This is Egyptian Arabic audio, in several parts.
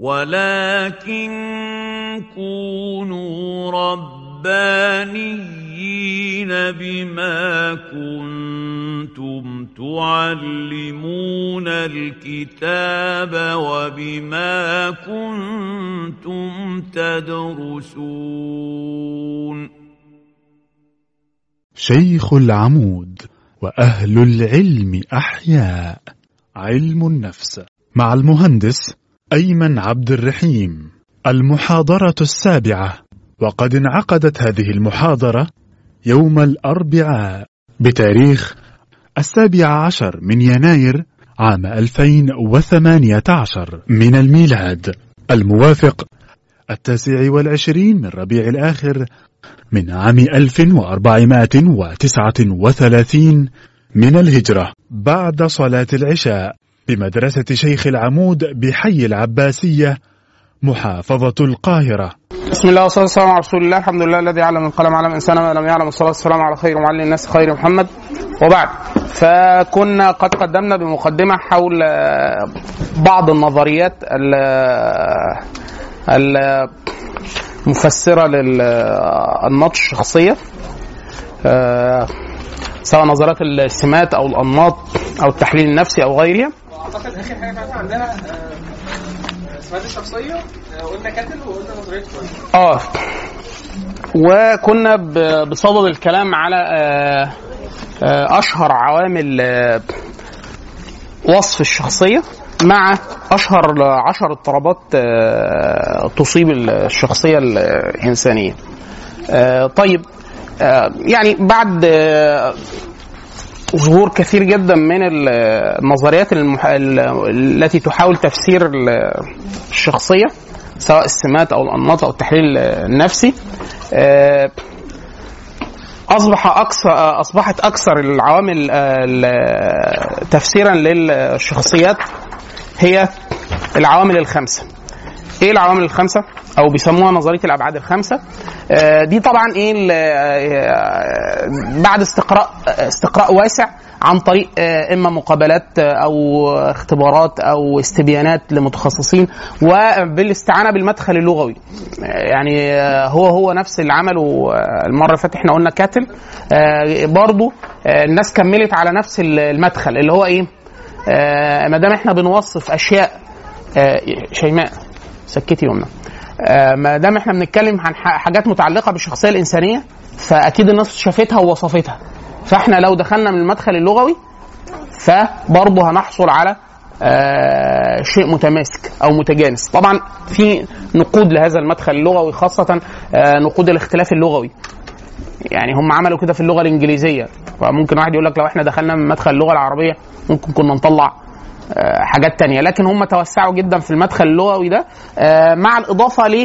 ولكن كونوا ربانيين بما كنتم تعلمون الكتاب وبما كنتم تدرسون شيخ العمود وأهل العلم أحياء علم النفس مع المهندس أيمن عبد الرحيم المحاضرة السابعة وقد انعقدت هذه المحاضرة يوم الأربعاء بتاريخ السابع عشر من يناير عام 2018 من الميلاد الموافق التاسع والعشرين من ربيع الآخر من عام 1439 من الهجرة بعد صلاة العشاء بمدرسة شيخ العمود بحي العباسية محافظة القاهرة بسم الله والصلاه والسلام على رسول الله الحمد لله الذي علم القلم علم الانسان ما لم يعلم الصلاه والسلام على خير معلم الناس خير محمد وبعد فكنا قد قدمنا بمقدمه حول آه، بعض النظريات ال- ال- المفسره للانماط الشخصيه آه، سواء نظريات السمات او الانماط او التحليل النفسي او غيرها اعتقد اخر حاجه كانت عندنا آه، اسمها الشخصيه آه، قلنا كاتل وقلنا نظريه فرويد اه وكنا ب- بصدد الكلام على آه، آه، اشهر عوامل آه، وصف الشخصيه مع اشهر عشر اضطرابات آه، تصيب الشخصيه الانسانيه آه، طيب آه، يعني بعد آه، ظهور كثير جدا من ال- النظريات المح... ال- التي تحاول تفسير ال- الشخصيه سواء السمات او الانماط او التحليل النفسي آه، اصبح اكثر اصبحت اكثر العوامل آه، ال- تفسيرا للشخصيات هي العوامل الخمسه ايه العوامل الخمسه او بيسموها نظريه الابعاد الخمسه آه، دي طبعا ايه ال- آه، بعد استقراء استقراء واسع عن طريق آه، اما مقابلات آه، او اختبارات او استبيانات لمتخصصين وبالاستعانه بالمدخل اللغوي آه، يعني آه، هو هو نفس اللي عمله آه، المره اللي فاتت احنا قلنا كاتل آه، برضو آه، الناس كملت على نفس المدخل اللي هو ايه آه، ما دام احنا بنوصف اشياء آه، شيماء سكتي يمنى آه، ما دام احنا بنتكلم عن ح- حاجات متعلقه بالشخصيه الانسانيه فاكيد الناس شافتها ووصفتها فاحنا لو دخلنا من المدخل اللغوي فبرضه هنحصل على آه، شيء متماسك او متجانس طبعا في نقود لهذا المدخل اللغوي خاصه آه، نقود الاختلاف اللغوي يعني هم عملوا كده في اللغه الانجليزيه فممكن واحد يقول لك لو احنا دخلنا من مدخل اللغه العربيه ممكن كنا نطلع آه، حاجات تانية لكن هم توسعوا جدا في المدخل اللغوي ده آه، مع الإضافة ل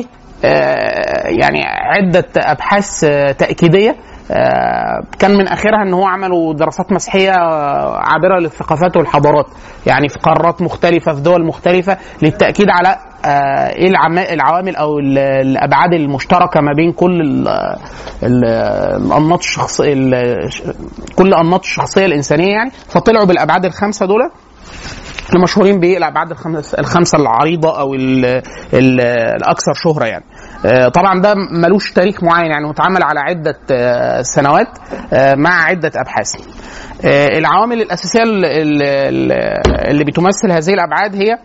آه، يعني عدة أبحاث آه، تأكيدية آه، كان من آخرها إن هو عملوا دراسات مسحية آه، عابرة للثقافات والحضارات يعني في قارات مختلفة في دول مختلفة للتأكيد على آه، ايه العما- العوامل او ال- الابعاد المشتركه ما بين كل ال- ال- الانماط الشخصيه ال- كل انماط الشخصيه الانسانيه يعني فطلعوا بالابعاد الخمسه دول المشهورين بالابعاد الخمس الخمسه العريضه او ال ال الاكثر شهره يعني آه، طبعا ده ملوش تاريخ معين يعني متعمل على عده آه، سنوات آه، مع عده ابحاث آه، العوامل الاساسيه ال- ال- ال- اللي بتمثل هذه الابعاد هي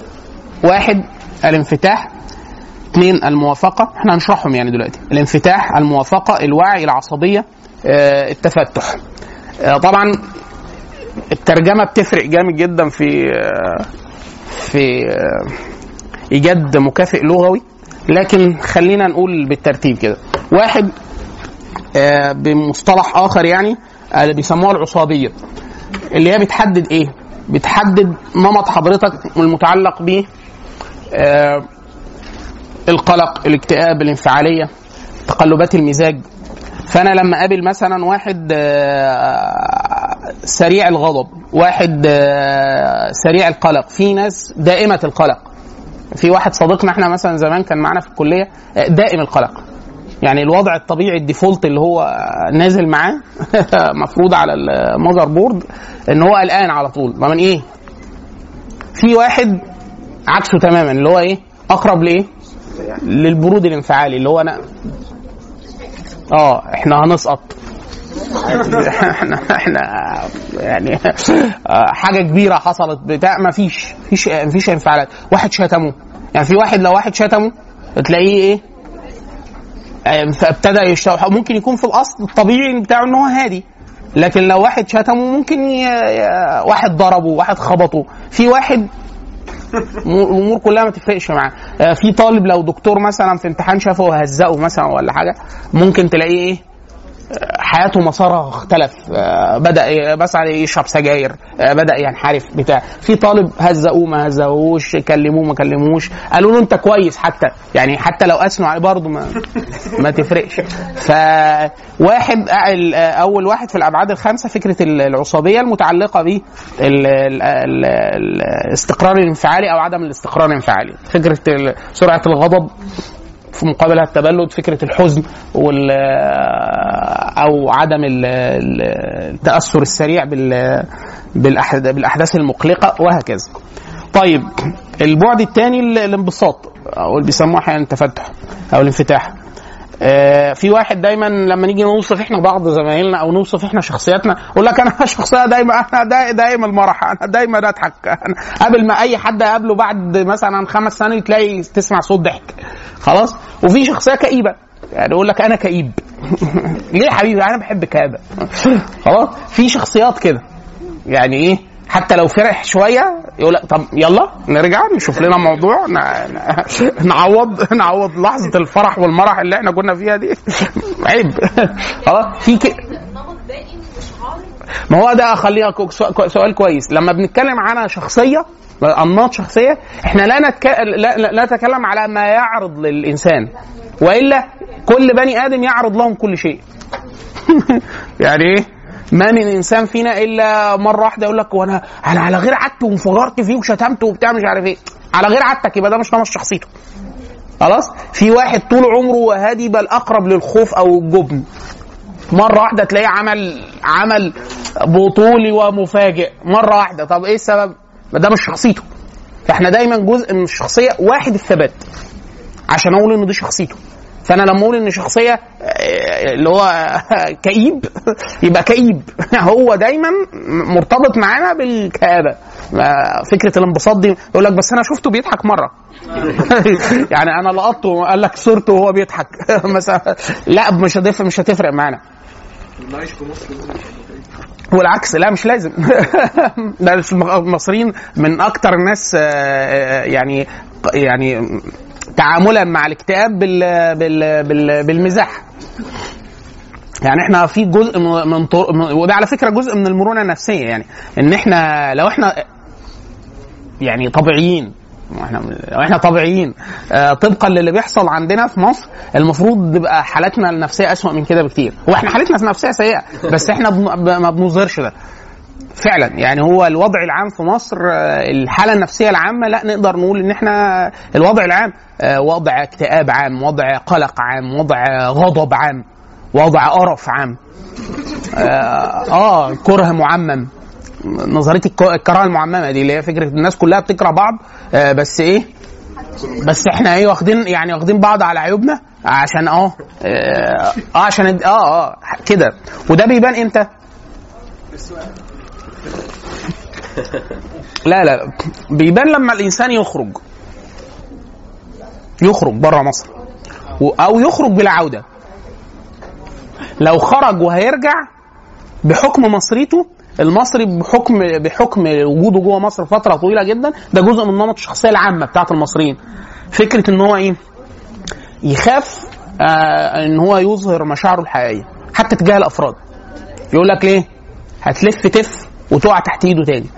واحد الانفتاح اثنين الموافقه احنا هنشرحهم يعني دلوقتي الانفتاح الموافقه الوعي العصبيه آه، التفتح آه، طبعا الترجمه بتفرق جامد جدا في في ايجاد مكافئ لغوي لكن خلينا نقول بالترتيب كده واحد آه، بمصطلح اخر يعني آه، اللي بيسموها العصابيه اللي هي بتحدد ايه بتحدد نمط حضرتك المتعلق ب آه، القلق الاكتئاب الانفعاليه تقلبات المزاج فانا لما اقابل مثلا واحد آه، سريع الغضب واحد آه، سريع القلق في ناس دائمه القلق في واحد صديقنا احنا مثلا زمان كان معانا في الكليه آه، دائم القلق يعني الوضع الطبيعي الديفولت اللي هو نازل معاه مفروض على المذر بورد ان هو قلقان على طول ما من ايه في واحد عكسه تماما اللي هو ايه اقرب لايه؟ للبرود الانفعالي اللي هو انا اه احنا هنسقط احنا احنا يعني آه، حاجه كبيره حصلت بتاع ما فيش فيش فيش انفعالات واحد شتمه يعني في واحد لو واحد شتمه تلاقيه ايه آه، فابتدى يشتغل ممكن يكون في الاصل الطبيعي بتاعه ان هو هادي لكن لو واحد شتمه ممكن ي... ي- واحد ضربه واحد خبطه في واحد م- الامور كلها ما تفرقش معاه آه، في طالب لو دكتور مثلا في امتحان شافه وهزقه مثلا ولا حاجه ممكن تلاقيه ايه حياته مسارها اختلف آه، بدا ي- مثلا يشرب سجاير آه، بدا ينحرف بتاع في طالب هزقوه ما هزقوهوش كلموه ما كلموهوش قالوا له انت كويس حتى يعني حتى لو اثنوا عليه برضه ما ما تفرقش فواحد ال- اول واحد في الابعاد الخمسه فكره ال- العصبيه المتعلقه ب الاستقرار الانفعالي او عدم الاستقرار الانفعالي فكره ال- سرعه الغضب في مقابلها التبلد فكره الحزن وال او عدم ال- ال- التاثر السريع بال بالأحد- بالاحداث المقلقه وهكذا. طيب البعد الثاني الانبساط او اللي بيسموه احيانا التفتح او الانفتاح. آه، في واحد دايما لما نيجي نوصف احنا بعض زمايلنا او نوصف احنا شخصياتنا يقول لك انا شخصيه دايما انا دا دايما المرح انا دايما اضحك انا قبل ما اي حد اقابله بعد مثلا خمس سنين تلاقي تسمع صوت ضحك خلاص وفي شخصيه كئيبه يعني يقول لك انا كئيب ليه يا حبيبي انا بحب كآبة خلاص في شخصيات كده يعني ايه حتى لو فرح شويه يقول لك طب يلا نرجع نشوف لنا موضوع ن- ن- نعوض نعوض لحظه الفرح والمرح اللي احنا كنا فيها دي عيب خلاص في ك... نمط دائم مش عارض ما هو ده خليها كو- سؤال كو- سؤال كويس لما بنتكلم عن شخصيه انماط شخصيه احنا لا, نتك... لا, لا لا نتكلم على ما يعرض للانسان والا كل بني ادم يعرض لهم كل شيء يعني ايه ما من انسان فينا الا مره واحده يقول لك وانا انا على غير عادتي وانفجرت فيه وشتمته وبتاع مش عارف ايه على غير عادتك يبقى ده مش نمط شخصيته خلاص في واحد طول عمره هادي بل اقرب للخوف او الجبن مره واحده تلاقيه عمل عمل بطولي ومفاجئ مره واحده طب ايه السبب ما ده مش شخصيته فاحنا دايما جزء من الشخصيه واحد الثبات عشان اقول ان دي شخصيته فانا لما اقول ان شخصيه آه، اللي هو كئيب يبقى كئيب هو دايما مرتبط معانا بالكآبه آه، فكره الانبساط دي يقول لك بس انا شفته بيضحك مره يعني انا لقطته قال لك صورته وهو بيضحك مثلا لا مش هتفرق مش هتفرق معانا والعكس لا مش لازم ده المصريين من اكتر الناس آه، آه، يعني يعني تعاملا مع الاكتئاب بال بال بال بالمزاح يعني احنا في جزء من من طر... من- وده على فكره جزء من المرونه النفسيه يعني ان احنا لو احنا يعني طبيعيين احنا لو احنا طبيعيين آه طبقا للي بيحصل عندنا في مصر المفروض تبقى حالتنا النفسيه اسوأ من كده بكتير هو احنا حالتنا النفسيه سيئه بس احنا بن... ب- ما بنظهرش ده فعلا يعني هو الوضع العام في مصر آه، الحاله النفسيه العامه لا نقدر نقول ان احنا الوضع العام آه، وضع اكتئاب عام وضع قلق عام وضع غضب عام وضع قرف عام اه, آه كره معمم نظريه الك- الكراهه المعممه دي اللي هي فكره الناس كلها بتكره بعض آه بس ايه بس احنا ايه واخدين يعني واخدين بعض على عيوبنا عشان اه اه آه، عشان اه اه كده وده بيبان امتى؟ لا لا بيبان لما الانسان يخرج يخرج بره مصر و- او يخرج بلا عوده لو خرج وهيرجع بحكم مصريته المصري بحكم بحكم وجوده جوه مصر فتره طويله جدا ده جزء من نمط الشخصيه العامه بتاعت المصريين فكره ان هو ايه يخاف آه ان هو يظهر مشاعره الحقيقيه حتى تجاه الافراد يقول لك ليه هتلف تف وتقع تحت ايده تاني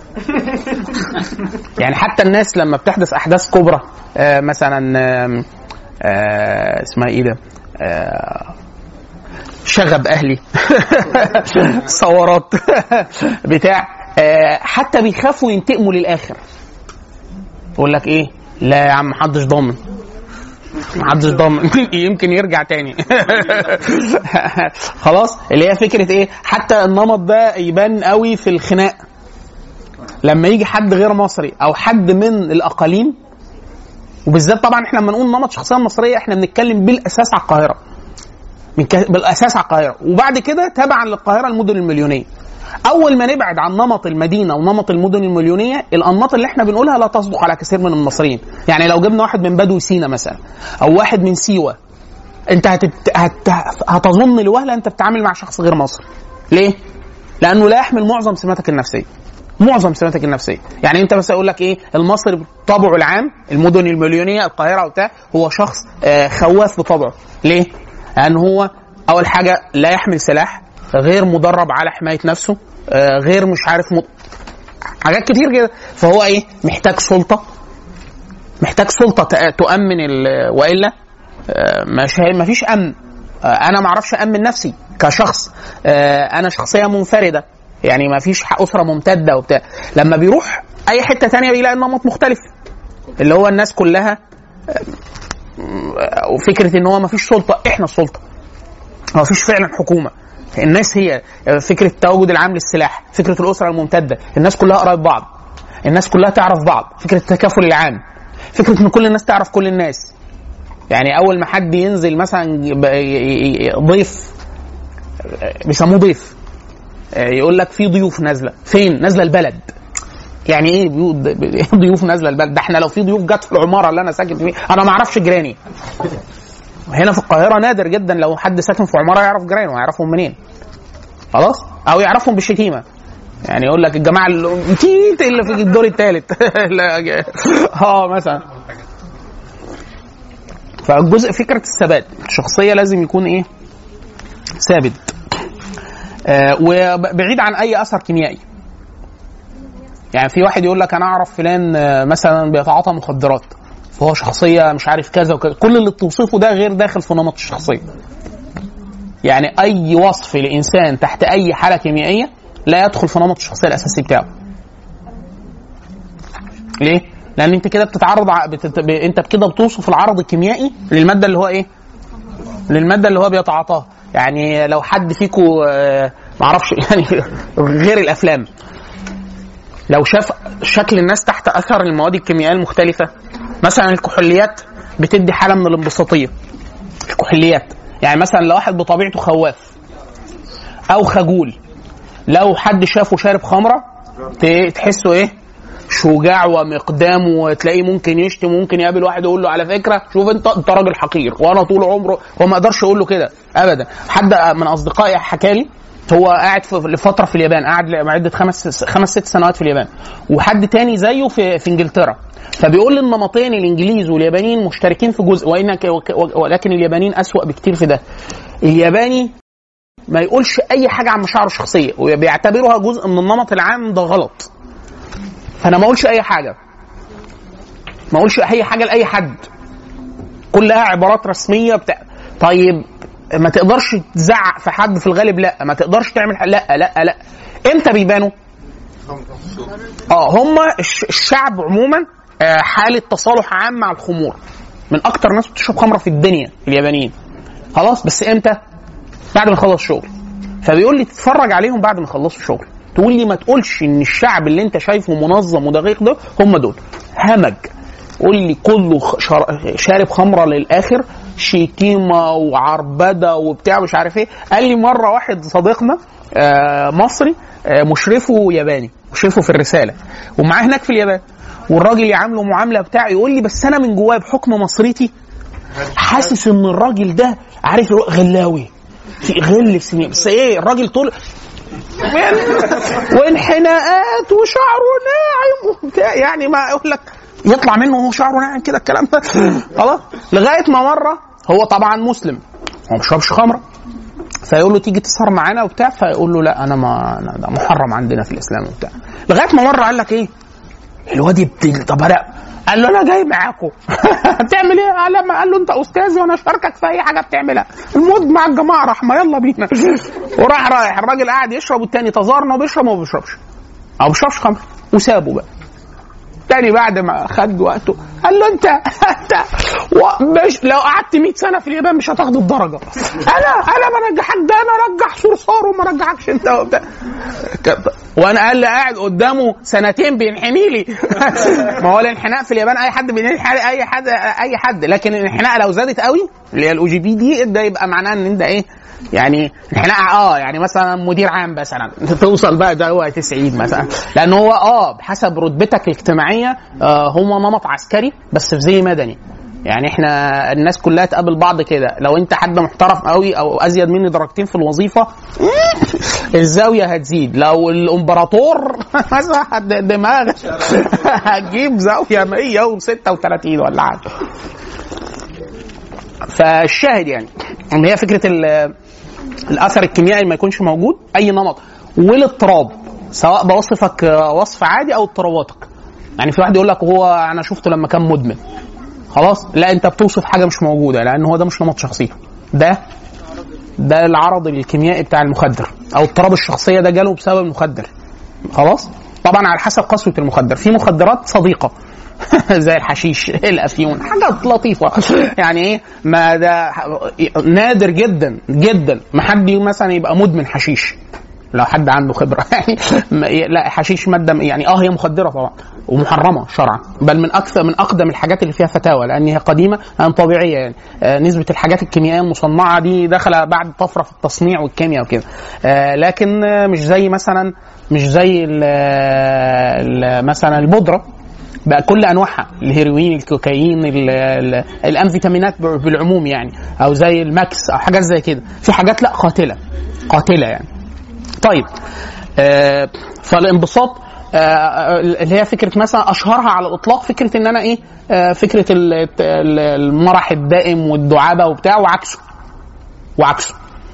يعني حتى الناس لما بتحدث احداث كبرى آه مثلا آم، آه اسمها ايه ده آه شغب اهلي ثورات بتاع آه حتى بيخافوا ينتقموا للاخر يقول لك ايه لا يا عم محدش ضامن محدش ضامن يمكن يرجع تاني خلاص اللي هي فكره ايه حتى النمط ده يبان قوي في الخناق لما يجي حد غير مصري او حد من الاقاليم وبالذات طبعا احنا لما نقول نمط الشخصيه المصريه احنا بنتكلم بالاساس على القاهره من ك... بالاساس على القاهره وبعد كده تبعا للقاهره المدن المليونيه اول ما نبعد عن نمط المدينه ونمط المدن المليونيه الانماط اللي احنا بنقولها لا تصدق على كثير من المصريين يعني لو جبنا واحد من بدو سينا مثلا او واحد من سيوه انت هتت... هت... هتظن لوهله انت بتتعامل مع شخص غير مصري ليه لانه لا يحمل معظم سماتك النفسيه معظم سماتك النفسيه يعني انت بس اقول لك ايه المصري بطبعه العام المدن المليونيه القاهره وبتاع هو شخص آه خواف بطبعه ليه لان هو اول حاجه لا يحمل سلاح غير مدرب على حمايه نفسه آه غير مش عارف م... حاجات كتير كده فهو ايه محتاج سلطه محتاج سلطه تأ- تؤمن ال- والا آه، مش هي- مفيش امن آه، انا ما اعرفش امن نفسي كشخص آه، انا شخصيه منفرده يعني ما فيش اسره ممتده وبتاع لما بيروح اي حته تانية بيلاقي النمط مختلف اللي هو الناس كلها آه، وفكره ان هو ما فيش سلطه احنا السلطه ما فيش فعلا حكومه الناس هي فكره التواجد العام للسلاح فكره الاسره الممتده الناس كلها قرايب بعض الناس كلها تعرف بعض فكره التكافل العام فكره ان كل الناس تعرف كل الناس يعني اول ما حد ينزل مثلا يبقى- ي- ي- ضيف بيسموه ضيف يقول لك في ضيوف نازله فين نازله البلد يعني ايه بيو- ضيوف نازله البلد ده احنا لو في ضيوف جت في العماره اللي انا ساكن فيها انا ما اعرفش جيراني هنا في القاهره نادر جدا لو حد ساكن في عماره يعرف جيرانه هيعرفهم منين خلاص او يعرفهم بالشتيمه يعني يقول لك الجماعه اللي تيت اللي في الدور الثالث اه مثلا فالجزء فكره الثبات الشخصيه لازم يكون ايه ثابت آه وبعيد عن اي اثر كيميائي يعني في واحد يقول لك انا اعرف فلان آه، مثلا بيتعاطى مخدرات فهو شخصيه مش عارف كذا وكذا كل اللي بتوصفه ده غير داخل في نمط الشخصيه يعني اي وصف لانسان تحت اي حاله كيميائيه لا يدخل في نمط الشخصيه الاساسي بتاعه ليه لان انت كده بتتعرض ع- بتت... ب... انت كده بتوصف العرض الكيميائي للماده اللي هو ايه للماده اللي هو بيتعاطاها يعني لو حد فيكم معرفش يعني غير الافلام لو شاف شكل الناس تحت اثر المواد الكيميائيه المختلفه مثلا الكحوليات بتدي حاله من الانبساطيه الكحوليات يعني مثلا لو واحد بطبيعته خواف او خجول لو حد شافه شارب خمره ت- تحسه ايه شجاع ومقدام وتلاقيه ممكن يشتم وممكن يقابل واحد يقول له على فكره شوف انت انت راجل حقير وانا طول عمره هو ما اقدرش اقول له كده ابدا حد من اصدقائي حكى لي هو قاعد في لفتره في اليابان قاعد عده خمس خمس ست سنوات في اليابان وحد تاني زيه في في انجلترا فبيقول لي النمطين الانجليز واليابانيين مشتركين في جزء وإن ولكن اليابانيين اسوأ بكتير في ده الياباني ما يقولش اي حاجه عن مشاعره الشخصيه وبيعتبرها جزء من النمط العام ده غلط فانا ما اقولش اي حاجه ما اقولش اي حاجه لاي حد كلها عبارات رسميه بتاع طيب ما تقدرش تزعق في حد في الغالب لا ما تقدرش تعمل ح- لا لا لا امتى بيبانوا اه هم الش- الشعب عموما آه، حاله تصالح عام مع الخمور من اكتر ناس بتشرب خمره في الدنيا اليابانيين خلاص بس امتى بعد ما يخلص شغل فبيقول لي تتفرج عليهم بعد ما يخلصوا شغل تقول لي ما تقولش ان الشعب اللي انت شايفه منظم ودقيق ده هم دول همج قول لي كله خ- شار- شارب خمره للاخر شتيمه وعربده وبتاع مش عارف ايه قال لي مره واحد صديقنا آه، مصري آه، مشرفه ياباني مشرفه في الرساله ومعاه هناك في اليابان والراجل يعامله معامله بتاع يقول لي بس انا من جوايا بحكم مصريتي حاسس ان الراجل ده عارف غلاوي في غل في سنين بس ايه الراجل طول وانحناءات وشعره ناعم وبتاع يعني ما اقول لك يطلع منه وهو شعره ناعم كده الكلام ده خلاص لغايه ما مره هو طبعا مسلم هو ما بيشربش خمره فيقول له تيجي تسهر معانا وبتاع فيقول له لا انا ما أنا ده محرم عندنا في الاسلام وبتاع لغايه ما مره قال لك ايه الواد يبتدي طب انا قال له انا جاي معاكم هتعمل ايه؟ قال لما قال له انت استاذي وانا اشاركك في اي حاجه بتعملها المهم مع الجماعه راح ما يلا بينا وراح رايح الراجل قاعد يشرب والتاني تظاهر انه بيشرب وما بيشربش او ما بيشربش خمر وسابه بقى تاني بعد ما خد وقته قال له انت انت مش لو قعدت 100 سنه في اليابان مش هتاخد الدرجه انا انا ما رجحك ده انا رجح صرصار وما رجحكش انت وبتاع ك- وانا قال لي قاعد قدامه سنتين بينحني لي ما هو الانحناء في اليابان اي حد بينحني اي حد اي حد لكن الانحناء لو زادت قوي اللي هي الاو جي بي دي ده يبقى معناه ان انت ايه يعني انحناء اه يعني مثلا مدير عام مثلا توصل بقى ده هو 90 مثلا لان هو اه بحسب رتبتك الاجتماعيه آه هو نمط عسكري بس في زي مدني يعني احنا الناس كلها تقابل بعض كده لو انت حد محترف قوي او ازيد مني درجتين في الوظيفه الزاويه هتزيد لو الامبراطور مثلا دماغ هتجيب زاويه 136 ولا حاجه فالشاهد يعني ان هي فكره ال- الاثر الكيميائي ما يكونش موجود اي نمط والاضطراب سواء بوصفك وصف عادي او اضطراباتك يعني في واحد يقول لك هو انا شفته لما كان مدمن خلاص لا انت بتوصف حاجه مش موجوده لان هو ده مش نمط شخصيه ده ده العرض الكيميائي بتاع المخدر او اضطراب الشخصيه ده جاله بسبب المخدر خلاص طبعا على حسب قسوه المخدر في مخدرات صديقه زي الحشيش الافيون حاجات لطيفه يعني ايه ما ده نادر جدا جدا ما حد مثلا يبقى مدمن حشيش لو حد عنده خبره يعني ما- لا حشيش ماده يعني اه هي مخدره طبعا ومحرمه شرعا بل من اكثر من اقدم الحاجات اللي فيها فتاوى لان هي قديمه لان طبيعيه يعني آه نسبه الحاجات الكيميائيه المصنعه دي داخله بعد طفره في التصنيع والكيمياء وكده آه لكن آه مش زي مثلا مش زي ال- ال- مثلا البودره بقى كل انواعها الهيروين الكوكايين ال- ال- الانفيتامينات بالعموم يعني او زي الماكس او حاجات زي كده في حاجات لا قاتله قاتله يعني طيب آه فالانبساط آه اللي هي فكره مثلا اشهرها على الاطلاق فكره ان انا ايه آه فكره ال- ال- المرح الدائم والدعابه وبتاع وعكسه وعكسه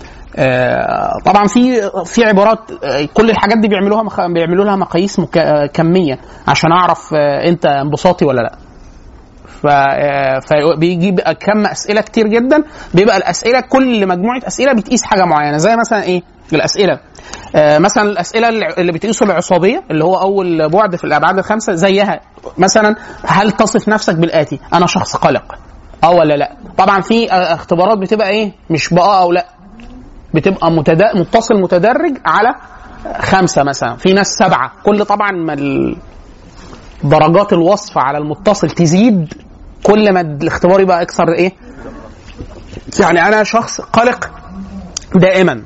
آه، طبعا في في عبارات آه، كل الحاجات دي بيعملوها مخ... بيعملوا لها مقاييس مك... آه، كميه عشان اعرف آه، انت انبساطي ولا لا ف... آه، فبيجي بقى كم اسئله كتير جدا بيبقى الاسئله كل مجموعه اسئله بتقيس حاجه معينه زي مثلا ايه الاسئله آه، مثلا الاسئله اللي اللي بتقيسه العصابيه اللي هو اول بعد في الابعاد الخمسه زيها مثلا هل تصف نفسك بالاتي انا شخص قلق اه ولا لا طبعا في آه، اختبارات بتبقى ايه مش باه او لا بتبقى متد... متصل متدرج على خمسه مثلا في ناس سبعه كل طبعا ما ال- درجات الوصف على المتصل تزيد كل ما الاختبار يبقى اكثر ايه يعني انا شخص قلق دائما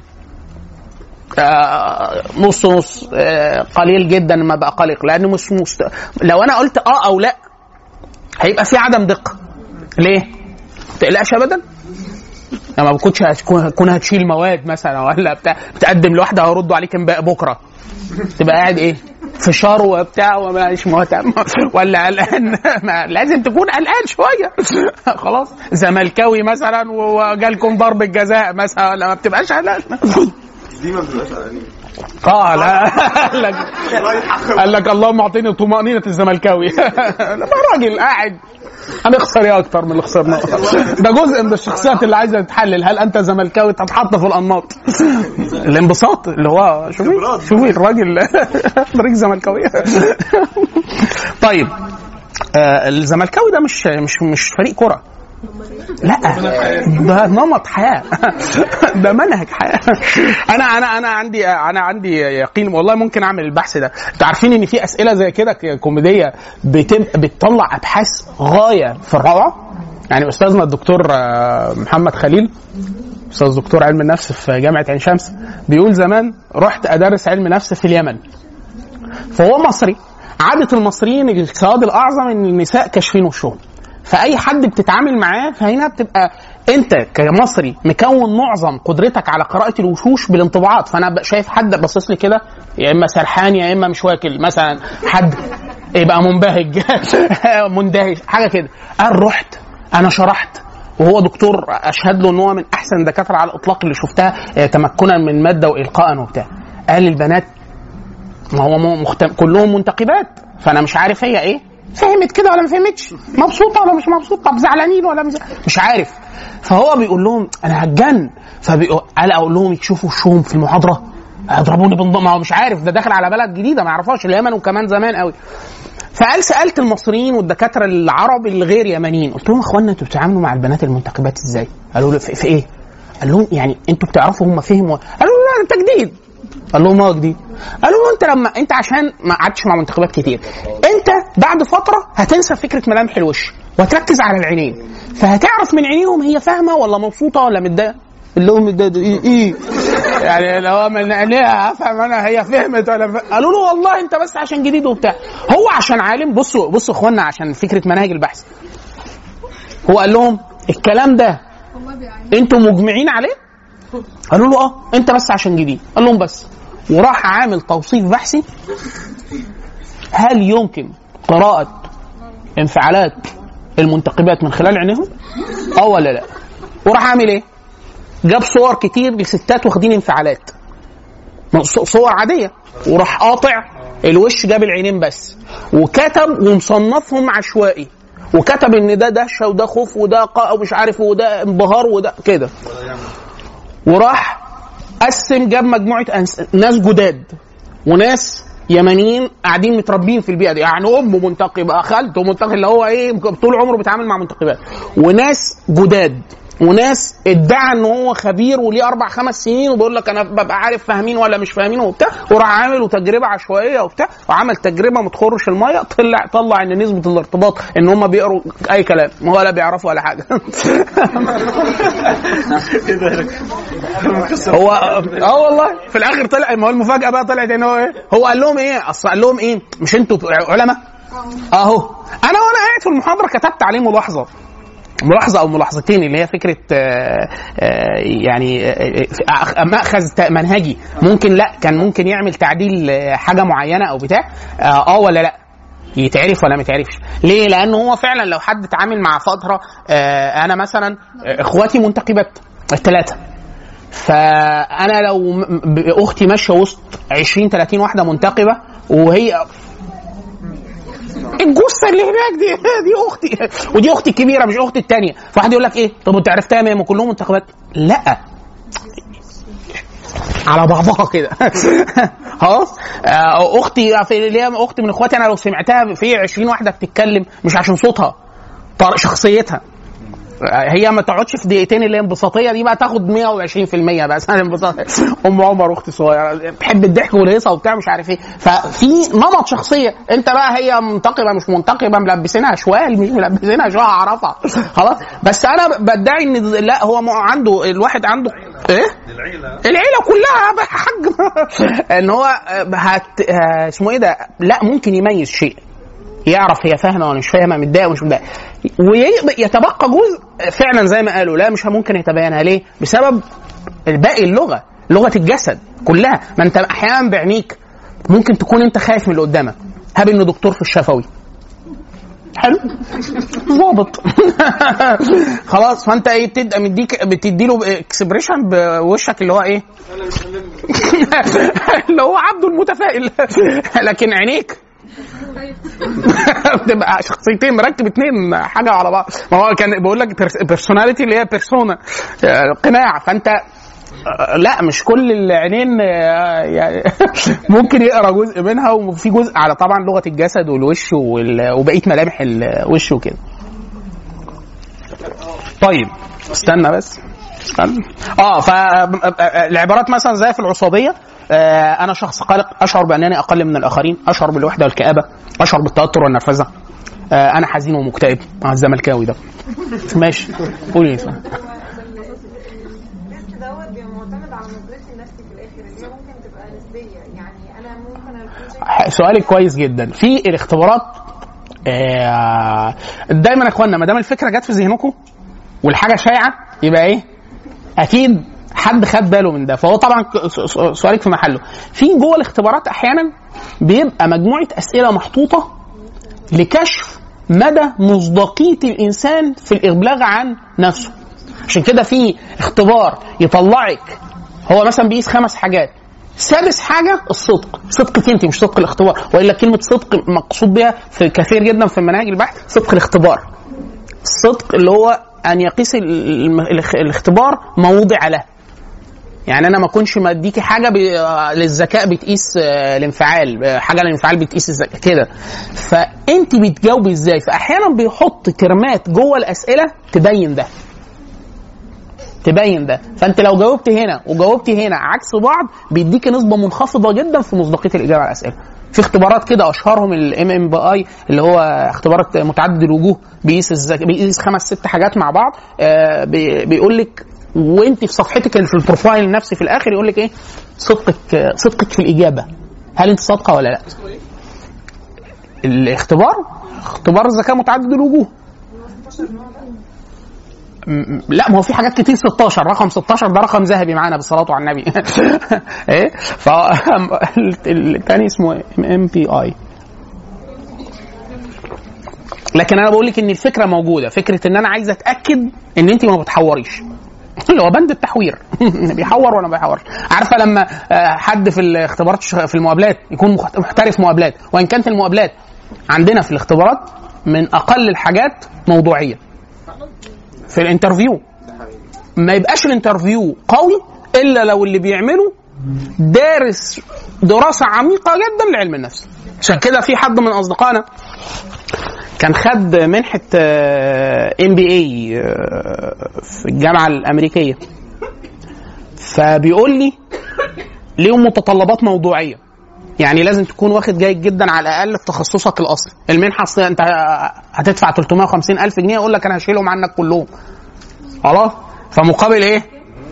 آه، نص نص آه، قليل جدا ما بقى قلق لانه مش مست... لو انا قلت اه او لا هيبقى في عدم دقه ليه؟ ما تقلقش ابدا لما ما كنتش هتكون هتكون هتشيل مواد مثلا ولا بتاع بتقدم لواحده هيردوا عليك امبارح بكره تبقى قاعد ايه فشار وبتاع ومش مهتم ولا قلقان ما لازم تكون قلقان شويه خلاص زملكاوي مثلا وجالكم ضرب الجزاء مثلا ولا ما بتبقاش قلقان دي ما بتبقاش قلقانين اه لا قال لك قال لك اللهم اعطيني طمأنينة الزملكاوي لما راجل قاعد هنخسر ايه اكتر من اللي خسرناه ده جزء من الشخصيات اللي عايزه تتحلل هل انت زملكاوي تتحط في الانماط الانبساط اللي هو شوفي شوفي الراجل طريق زملكاويه طيب آه الزملكاوي ده مش مش مش فريق كره لا ده نمط حياه ده منهج حياه انا انا انا عندي انا عندي يقين والله ممكن اعمل البحث ده انتوا عارفين ان في اسئله زي كده كوميديه بتبقى بتطلع ابحاث غايه في الروعه يعني استاذنا الدكتور آه، محمد خليل استاذ دكتور علم النفس في جامعه عين شمس بيقول زمان رحت ادرس علم نفس في اليمن فهو مصري عادة المصريين السواد الأعظم إن النساء كاشفين وشهم فأي حد بتتعامل معاه فهنا بتبقى أنت كمصري مكون معظم قدرتك على قراءة الوشوش بالانطباعات فأنا بقى شايف حد باصص لي كده يا إما سرحان يا إما مش واكل مثلا حد يبقى منبهج مندهش حاجة كده قال رحت أنا شرحت وهو دكتور اشهد له ان هو من احسن الدكاتره على الاطلاق اللي شفتها آه، تمكنا من الماده والقاء وبتاع قال البنات ما هو م- مخت... كلهم منتقبات فانا مش عارف هي ايه فهمت كده ولا ما فهمتش مبسوطه ولا مش مبسوطه طب زعلانين ولا مش مش عارف فهو بيقول لهم انا هتجن فقال اقول لهم يكشفوا وشهم في المحاضره هيضربوني بالنظام ما هو مش عارف ده داخل على بلد جديده ما يعرفهاش اليمن وكمان زمان قوي فقال سالت المصريين والدكاتره العرب الغير يمنيين قلت لهم يا اخوانا انتوا بتتعاملوا مع البنات المنتقبات ازاي؟ قالوا لي في, في ايه؟ قال لهم يعني انتوا بتعرفوا هم فهموا قالوا لا ده تجديد قال لهم اه جديد قالوا له انت لما انت عشان ما قعدتش مع منتخبات كتير انت بعد فتره هتنسى فكره ملامح الوش وهتركز على العينين فهتعرف من عينيهم هي فاهمه ولا مبسوطه ولا متضايقه اللي هم متضايقه ايه ايه يعني لو من عينيها افهم انا هي فهمت ولا ف... قالوا له والله انت بس عشان جديد وبتاع هو عشان عالم بصوا بصوا اخوانا عشان فكره مناهج البحث هو قال لهم الكلام ده انتوا مجمعين عليه قالوا له اه انت بس عشان جديد قال لهم بس وراح عامل توصيف بحثي هل يمكن قراءة انفعالات المنتقبات من خلال عينيهم؟ اه ولا لا؟ وراح عامل ايه؟ جاب صور كتير لستات واخدين انفعالات ص- صور عادية وراح قاطع الوش جاب العينين بس وكتب ومصنفهم عشوائي وكتب ان ده دهشه وده خوف وده قاء ومش عارف وده انبهار وده كده وراح قسم جاب مجموعه أنس... ناس جداد وناس يمنيين قاعدين متربيين في البيئه دي يعني امه منتقبه خالته منتقب اللي هو ايه طول عمره بيتعامل مع منتقبات وناس جداد وناس ادعى ان هو خبير وليه اربع خمس سنين وبيقول لك انا ببقى عارف فاهمين ولا مش فاهمين وبتاع وراح عامل تجربه عشوائيه وبتاع وعمل تجربه ما تخرش الميه طلع طلع ان نسبه الارتباط ان هم بيقروا اي كلام ولا بيعرفوا ولا حاجه هو اه والله في الاخر طلع ما هو المفاجاه بقى طلعت ان هو ايه هو قال لهم ايه اصل قال لهم ايه مش انتوا علماء اهو انا وانا قاعد في المحاضره كتبت عليه ملاحظه ملاحظه او ملاحظتين اللي هي فكره آه، آه، يعني آه، آه، ماخذ ت- منهجي ممكن لا كان ممكن يعمل تعديل آه، حاجه معينه او بتاع اه آه ولا لا يتعرف ولا ما يتعرفش ليه لانه هو فعلا لو حد اتعامل مع فتره آه، انا مثلا آه، اخواتي منتقبات الثلاثه فانا لو م- م- اختي ماشيه وسط 20 30 واحده منتقبه وهي الجثه اللي هناك دي دي اختي ودي اختي الكبيره مش اختي الثانيه فواحد يقول لك ايه طب انت عرفتها ما كلهم منتخبات لا على بعضها كده خلاص آه، اختي في اللي هي اختي من اخواتي انا لو سمعتها في 20 واحده بتتكلم مش عشان صوتها طر- شخصيتها هي ما تقعدش في دقيقتين اللي هي انبساطيه دي بقى تاخد 120% بس انا انبساط ام عمر اختي صغيره بتحب الضحك والهيصه وبتاع مش عارف ايه ففي نمط شخصيه انت بقى هي منتقبه مش منتقبه ملبسينها شوال مش ملبسينها شوال اعرفها خلاص بس انا بدعي ان لا هو م- عنده الواحد عنده ايه العيله كلها بقى حاج ان هو هت ه- اسمه ايه ده لا ممكن يميز شيء يعرف هي فاهمه ولا مش فاهمه متضايقه ومش متضايقه ويتبقى جزء فعلا زي ما قالوا لا مش ممكن يتبينها ليه؟ بسبب الباقي اللغه لغه الجسد كلها ما انت احيانا بعينيك ممكن تكون انت خايف من اللي قدامك هاب انه دكتور في الشفوي حلو ظابط خلاص فانت ايه بتبقى مديك بتدي له اكسبريشن بوشك اللي هو ايه اللي هو عبده المتفائل لكن عينيك بتبقى شخصيتين مركب اتنين حاجه على بعض ما هو كان بقول لك بيرسوناليتي اللي هي بيرسونا قناع فانت آه، لا مش كل العينين آه، يعني ممكن يقرا جزء منها وفي جزء على طبعا لغه الجسد والوش وال- وبقيه ملامح الوش وكده طيب استنى بس استنى اه فالعبارات مثلا زي في العصابيه آه، انا شخص قلق اشعر بانني اقل من الاخرين اشعر بالوحده والكابه اشعر بالتوتر والنرفزه آه، انا حزين ومكتئب اه الزملكاوي ده ماشي قولي الريسك دوت بيبقى معتمد على نظرتي لنفسي في الاخر اللي هي ممكن تبقى نسبيه يعني انا ممكن اكون شايفة سؤالك كويس جدا في الاختبارات آه، دايما يا اخوانا ما دام الفكره جت في ذهنكم والحاجه شائعه يبقى ايه؟ اكيد حد خد باله من ده فهو طبعا ك- س- س- سؤالك في محله في جوه الاختبارات احيانا بيبقى مجموعه اسئله محطوطه لكشف مدى مصداقيه الانسان في الابلاغ عن نفسه عشان كده في اختبار يطلعك هو مثلا بيقيس خمس حاجات سادس حاجه الصدق صدقك انت مش صدق الاختبار والا كلمه صدق مقصود بها في كثير جدا في مناهج البحث صدق الاختبار الصدق اللي هو ان يقيس ال- ال- الاخ- الاختبار ما وضع له يعني انا ما اكونش مديكي حاجه ب... للذكاء بتقيس آه، الانفعال آه، حاجه للانفعال بتقيس الذكاء كده فانت بتجاوبي ازاي فاحيانا بيحط كلمات جوه الاسئله تبين ده تبين ده فانت لو جاوبت هنا وجاوبت هنا عكس بعض بيديك نسبه منخفضه جدا في مصداقيه الاجابه على الاسئله في اختبارات كده اشهرهم الام ام بي اي اللي هو اختبارات متعدد الوجوه بيقيس الذكاء بيقيس خمس ست حاجات مع بعض آه بي- بيقول لك وانت في صفحتك اللي في البروفايل النفسي في الاخر يقول لك ايه صدقك صدقك في الاجابه هل انت صادقه ولا لا الاختبار اختبار الذكاء متعدد الوجوه م- لا ما هو في حاجات كتير 16 رقم 16 ده رقم ذهبي معانا بالصلاه على النبي ايه ف الثاني اسمه ام بي اي لكن انا بقول لك ان الفكره موجوده فكره ان انا عايز اتاكد ان انت ما بتحوريش اللي هو بند التحوير بيحور ولا ما بيحورش عارفه لما آه، حد في الاختبارات في المقابلات يكون مخت- محترف مقابلات وان كانت المقابلات عندنا في الاختبارات من اقل الحاجات موضوعيه في الانترفيو ما يبقاش الانترفيو قوي الا لو اللي بيعمله دارس دراسه عميقه جدا لعلم النفس عشان كده في حد من اصدقائنا كان خد منحه ام بي اي في الجامعه الامريكيه فبيقول لي ليهم متطلبات موضوعيه يعني لازم تكون واخد جيد جدا على الاقل في تخصصك الاصلي المنحه اصل انت هتدفع 350 الف جنيه يقول لك انا هشيلهم عنك كلهم خلاص فمقابل ايه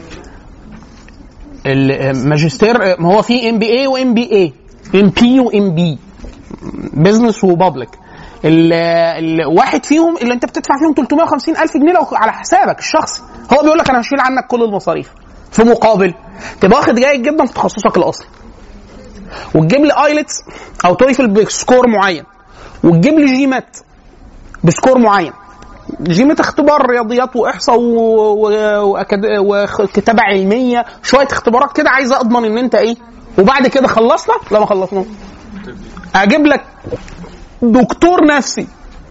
الماجستير ما هو في ام بي اي وام بي اي ام بي وام بي بزنس وبابليك الواحد فيهم اللي انت بتدفع فيهم 350 الف جنيه لو على حسابك الشخصي هو بيقول لك انا هشيل عنك كل المصاريف في مقابل تبقى واخد جيد جدا في تخصصك الاصلي وتجيب لي ايلتس او تويفل بسكور معين وتجيب لي جيمات بسكور معين جيمة اختبار رياضيات واحصاء و- و- وأكاد- وكتابة علمية شوية اختبارات كده عايز اضمن ان انت ايه وبعد كده خلصنا لا ما خلصنا اجيب لك دكتور نفسي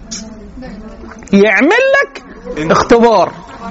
يعمل لك اختبار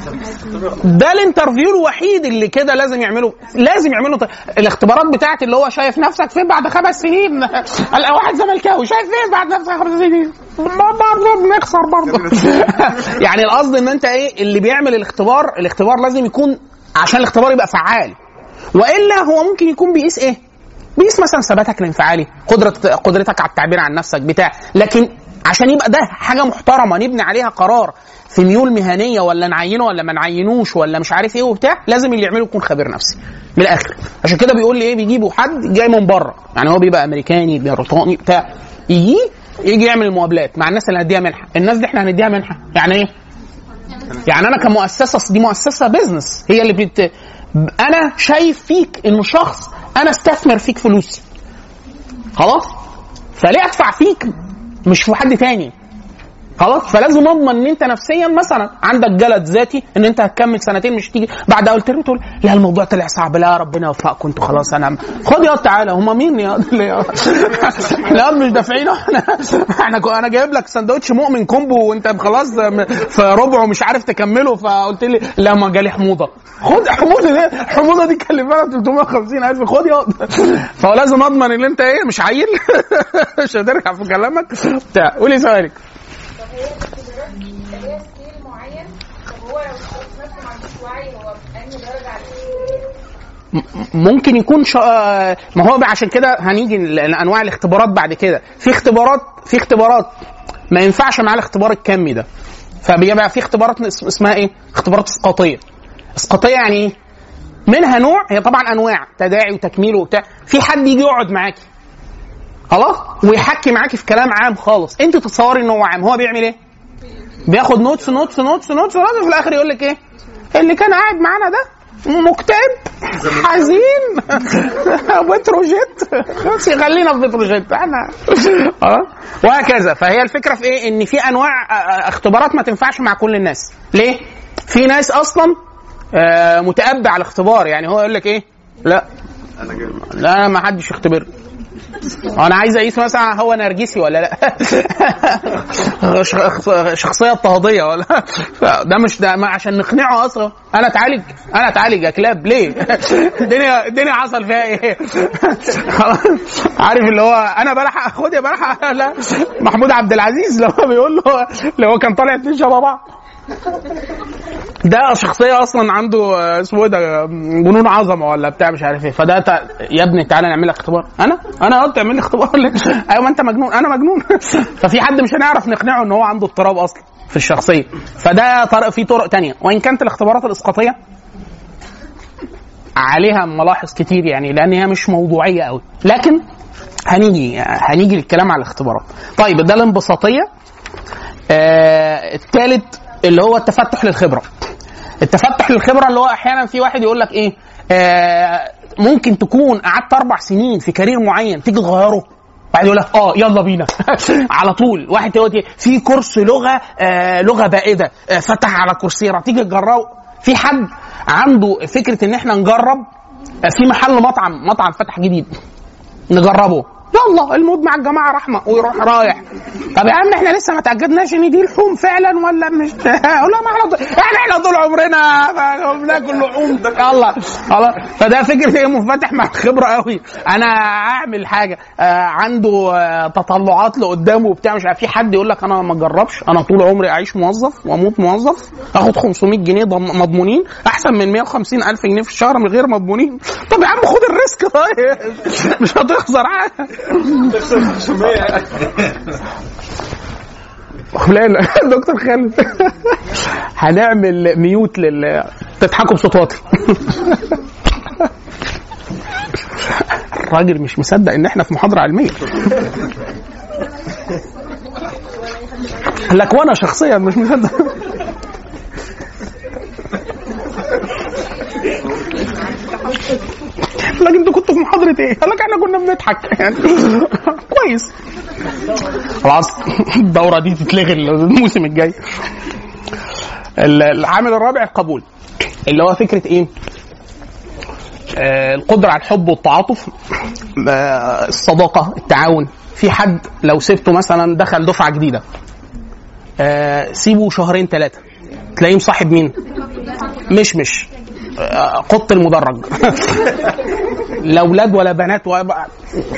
ده الانترفيو الوحيد اللي كده لازم يعمله لازم يعمله ط- الاختبارات بتاعت اللي هو شايف نفسك فين بعد خمس سنين ال- واحد زملكاوي شايف فين بعد نفسك خمس سنين ما برضه بنخسر برضه يعني القصد ان انت ايه اللي بيعمل الاختبار الاختبار لازم يكون عشان الاختبار يبقى فعال والا هو ممكن يكون بيقيس ايه بيقيس مثلا ثباتك الانفعالي قدرة قدرتك على التعبير عن نفسك بتاع لكن عشان يبقى ده حاجه محترمه نبني عليها قرار في ميول مهنيه ولا نعينه ولا ما نعينوش ولا مش عارف ايه وبتاع لازم اللي يعمله يكون خبير نفسي من الاخر عشان كده بيقول لي ايه بيجيبوا حد جاي من بره يعني هو بيبقى امريكاني بريطاني بتاع يجي يجي يعمل المقابلات مع الناس اللي هنديها منحه الناس دي احنا هنديها منحه يعني ايه يعني انا كمؤسسه دي مؤسسه بيزنس هي اللي بت... انا شايف فيك انه شخص انا استثمر فيك فلوسي خلاص فليه ادفع فيك مش في حد تاني خلاص فلازم اضمن ان انت نفسيا مثلا عندك جلد ذاتي ان انت هتكمل سنتين مش تيجي بعد اول ترم تقول لا الموضوع طلع صعب لا ربنا يوفقكم انتوا خلاص انا خد يا تعالى هم مين يا لا لا مش دافعين احنا احنا كو- انا جايب لك سندوتش مؤمن كومبو وانت خلاص م- في ربعه مش عارف تكمله فقلت لي لا ما جالي حموضه خد حموضه دي حموضه دي كلفها 350 الف خد يا فهو لازم اضمن ان انت ايه مش عيل مش هترجع في كلامك بتاع قولي سؤالك طب هي الاختبارات دي ليها سكيل معين طب هو لو الشخص نفسه ما عندوش وعي هو بأنهي درجة على السكيل؟ ممكن يكون شا... ما هو بقى عشان كده هنيجي ل- لانواع الاختبارات بعد كده في اختبارات في اختبارات ما ينفعش معاه الاختبار الكمي ده فبيبقى في اختبارات اس- اسمها ايه اختبارات اسقاطيه اسقاطيه يعني ايه منها نوع هي طبعا انواع تداعي وتكميل وبتاع في حد يجي يقعد معاكي خلاص ويحكي معاكي في كلام عام خالص انت تتصوري ان هو عام هو بيعمل ايه بياخد نوتس نوتس نوتس نوتس نوتس وفي الاخر يقول لك ايه اللي كان قاعد معانا ده مكتئب حزين بتروجيت بس خلينا في بتروجيت احنا اه وهكذا فهي الفكره في ايه ان في انواع آه، آه، اختبارات ما تنفعش مع كل الناس ليه في ناس اصلا آه، متأبع على الاختبار يعني هو يقول لك ايه لا انا جاي لا ما حدش يختبر انا عايز اقيس مثلا هو نرجسي ولا لا شخ- شخصيه اضطهاديه ولا ده مش ده ما عشان نقنعه اصلا انا اتعالج انا اتعالج يا كلاب ليه الدنيا الدنيا حصل فيها ايه خلاص عارف اللي هو انا بلحق خد يا بلحق لا محمود عبد العزيز لو هو بيقول له اللي هو كان طالع اتنين شبه بعض ده شخصيه اصلا عنده آه، اسمه ايه ده جنون عظمه ولا بتاع مش عارف ايه فده تع... يا ابني تعالى نعمل لك اختبار انا انا قلت تعمل لي اختبار ليه؟ ايوه ما انت مجنون انا مجنون ففي حد مش هنعرف نقنعه ان هو عنده اضطراب اصلا في الشخصيه فده طرق في طرق تانية وان كانت الاختبارات الاسقاطيه عليها ملاحظ كتير يعني لان هي مش موضوعيه قوي لكن هنيجي هنيجي للكلام على الاختبارات طيب ده الانبساطيه آه الثالث اللي هو التفتح للخبره التفتح للخبره اللي هو احيانا في واحد يقول لك ايه آه ممكن تكون قعدت اربع سنين في كارير معين تيجي تغيره واحد يقول لك اه يلا بينا على طول واحد يقول لك في كورس لغه آه لغه بائده آه فتح على كورسيرا تيجي تجربه في حد عنده فكره ان احنا نجرب آه في محل مطعم مطعم فتح جديد نجربه يلا الموت مع الجماعه رحمه ويروح رايح طب يا عم احنا لسه ما تاكدناش ان دي لحوم فعلا ولا مش اقول لهم احنا طول- احنا احنا طول عمرنا بناكل لحوم يلا خلاص فده فكره ايه منفتح مع الخبره قوي انا اعمل حاجه آه عنده آه تطلعات لقدامه وبتاع مش عارف في حد يقول لك انا ما اجربش انا طول عمري اعيش موظف واموت موظف اخد 500 جنيه ضم- مضمونين احسن من 150 الف جنيه في الشهر من غير مضمونين طب يا عم خد الريسك طيب مش هتخسر حاجه فلان دكتور خالد هنعمل ميوت لل تضحكوا بصوت واطي الراجل مش مصدق ان احنا في محاضره علميه قال لك وانا شخصيا مش مصدق قال لك انتوا كنتوا في محاضره ايه؟ قال لك احنا كنا بنضحك يعني كويس خلاص الدوره دي تتلغي الموسم الجاي ال- العامل الرابع القبول اللي هو فكره ايه؟ آه القدره على الحب والتعاطف آه الصداقه التعاون في حد لو سبته مثلا دخل دفعه جديده آه سيبه شهرين ثلاثه تلاقيه مصاحب مين؟ مش مش آه، قط المدرج لا اولاد ولا بنات ولا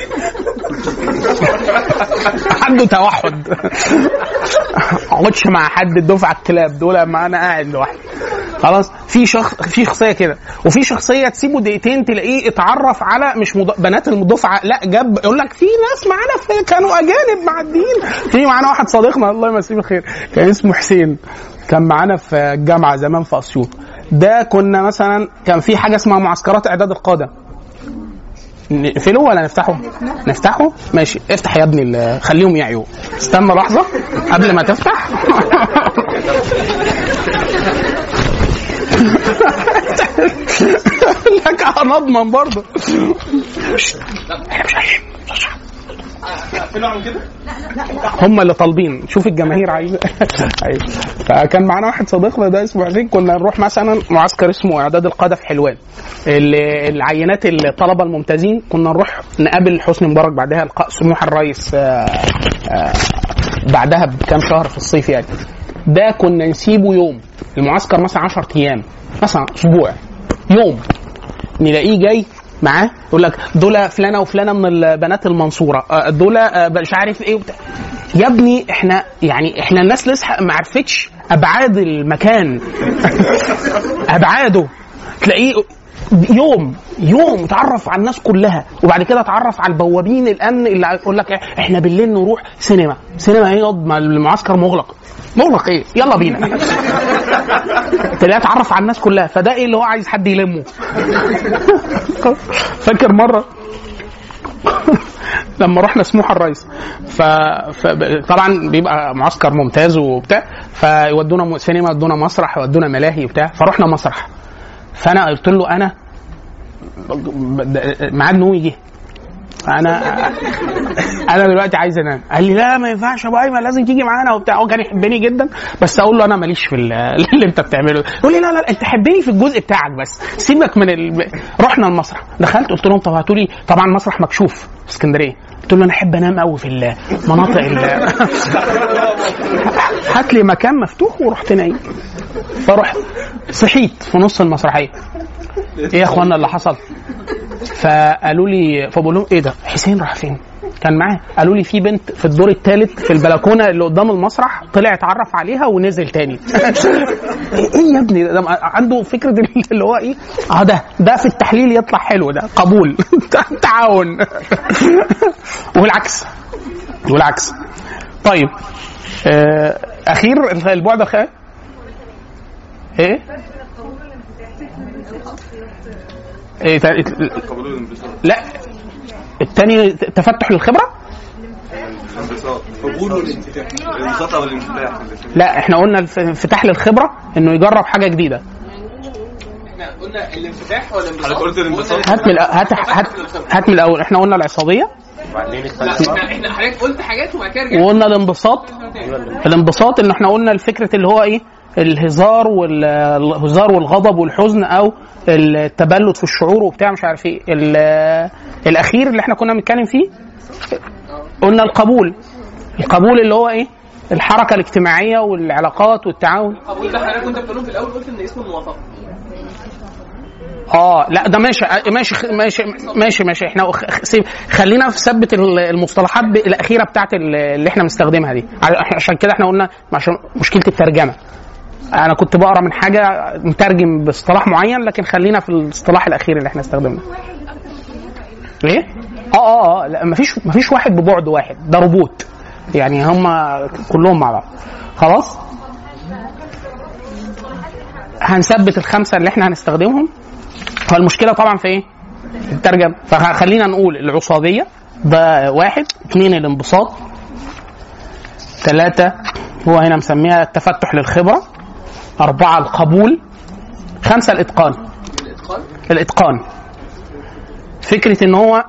عنده توحد اقعدش مع حد الدفعه الكلاب دول اما انا قاعد لوحدي خلاص في شخص في شخصيه كده وفي شخصيه تسيبه دقيقتين تلاقيه اتعرف على مش مد... بنات الدفعه لا جاب يقول لك في ناس معانا في كانوا اجانب معديين في معانا واحد صديقنا الله يمسيه بالخير كان اسمه حسين كان معانا في الجامعه زمان في اسيوط ده كنا مثلا كان في حاجه اسمها معسكرات اعداد القاده نقفله ولا نفتحه؟ نفتحه؟ ماشي افتح يا ابني ال- خليهم يعيوا استنى لحظة قبل ما تفتح لك هنضمن برضه احنا مش عايشين هم اللي طالبين شوف الجماهير عايزه أيوة. فكان معانا واحد صديقنا ده اسمه حسين كنا نروح مثلا معسكر اسمه اعداد القاده في حلوان ال- العينات الطلبه الممتازين كنا نروح نقابل حسني مبارك بعدها لقاء سموح الرئيس آه، آه، بعدها بكام شهر في الصيف يعني ده كنا نسيبه يوم المعسكر مثلا 10 ايام مثلا اسبوع يوم نلاقيه جاي معاه يقول لك دول فلانه وفلانه من البنات المنصوره آه، دول آه، مش عارف ايه وبتاع. يا ابني احنا يعني احنا الناس لسه ما عرفتش ابعاد المكان ابعاده تلاقيه يوم يوم اتعرف على الناس كلها وبعد كده اتعرف على البوابين الامن اللي يقول لك إيه، احنا بالليل نروح سينما سينما ايه يقعد ما المعسكر مغلق مغلق ايه يلا بينا تلاقيه اتعرف على الناس كلها فده ايه اللي هو عايز حد يلمه فاكر مره لما رحنا سموحه الرئيس ف... فطبعا بيبقى معسكر ممتاز وبتاع فيودونا م- سينما يودونا مسرح يودونا ملاهي وبتاع فرحنا مسرح فانا قلت له انا ميعاد نومي جه انا انا دلوقتي عايز انام قال لي لا ما ينفعش يا ابو ايمن لازم تيجي معانا وبتاع هو كان يحبني جدا بس اقول له انا ماليش في ال- اللي انت بتعمله يقول لي لا لا انت حبني في الجزء بتاعك بس سيبك من ال... رحنا المسرح دخلت قلت لهم طب هاتوا لي طبعا مسرح مكشوف في اسكندريه قلت له انا احب انام قوي في المناطق ال... هات لي مكان مفتوح ورحت نايم فرحت صحيت في نص المسرحيه ايه يا اخوانا اللي حصل فقالوا لي فبقول لهم ايه ده حسين راح فين كان معاه قالوا لي في بنت في الدور الثالث في البلكونه اللي قدام المسرح طلع اتعرف عليها ونزل تاني ايه يا ابني ده عنده فكره اللي هو ايه اه ده ده في التحليل يطلع حلو ده قبول تعاون والعكس والعكس طيب آه اخير البعد الخ... ايه ايه تا- قبول الانبساط لا الثاني تفتح للخبره الانبساط قبول والانفتاح الانبساط او الانفتاح الاتنين. لا احنا قلنا الف- انفتاح للخبره انه يجرب حاجه جديده احنا قلنا الانفتاح ولا حضرتك قلت الانبساط هات من الأ- هات هات هات من الاول احنا قلنا العصابيه لا احنا احنا حضرتك قلت حاجات وبعد كده رجعت وقلنا الانبساط الانبساط ان احنا قلنا الفكره اللي هو ايه الهزار والهزار والغضب والحزن او التبلد في الشعور وبتاع مش عارف ايه ال- الاخير اللي احنا كنا بنتكلم فيه قلنا القبول القبول اللي هو ايه الحركه الاجتماعيه والعلاقات والتعاون القبول ده حضرتك كنت بتقوله في الاول قلت ان اسمه الموافقه اه لا ده ماشي ماشي ماشي ماشي ماشي احنا خ- سيب- خلينا في ثبت ال- المصطلحات ب- الاخيره بتاعت ال- اللي احنا بنستخدمها دي ع- عشان كده احنا قلنا عشان مشكله الترجمه انا كنت بقرا من حاجه مترجم باصطلاح معين لكن خلينا في الاصطلاح الاخير اللي احنا استخدمناه ايه اه اه اه لا مفيش مفيش واحد ببعد واحد ده روبوت يعني هم كلهم مع بعض خلاص هنثبت الخمسه اللي احنا هنستخدمهم فالمشكله طبعا في ايه؟ في الترجمه فخلينا نقول العصابيه ده واحد اثنين الانبساط ثلاثة هو هنا مسميها التفتح للخبرة أربعة القبول خمسة الإتقان الاتقان الإتقان فكرة إن هو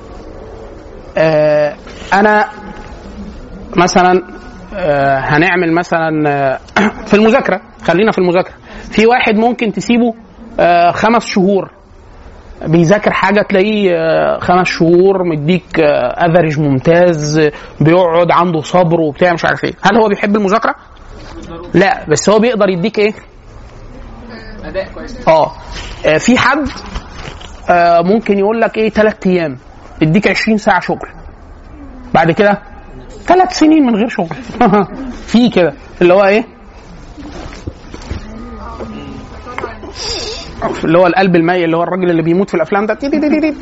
آه أنا مثلا آه هنعمل مثلا آه في المذاكرة خلينا في المذاكرة في واحد ممكن تسيبه آه خمس شهور بيذاكر حاجة تلاقيه آه، خمس شهور مديك افريج ممتاز آه، بيقعد عنده صبر وبتاع مش عارف ايه هل هو بيحب المذاكرة؟ لا بس هو بيقدر يديك ايه؟ اداء كويس اه آه، في حد آه، ممكن يقول لك ايه ثلاث ايام يديك 20 ساعه شغل بعد كده ثلاث سنين من غير شغل في كده اللي هو ايه اللي هو القلب الميت اللي هو الراجل اللي بيموت في الافلام ده تي- تي- تي- تي-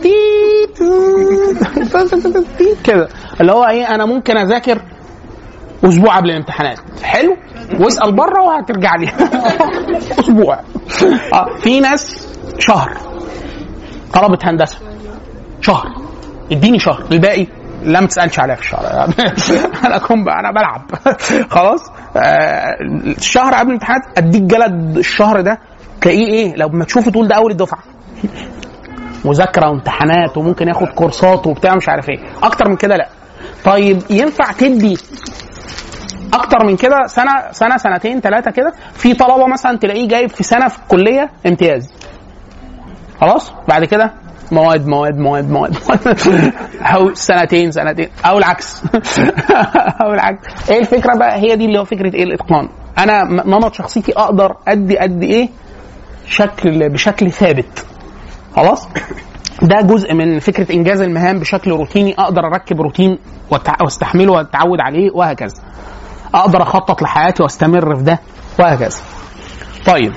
تي- تي- كده اللي هو ايه انا ممكن اذاكر اسبوع قبل الامتحانات حلو واسال بره وهترجع لي اسبوع اه في ناس شهر طلبه هندسه شهر اديني شهر الباقي لا ما تسالش عليها في الشهر انا اكون انا بلعب خلاص آه الشهر قبل الامتحانات اديك جلد الشهر ده تلاقيه ايه لو ما تشوفه تقول ده اول الدفعه مذاكره وامتحانات وممكن ياخد كورسات وبتاع مش عارف ايه اكتر من كده لا طيب ينفع تدي اكتر من كده سنه سنه سنتين ثلاثه كده في طلبه مثلا تلاقيه جايب في سنه في الكليه امتياز خلاص بعد كده مواد مواد مواد مواد, مواد. او سنتين سنتين او العكس او العكس ايه الفكره بقى هي دي اللي هو فكره ايه الاتقان انا م- نمط شخصيتي اقدر ادي قد ايه شكل بشكل ثابت خلاص ده جزء من فكره انجاز المهام بشكل روتيني اقدر اركب روتين وأتع- واستحمله واتعود عليه وهكذا اقدر اخطط لحياتي واستمر في ده وهكذا طيب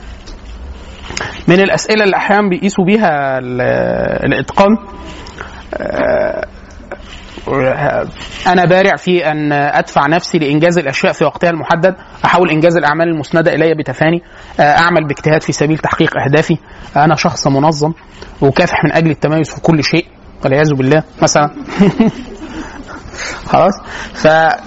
من الاسئله اللي احيانا بيقيسوا بيها ال- الاتقان آه، انا بارع في ان ادفع نفسي لانجاز الاشياء في وقتها المحدد احاول انجاز الاعمال المسنده الي بتفاني آه، اعمل باجتهاد في سبيل تحقيق اهدافي انا شخص منظم وكافح من اجل التميز في كل شيء والعياذ بالله مثلا خلاص ف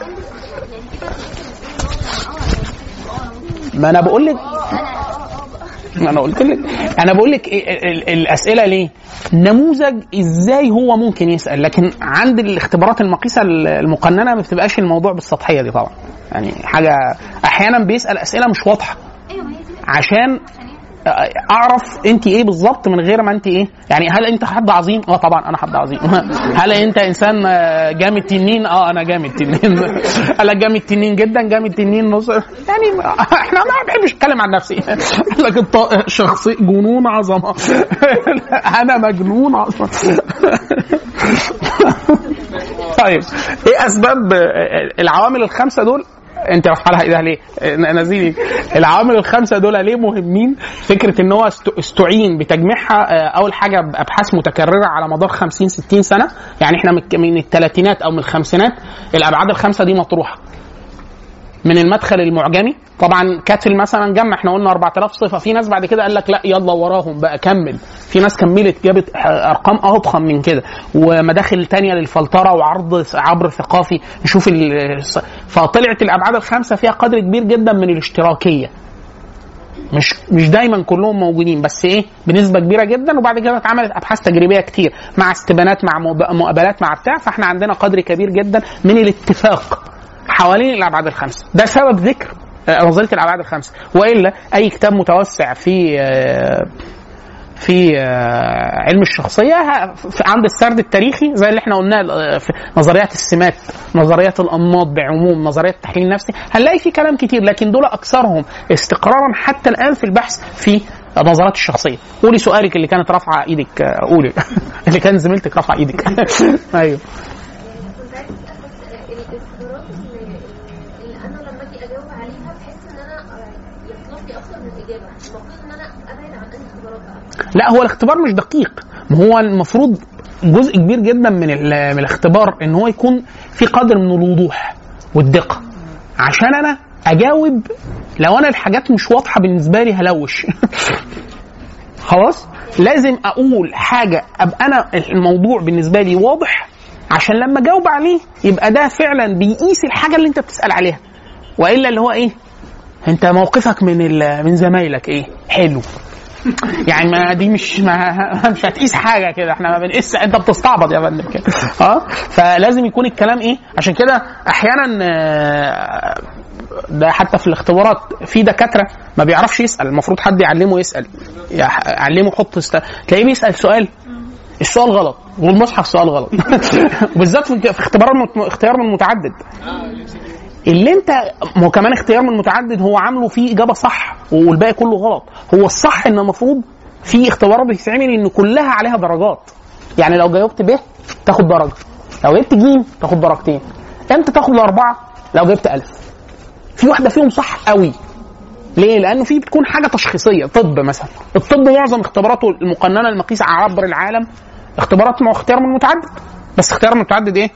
ما انا بقول لك ما انا قلت لك انا بقول لك إيه ال- ال- الاسئله ليه؟ نموذج ازاي هو ممكن يسال لكن عند الاختبارات المقيسه المقننه ما بتبقاش الموضوع بالسطحيه دي طبعا يعني حاجه احيانا بيسال اسئله مش واضحه عشان اعرف انت ايه بالظبط من غير ما انت ايه يعني هل انت حد عظيم اه طبعا انا حد عظيم هل انت انسان آه، جامد تنين اه انا جامد تنين انا جامد تنين جدا جامد تنين نص يعني احنا ما بحبش اتكلم عن نفسي قال لك الط- شخصي جنون عظمه انا مجنون عظمه طيب ايه اسباب آه، العوامل الخمسه دول انت رافعه لها ايدها ليه؟ نزيلي العوامل الخمسه دول ليه مهمين؟ فكره ان هو است- استعين بتجميعها آه، اول حاجه بابحاث متكرره على مدار 50 60 سنه يعني احنا من- من الثلاثينات او من الخمسينات الابعاد الخمسه دي مطروحه من المدخل المعجمي طبعا كاتل مثلا جمع احنا قلنا 4000 صفه في ناس بعد كده قال لك لا يلا وراهم بقى كمل في ناس كملت جابت ارقام اضخم من كده ومداخل تانية للفلتره وعرض عبر ثقافي نشوف ال- فطلعت الابعاد الخمسه فيها قدر كبير جدا من الاشتراكيه مش مش دايما كلهم موجودين بس ايه بنسبه كبيره جدا وبعد كده اتعملت ابحاث تجريبيه كتير مع استبانات مع مب- مقابلات مع بتاع فاحنا عندنا قدر كبير جدا من الاتفاق حوالين الابعاد الخمسه ده سبب ذكر آه، نظريه الابعاد الخمسه والا اي كتاب متوسع في آه، في آه، علم الشخصيه ه- في- عند السرد التاريخي زي اللي احنا قلناه آه، في نظريات السمات نظريات الانماط بعموم نظريات التحليل النفسي هنلاقي في كلام كتير لكن دول اكثرهم استقرارا حتى الان في البحث في نظرات الشخصيه قولي سؤالك اللي كانت رافعه ايدك آه، قولي اللي كان زميلتك رافعه ايدك ايوه كنت عايز اسال بس الاختبارات اللي, اللي انا لما اجي اجاوب عليها بحس ان انا آه، يطلب لي اكتر من اجابه المفروض ان انا ابعد عن الاختبارات بقى لا هو الاختبار مش دقيق ما هو المفروض جزء كبير جدا من ال- من الاختبار ان هو يكون في قدر من الوضوح والدقه عشان انا اجاوب لو انا الحاجات مش واضحه بالنسبه لي هلوش خلاص لازم اقول حاجه ابقى انا الموضوع بالنسبه لي واضح عشان لما اجاوب عليه يبقى ده فعلا بيقيس الحاجه اللي انت بتسال عليها والا اللي هو ايه انت موقفك من ال- من زمايلك ايه حلو يعني ما دي مش ما مش هتقيس حاجه كده احنا ما بنقيس انت بتستعبط يا فندم كده اه فلازم يكون الكلام ايه عشان كده احيانا آه، ده حتى في الاختبارات في دكاتره ما بيعرفش يسال المفروض حد يعلمه يسال يح- يعلمه يحط است... تلاقيه بيسال سؤال السؤال غلط والمصحف سؤال غلط وبالذات في في اختبار المت- اختيار من متعدد اللي انت ما هو كمان اختيار من متعدد هو عامله فيه اجابه صح والباقي كله غلط هو الصح ان المفروض في اختبارات بتتعمل ان كلها عليها درجات يعني لو جاوبت ب تاخد درجه لو جبت ج تاخد درجتين انت تاخد اربعه لو جبت الف في واحده فيهم صح قوي ليه؟ لانه في بتكون حاجه تشخيصيه طب مثلا الطب معظم اختباراته المقننه المقيسه عبر العالم اختبارات مع اختيار من متعدد بس اختيار من متعدد ايه؟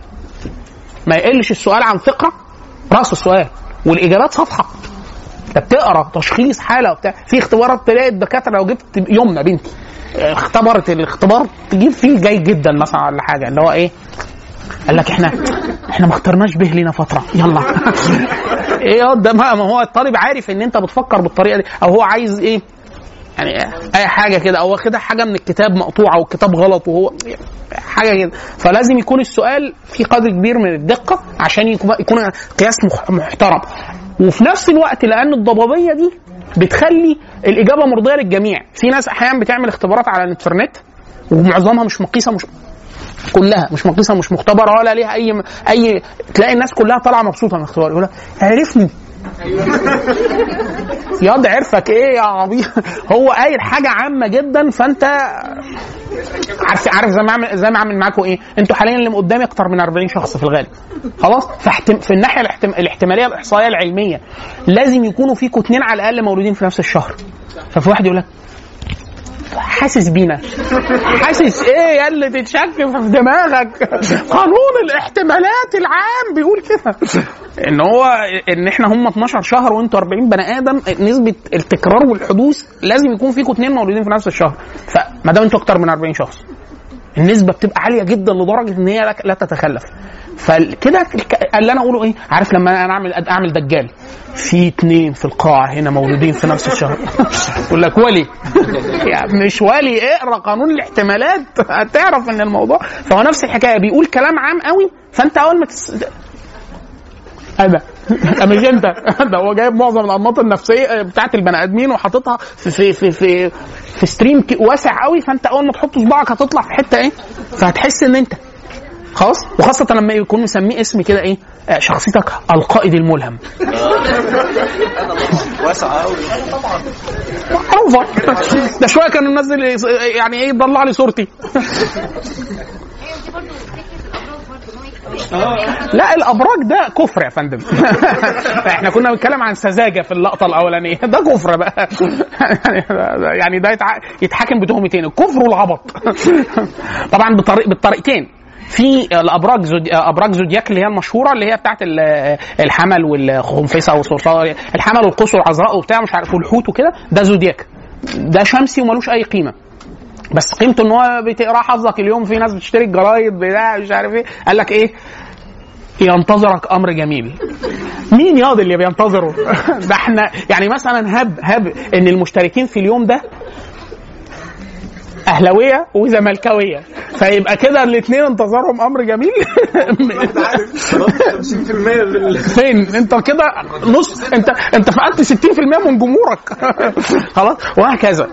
ما يقلش السؤال عن فقره راس السؤال والاجابات صفحه انت بتقرا تشخيص حاله وبتاع في اختبارات تلاقي الدكاتره لو جبت يمنى بنتي اختبرت الاختبار تجيب فيه جيد جدا مثلا ولا حاجه اللي هو ايه قال لك احنا احنا ما اخترناش به لينا فتره يلا ايه يا ده ما ما هو الطالب عارف ان انت بتفكر بالطريقه دي او هو عايز ايه يعني اي حاجه كده او واخدها حاجه من الكتاب مقطوعه والكتاب غلط وهو حاجه كده فلازم يكون السؤال في قدر كبير من الدقه عشان يكون يكون قياس مح- محترم وفي نفس الوقت لان الضبابيه دي بتخلي الاجابه مرضيه للجميع في ناس احيانا بتعمل اختبارات على الانترنت ومعظمها مش مقيسه مش كلها مش مقيسه مش مختبره ولا ليها اي اي تلاقي الناس كلها طالعه مبسوطه من الاختبار يقول لك عرفني ياض عرفك ايه يا عبيط هو قايل حاجه عامه جدا فانت عارف عارف زي ما اعمل زي ما اعمل معاكم ايه انتوا حاليا اللي قدامي اكتر من 40 شخص في الغالب خلاص فاحتم... في الناحيه الاحتم... الاحتماليه الاحصائيه العلميه لازم يكونوا فيكم اثنين على الاقل مولودين في نفس الشهر ففي واحد يقول لك حاسس بينا حاسس ايه يا اللي تتشك في دماغك قانون الاحتمالات العام بيقول كده ان هو ان احنا هم 12 شهر وانتوا 40 بني ادم نسبه التكرار والحدوث لازم يكون فيكم اثنين مولودين في نفس الشهر فما دام انتوا اكتر من 40 شخص النسبه بتبقى عاليه جدا لدرجه ان هي لا- لا تتخلف فكده الك- اللي انا اقوله ايه عارف لما انا اعمل اعمل دجال في اتنين في القاعه هنا مولودين في نفس الشهر يقول لك ولي يعني مش ولي اقرا قانون الاحتمالات هتعرف ان الموضوع فهو نفس الحكايه بيقول كلام عام قوي فانت اول ما تس... هذا مش انت ده هو جايب معظم الانماط النفسيه بتاعت البني ادمين وحاططها في في في في, في ستريم ك- واسع قوي فانت اول ما تحط صباعك هتطلع في حته ايه فهتحس ان انت خلاص وخاصة لما يكون مسميه اسم كده ايه آه، شخصيتك القائد الملهم واسعه قوي معروفة ده شوية كانوا منزل يعني ايه يطلع لي صورتي لا الابراج ده كفر يا فندم احنا كنا بنتكلم عن سذاجه في اللقطه الاولانيه ده كفر بقى يعني ده يتع- يتحاكم بتهمتين الكفر والعبط طبعا بطريق بالطريقتين في الابراج زودي... ابراج زودياك اللي هي المشهوره اللي هي بتاعت ال- الحمل والخنفسه والصرصار الحمل والقوس والعذراء وبتاع مش عارف والحوت وكده ده زودياك ده شمسي وملوش اي قيمه بس قيمته ان هو بتقرا حظك اليوم في ناس بتشتري الجرايد بتاع مش عارف ايه قال لك ايه ينتظرك امر جميل مين ياض اللي بينتظره ده احنا يعني مثلا هب هب ان المشتركين في اليوم ده اهلاويه وزملكاويه فيبقى كده الاثنين انتظرهم امر جميل 50% بال فين انت كده نص انت انت فقدت 60% من جمهورك خلاص وهكذا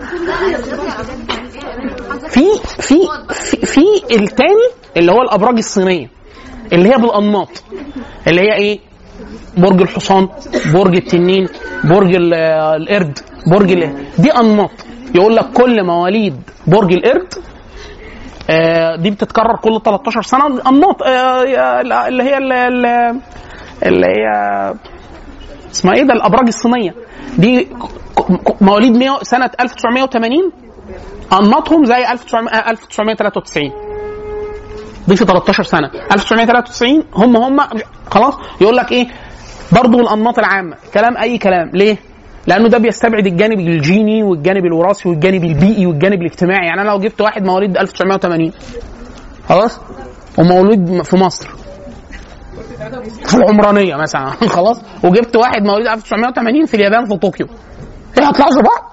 في في في, في التاني اللي هو الابراج الصينيه اللي هي بالانماط اللي هي ايه برج الحصان برج التنين برج ال- القرد برج ال... دي انماط يقول لك كل مواليد برج القرد آه، دي بتتكرر كل 13 سنه انماط آه، اللي هي ال- ال- اللي هي اسمها ايه ده الابراج الصينيه دي ك- ك- مواليد 100 سنه 1980 انماطهم زي 1900 آه، 1993 دي في 13 سنه 1993 هم هم خلاص يقول لك ايه برضه الانماط العامه كلام اي كلام ليه لانه ده بيستبعد الجانب الجيني والجانب الوراثي والجانب البيئي والجانب الاجتماعي يعني انا لو جبت واحد مواليد 1980 خلاص ومولود في مصر في العمرانيه مثلا خلاص وجبت واحد مواليد 1980 في اليابان في طوكيو ايه هيطلعوا زي بعض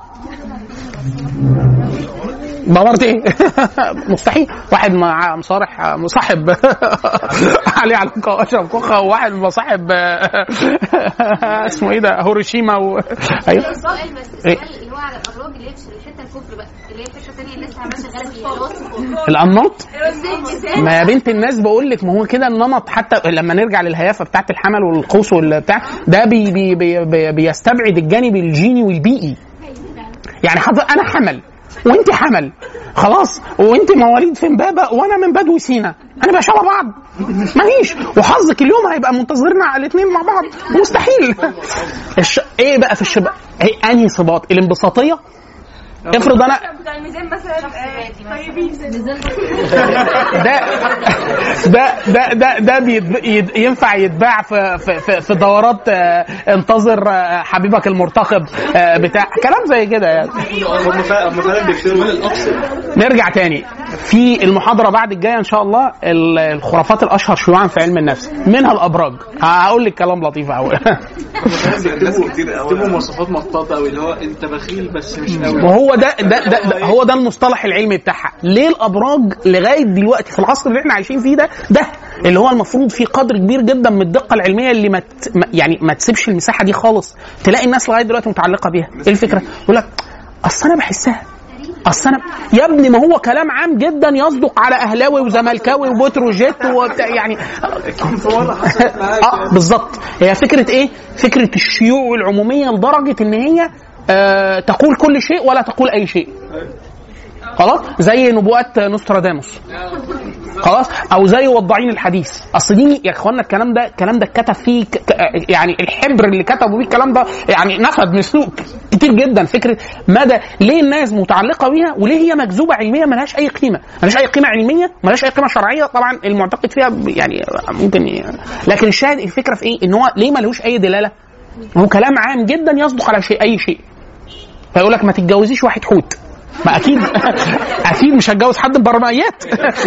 دورت ايه؟ مستحيل واحد مع مصارح مصاحب علي على اشرف كوخه وواحد مصاحب اسمه ايه ده هيروشيما و... ايوه سؤال بس إيه؟ السؤال اللي هو على الابراج اللي هي في الحته الكفر بقى اللي هي فكره ثانيه الناس عماله شغاله فيها اللي هو الصفات. الانماط ازاي ما يا بنت الناس بقول لك ما هو كده النمط حتى لما نرجع للهيافه بتاعت الحمل والقوس والبتاع ده بي بي بي بي بيستبعد الجانب الجيني والبيئي يعني حضر انا حمل وانت حمل خلاص وانت مواليد في امبابه وانا من بدو سينا انا بقى شبه بعض مفيش وحظك اليوم هيبقى منتظرنا الاثنين مع بعض مستحيل الش... ايه بقى في الشباب ايه انهي صفات الانبساطيه افرض انا بتاع الميزان مثلا آه، طيبين ده ده ده ده ده بيتب- يد- ينفع يتباع في في في, في دورات آه، انتظر آه، حبيبك المرتقب آه، بتاع كلام زي كده يعني هم فعلا هم فعلا بيكتبوا الاقصى نرجع تاني في المحاضره بعد الجايه ان شاء الله ال- الخرافات الاشهر شيوعا في علم النفس منها الابراج هقول لك كلام لطيف قوي ناس كتير قوي بيكتبوا مواصفات مطاطه قوي اللي هو انت بخيل بس مش قوي وهو ده ده, ده, ده هو ده المصطلح العلمي بتاعها ليه الابراج لغايه دلوقتي في العصر اللي احنا عايشين فيه ده ده اللي هو المفروض فيه قدر كبير جدا من الدقه العلميه اللي ما ت- ما- يعني ما تسيبش المساحه دي خالص تلاقي الناس لغايه دلوقتي متعلقه بيها ايه الفكره يقول لك اصل انا بحسها اصل انا يا ابني ما هو كلام عام جدا يصدق على اهلاوي وزملكاوي وبتروجيت وبتاع يعني اه بالظبط هي فكره ايه؟ فكره الشيوع العموميه لدرجه ان هي آه تقول كل شيء ولا تقول اي شيء خلاص زي نبوءات نوستراداموس خلاص او زي وضاعين الحديث اصل دي يا اخوانا الكلام ده الكلام ده اتكتب فيه ك- ك- يعني الحبر اللي كتبوا بيه الكلام ده يعني نفد من السوق كتير جدا فكره مدى ليه الناس متعلقه بيها وليه هي مكذوبه علميا ملهاش اي قيمه ملهاش اي قيمه علميه ملهاش اي قيمه شرعيه طبعا المعتقد فيها ب- يعني ممكن ي... لكن الشاهد الفكره في ايه ان هو ليه ملهوش اي دلاله هو كلام عام جدا يصدق على شيء اي شيء فيقول لك ما تتجوزيش واحد حوت ما اكيد اكيد مش هتجوز حد ببرمائيات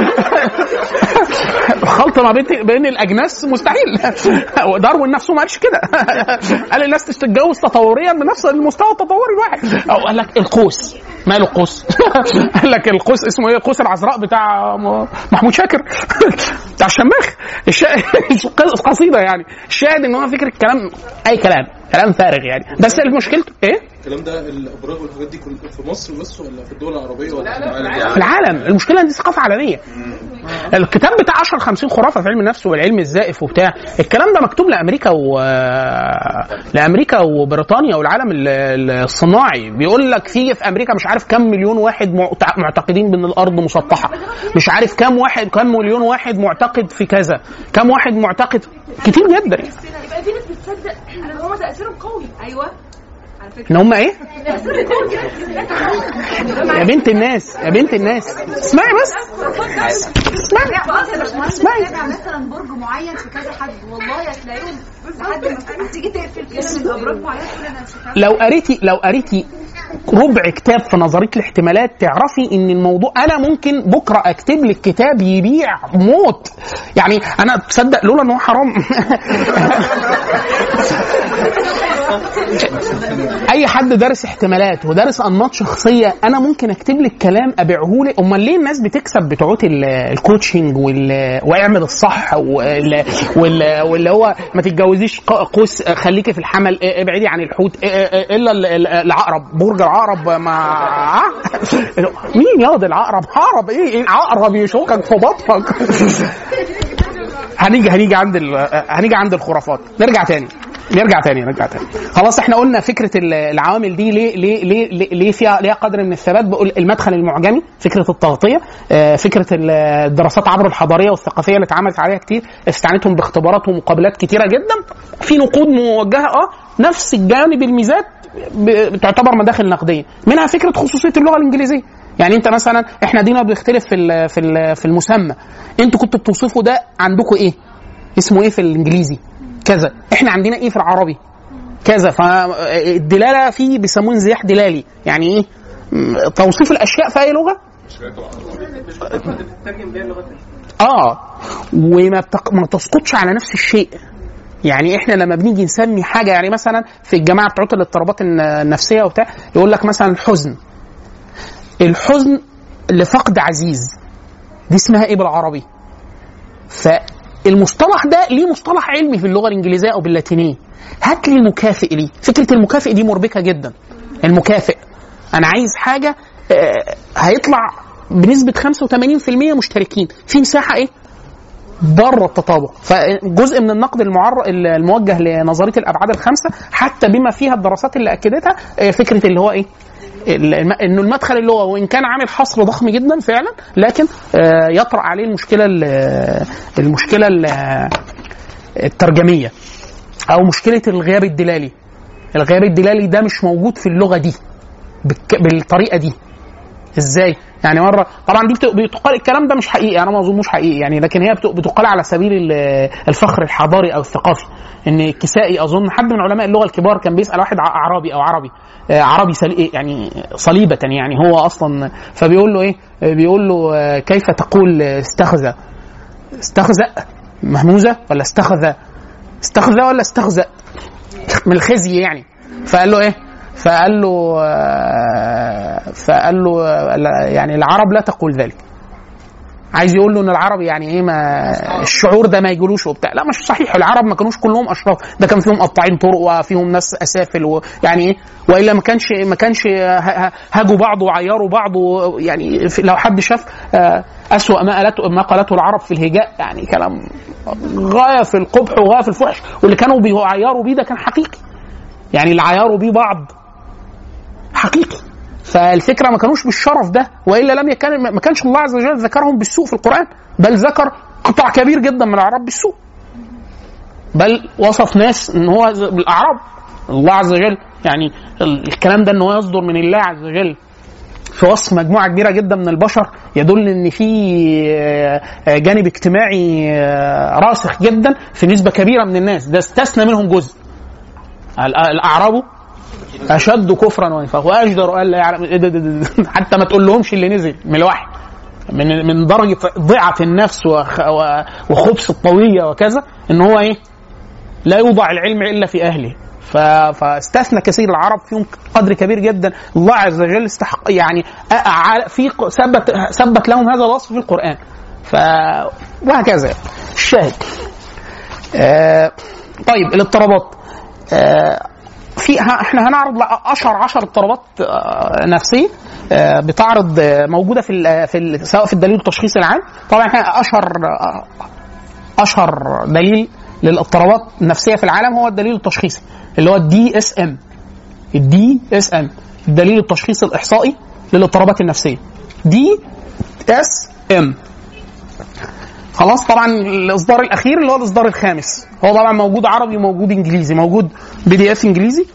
الخلط ما بين بين الاجناس مستحيل داروين نفسه ما قالش كده قال الناس تتجوز تطوريا بنفس المستوى التطوري الواحد او قال لك القوس ماله القوس قال لك القوس اسمه ايه القوس العذراء بتاع محمود شاكر بتاع الشماخ الشا- القصيده يعني الشاهد ان هو فكره كلام اي كلام كلام فارغ يعني بس المشكلته ايه الكلام ده الابراج والحاجات دي كل في مصر بس ولا في الدول العربيه ولا لا، في لا، العالم؟ في العالم المشكله ان دي ثقافه عالميه الكتاب بتاع 10 50 خرافه في علم النفس والعلم الزائف وبتاع الكلام ده مكتوب لامريكا و لامريكا وبريطانيا والعالم ال- ال- الصناعي بيقول لك في في امريكا مش عارف كم مليون واحد معت- معتقدين بان الارض مسطحه مش عارف كم واحد كم مليون واحد معتقد في كذا كم واحد معتقد كتير جدا يبقى في ناس بتصدق ان هو تاثيرهم قوي ايوه على فكره ان هم ايه تاثيرهم قوي يا بنت الناس يا بنت الناس اسمعي بس اسمعي اسمعي مثلا برج معين في كذا حد والله هتلاقيهم لحد ما تيجي تقفل كده من ابراج معينه تقول انا مش هكمل. لو قريتي لو قريتي ربع كتاب في نظريه الاحتمالات تعرفي ان الموضوع انا ممكن بكره اكتب لك كتاب يبيع موت يعني انا تصدق لولا ان هو حرام اي حد دارس احتمالات ودارس انماط شخصيه انا ممكن اكتب لك كلام ابيعه لك امال ليه الناس بتكسب بتوعات ال- الكوتشنج وال- واعمل الصح وال- وال- واللي هو ما تتجوزيش ق- قوس خليكي في الحمل اه، ابعدي عن الحوت اه، اه، الا ال- ال- العقرب برج العقرب ما مين ياض العقرب عقرب ايه ايه عقرب يشوكك في بطنك هنيجي هنيجي عند ال- هنيجي عند الخرافات نرجع تاني نرجع تاني نرجع تاني خلاص احنا قلنا فكره ال- العوامل دي ليه ليه ليه ليه, ليه فيها ليها قدر من الثبات بقول المدخل المعجمي فكره التغطيه آه، فكره ال- الدراسات عبر الحضاريه والثقافيه اللي اتعملت عليها كتير استعنتهم باختبارات ومقابلات كتيره جدا في نقود موجهه اه نفس الجانب الميزات ب- بتعتبر مداخل نقديه منها فكره خصوصيه اللغه الانجليزيه يعني انت مثلا احنا دينا بنختلف في ال- في ال- في المسمى انتوا كنتوا بتوصفوا ده عندكم ايه اسمه ايه في الانجليزي كذا احنا عندنا ايه في العربي كذا فالدلاله فيه بيسموه انزياح دلالي يعني ايه م- توصيف الاشياء في اي لغه بتترجم بيها اللغه التانية. اه وما بتق... ما تسقطش على نفس الشيء يعني احنا لما بنيجي نسمي حاجه يعني مثلا في الجماعه بتوع الاضطرابات الن- النفسيه وبتاع يقول لك مثلا الحزن الحزن لفقد عزيز دي اسمها ايه بالعربي فالمصطلح ده ليه مصطلح علمي في اللغه الانجليزيه او باللاتينيه هات لي مكافئ ليه فكره المكافئ دي مربكه جدا المكافئ انا عايز حاجه آه، هيطلع بنسبه 85% مشتركين في مساحه ايه بره التطابق فجزء من النقد المعر... الموجه لنظريه الابعاد الخمسه حتى بما فيها الدراسات اللي اكدتها آه، فكره اللي هو ايه الم... انه المدخل اللغوي وان كان عامل حصر ضخم جدا فعلا لكن آه، يطرا عليه المشكله ال... المشكله ال... الترجميه او مشكله الغياب الدلالي الغياب الدلالي ده مش موجود في اللغه دي بالك... بالطريقه دي ازاي يعني مره طبعا دي بت- بتقال الكلام ده مش حقيقي انا ما اظنوش حقيقي يعني لكن هي بت- بتقال على سبيل ال- الفخر الحضاري او الثقافي ان الكسائي اظن حد من علماء اللغه الكبار كان بيسال واحد ع- اعرابي او عربي آه، عربي سلي يعني صليبه يعني هو اصلا فبيقول له ايه آه، بيقول له آه، كيف تقول آه، استخذ استخذ مهموزه ولا استخذ استخذ ولا استخذ من الخزي يعني فقال له ايه فقال له آه، فقال له آه، لا- يعني العرب لا تقول ذلك عايز يقول له ان العرب يعني ايه ما الشعور ده ما يجولوش وبتاع لا مش صحيح العرب ما كانوش كلهم اشراف ده كان فيهم قطاعين طرق وفيهم ناس اسافل ويعني ايه والا ما كانش ما كانش ه- ه- هاجوا بعض وعيروا بعض و- يعني في- لو حد شاف آه، اسوأ ما قالته ما قالته العرب في الهجاء يعني كلام غايه في القبح وغايه في الفحش واللي كانوا بيعيروا بيه ده كان حقيقي يعني اللي عيروا بيه بعض حقيقي فالفكره ما كانوش بالشرف ده والا لم يكن ما كانش الله عز وجل ذكرهم بالسوء في القران بل ذكر قطاع كبير جدا من الاعراب بالسوء بل وصف ناس ان هو ز- بالاعراب الله عز وجل يعني ال- الكلام ده ان هو يصدر من الله عز وجل في وصف مجموعه كبيره جدا من البشر يدل ان في آه، آه، جانب اجتماعي آه، راسخ جدا في نسبه كبيره من الناس ده استثنى منهم جزء ال- الاعراب اشد كفرا ونفاقا واجدر ان لا يعلم إيه ده- ده- ده- ده. حتى ما تقول لهمش اللي نزل من الوحي من من درجه ضعه النفس وخ- و- وخبث الطويه وكذا ان هو ايه لا يوضع العلم الا في اهله ف- فاستثنى كثير العرب فيهم قدر كبير جدا الله عز وجل استحق يعني أ- أع- في ق- ثبت ثبت لهم هذا الوصف في القران ف وهكذا يعني. الشاهد آه طيب الاضطرابات آه في ها احنا هنعرض اشهر 10 اضطرابات آه، نفسيه آه، بتعرض آه، موجوده في ال في ال سواء في الدليل التشخيصي العام طبعا احنا اشهر آه، اشهر دليل للاضطرابات النفسيه في العالم هو الدليل التشخيصي اللي هو الدي اس ام الدي اس ام الدليل التشخيصي الاحصائي للاضطرابات النفسيه دي اس ام خلاص طبعا الاصدار الاخير اللي هو الاصدار الخامس هو طبعا موجود عربي وموجود انجليزي موجود بي دي اف انجليزي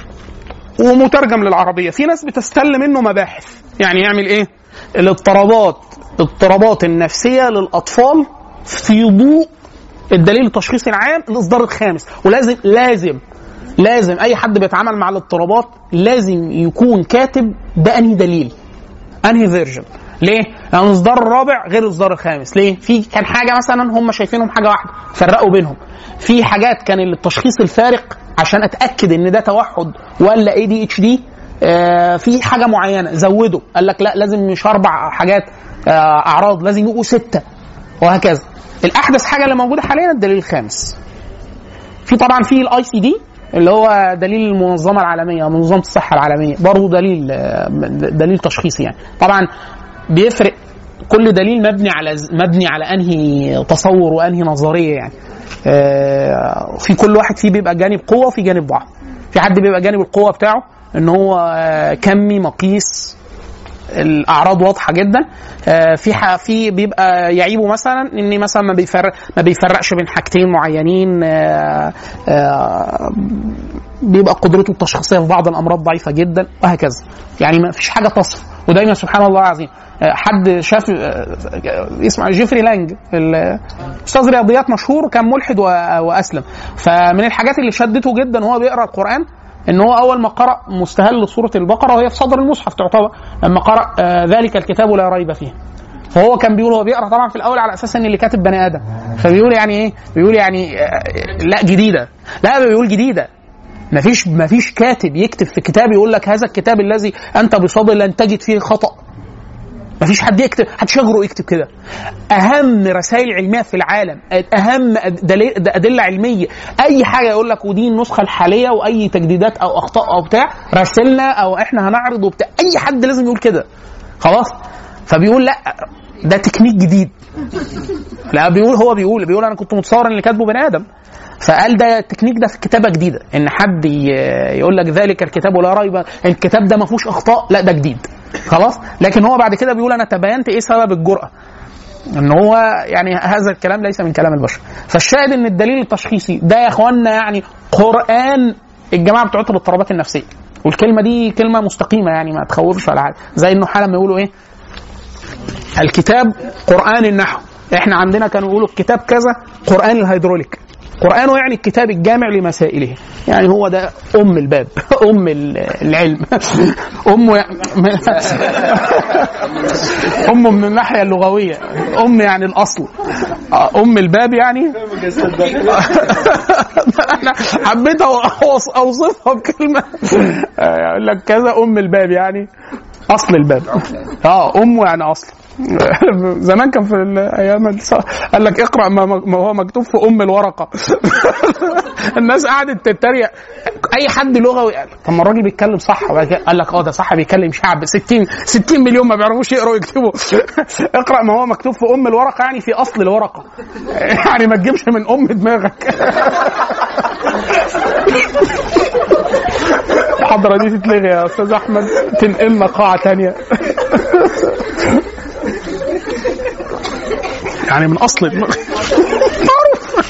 ومترجم للعربيه في ناس بتستل منه مباحث يعني يعمل ايه الاضطرابات الاضطرابات النفسيه للاطفال في ضوء الدليل التشخيصي العام الاصدار الخامس ولازم لازم لازم اي حد بيتعامل مع الاضطرابات لازم يكون كاتب ده انهي دليل انهي فيرجن ليه؟ لان الاصدار الرابع غير الاصدار الخامس، ليه؟ في كان حاجه مثلا هم شايفينهم حاجه واحده فرقوا بينهم. في حاجات كان التشخيص الفارق عشان اتاكد ان ده توحد ولا اي دي اتش دي في حاجه معينه زودوا قال لك لا لازم مش اربع حاجات آه، اعراض لازم يبقوا سته وهكذا. الاحدث حاجه اللي موجوده حاليا الدليل الخامس. في طبعا في الاي سي دي اللي هو دليل المنظمه العالميه منظمه الصحه العالميه برضه دليل آه، دليل تشخيصي يعني طبعا بيفرق كل دليل مبني على مبني على انهي تصور وانهي نظريه يعني آه، في كل واحد فيه بيبقى جانب قوه وفي جانب ضعف في حد بيبقى جانب القوه بتاعه ان هو آه، كمي مقيس الاعراض واضحه جدا آه، في ح- في بيبقى يعيبه مثلا ان مثلا ما بيفرق ما بيفرقش بين حاجتين معينين آه، آه، بيبقى قدرته التشخيصيه في بعض الامراض ضعيفه جدا وهكذا يعني ما فيش حاجه تصف ودايما سبحان الله العظيم آه، حد شاف آه، اسمه جيفري لانج ال- استاذ رياضيات مشهور كان ملحد و- واسلم فمن الحاجات اللي شدته جدا وهو بيقرا القران ان هو اول ما قرا مستهل سوره البقره وهي في صدر المصحف تعتبر لما قرا آه، ذلك الكتاب لا ريب فيه فهو كان بيقول هو بيقرا طبعا في الاول على اساس ان اللي كاتب بني ادم فبيقول يعني ايه بيقول يعني آه، لا جديده لا بيقول جديده مفيش مفيش كاتب يكتب في كتاب يقول لك هذا الكتاب الذي انت بصدد لن تجد فيه خطأ مفيش حد يكتب حدش يجرؤ يكتب كده اهم رسائل علميه في العالم اهم دليل ادله علميه اي حاجه يقول لك ودي النسخه الحاليه واي تجديدات او اخطاء او بتاع راسلنا او احنا هنعرض وبتاع اي حد لازم يقول كده خلاص فبيقول لا ده تكنيك جديد لا بيقول هو بيقول بيقول انا كنت متصور ان اللي كاتبه بني ادم فقال ده التكنيك ده في كتابه جديده ان حد ي- يقول لك ذلك الكتاب لا ريب الكتاب ده ما فيهوش اخطاء لا ده جديد خلاص لكن هو بعد كده بيقول انا تبينت ايه سبب الجرأه ان هو يعني هذا الكلام ليس من كلام البشر فالشاهد ان الدليل التشخيصي ده يا اخوانا يعني قران الجماعه بتوع الاضطرابات النفسيه والكلمه دي كلمه مستقيمه يعني ما تخوفش ولا حاجه زي انه حالا ما يقولوا ايه الكتاب قران النحو احنا عندنا كانوا يقولوا الكتاب كذا قران الهيدروليك قرآنه يعني الكتاب الجامع لمسائله يعني هو ده أم الباب أم ال- العلم أم يعني أم من الناحية اللغوية أم يعني الأصل أم الباب يعني أنا حبيت أوص- أوصفها بكلمة يقول لك كذا أم الباب يعني أصل الباب اه أمه يعني أصل زمان كان في الايام الص- قال لك اقرا ما ما هو مكتوب في ام الورقه الناس قعدت تتريق اي حد لغوي طب ما الراجل بيتكلم صح وبعد كده قال لك اه ده صح بيتكلم شعب 60 60 مليون ما بيعرفوش يقروا ويكتبوا اقرا ما هو مكتوب في ام الورقه يعني في اصل الورقه يعني ما تجيبش من ام دماغك الحضرة دي تتلغي يا استاذ احمد تنقلنا قاعة تانية يعني من اصل الدماغ معروف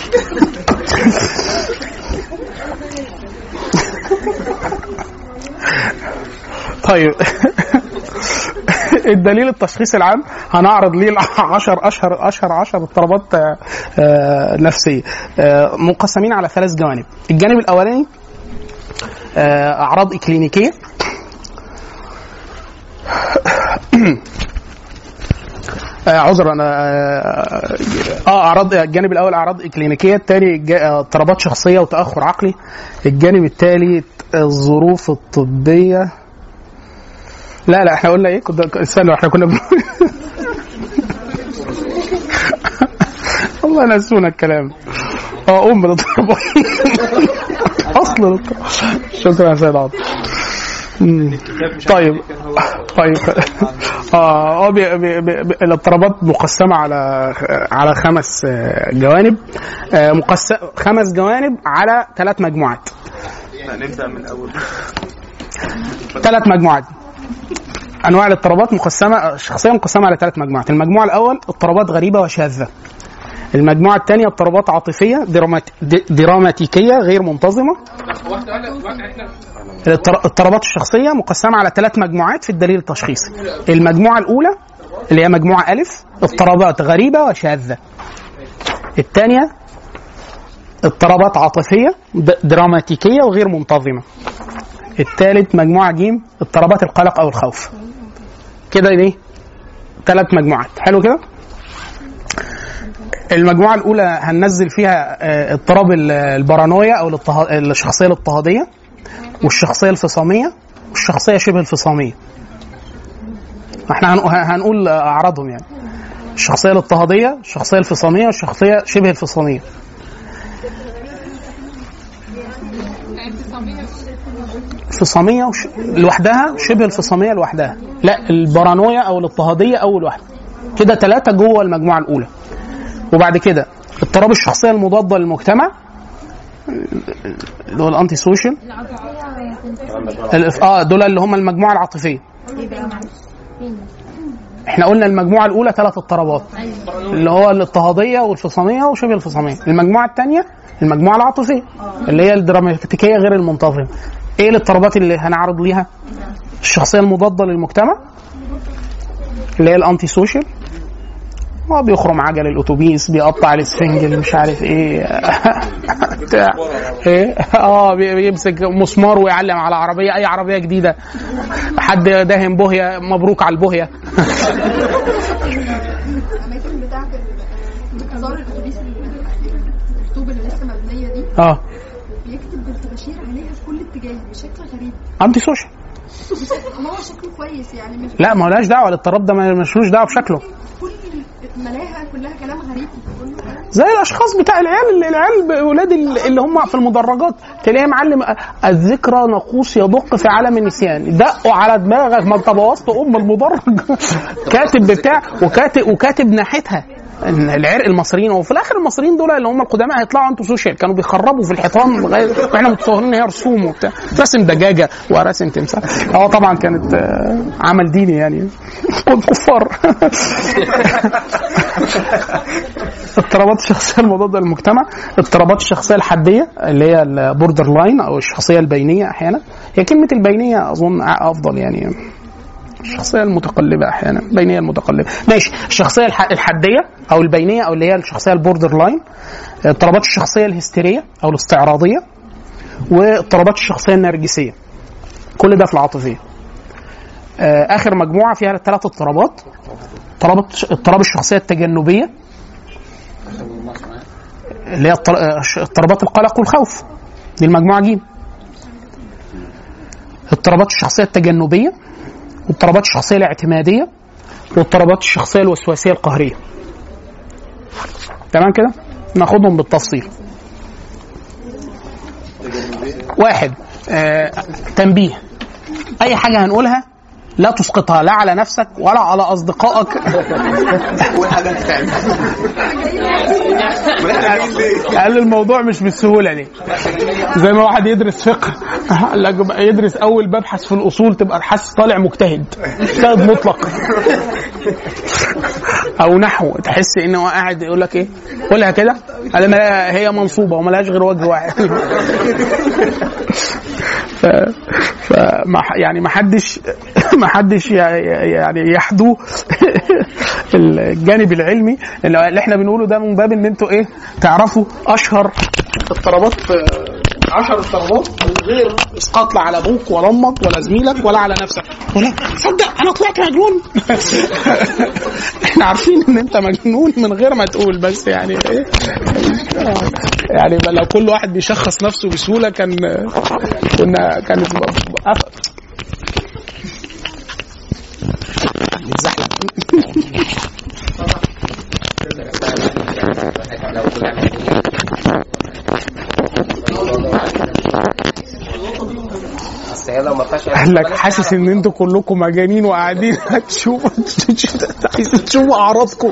طيب الدليل التشخيصي العام هنعرض ليه العشر اشهر اشهر عشر اضطرابات آه، آه، نفسيه آه، مقسمين على ثلاث جوانب الجانب الاولاني آه، اعراض اكلينيكيه آه، عذرا انا اه آه، اعراض الجانب الاول اعراض اكلينيكيه الثاني جا- آه، اضطرابات شخصيه وتاخر عقلي الجانب الثالث الظروف الطبيه لا لا احنا قلنا ايه كنا استنوا احنا كنا بنقول والله نسونا الكلام اه ام للضربات اصل للضربات. شكرا يا سيد عاطف مم. طيب طيب اه هو بي- بي- بي- بي- الاضطرابات مقسمه على على خمس آه، جوانب آه، مقسم خمس جوانب على ثلاث مجموعات نبدا من الاول ثلاث مجموعات انواع الاضطرابات مقسمه شخصيا مقسمه على ثلاث مجموعات المجموعه الاول اضطرابات غريبه وشاذه المجموعه الثانيه اضطرابات عاطفيه درامات د- دراماتيكيه غير منتظمه واحده واحده واحده احنا الاضطر- الاضطرابات الشخصيه مقسمه على ثلاث مجموعات في الدليل التشخيصي المجموعه الاولى اللي هي مجموعه الف اضطرابات غريبه وشاذه الثانيه اضطرابات عاطفيه د- دراماتيكيه وغير منتظمه الثالث مجموعه جيم اضطرابات القلق او الخوف كده ايه ثلاث مجموعات حلو كده المجموعه الاولى هننزل فيها آه، اضطراب ال- البارانويا او الاضطها- الشخصيه الاضطهاديه والشخصيه الفصاميه والشخصيه شبه الفصاميه احنا هن- هنقول اعراضهم يعني الشخصيه الاضطهاديه الشخصيه الفصاميه والشخصيه شبه الفصاميه الفصاميه وش... لوحدها شبه الفصاميه لوحدها لا البارانويا او الاضطهاديه اول واحده كده ثلاثه جوه المجموعه الاولى وبعد كده اضطراب الشخصيه المضاده للمجتمع اللي هو الانتي سوشيال الإف- اه دول اللي هم المجموعه العاطفيه احنا قلنا المجموعه الاولى ثلاث اضطرابات اللي هو الاضطهاديه والفصاميه وشبه الفصاميه المجموعه الثانيه المجموعه العاطفيه اللي هي الدراماتيكيه غير المنتظمه ايه الاضطرابات اللي هنعرض ليها الشخصيه المضاده للمجتمع اللي هي الانتي سوشيال هو بيخرم عجل الاتوبيس بيقطع الاسفنجل مش عارف ايه بتاع ايه اه بي- بيمسك مسمار ويعلم على عربيه اي عربيه جديده حد داهم بوهيه مبروك على البوهيه الاماكن بتاعت انتظار الاتوبيس الطوب اللي لسه مبنيه دي اه بيكتب بالطباشير عليها في كل اتجاه بشكل غريب انتي سوشيال ما هو شكله كويس يعني مش لا ما لهاش دعوه الاضطراب ده ما- ملوش دعوه بشكله كل ملاها كلها كلام غريب كله كلام زي الاشخاص بتاع العيال اللي العيال اولاد اللي هم في المدرجات تلاقيه معلم الذكرى ناقوس يدق في عالم النسيان دقوا على دماغك ما انت بوظت ام المدرج كاتب بتاع وكاتب وكاتب ناحيتها إن العرق المصريين وفي الاخر المصريين دول اللي هم القدماء هيطلعوا انتوا سوشيال كانوا بيخربوا في الحيطان لغايه واحنا متصورين ان هي رسوم وبتاع رسم دجاجه ورسم تمثال اه طبعا كانت آه، عمل ديني يعني كفار اضطرابات الشخصيه المضاده للمجتمع اضطرابات الشخصيه الحديه اللي هي البوردر لاين او الشخصيه البينيه احيانا هي كلمه البينيه اظن افضل يعني الشخصيه المتقلبه احيانا البينيه المتقلبه ماشي الشخصيه الح- الحديه او البينيه او اللي هي الشخصيه البوردر لاين اضطرابات الشخصيه الهستيريه او الاستعراضيه واضطرابات الشخصيه النرجسيه كل ده في العاطفيه آه، اخر مجموعه فيها ثلاث اضطرابات اضطراب اضطراب الشخصيه التجنبيه اللي هي اضطر- آه، اضطرابات القلق والخوف دي المجموعه ج اضطرابات الشخصيه التجنبيه واضطرابات الشخصيه الاعتماديه واضطرابات الشخصيه الوسواسيه القهريه تمام كده ناخدهم بالتفصيل واحد آه تنبيه اي حاجه هنقولها لا تسقطها لا على نفسك ولا على اصدقائك قال الموضوع مش بالسهوله دي زي ما واحد يدرس فقه قال لك بقى يدرس اول ببحث في الاصول تبقى حاسس طالع مجتهد مجتهد مطلق او نحو تحس ان هو قاعد يقول لك ايه قولها كده قال ما هي منصوبه وملهاش غير وجه واحد ف... فما ح- يعني ما حدش ما حدش ي- ي- يعني يحدو الجانب العلمي اللي احنا بنقوله ده من باب ان انتوا ايه تعرفوا اشهر اضطرابات 10 اضطرابات من غير اسقاط لا على ابوك ولا امك ولا زميلك ولا على نفسك ولا صدق انا طلعت مجنون احنا عارفين ان انت مجنون من غير ما تقول بس يعني ايه يعني لو كل واحد بيشخص نفسه بسهوله كان كنا كانت أف... بيتزحلق لو بنعمل اصل هي لو ما فيهاش قال لك حاسس ان انتوا كلكم مجانين وقاعدين هتشوفوا عايزين تشوفوا اعراضكم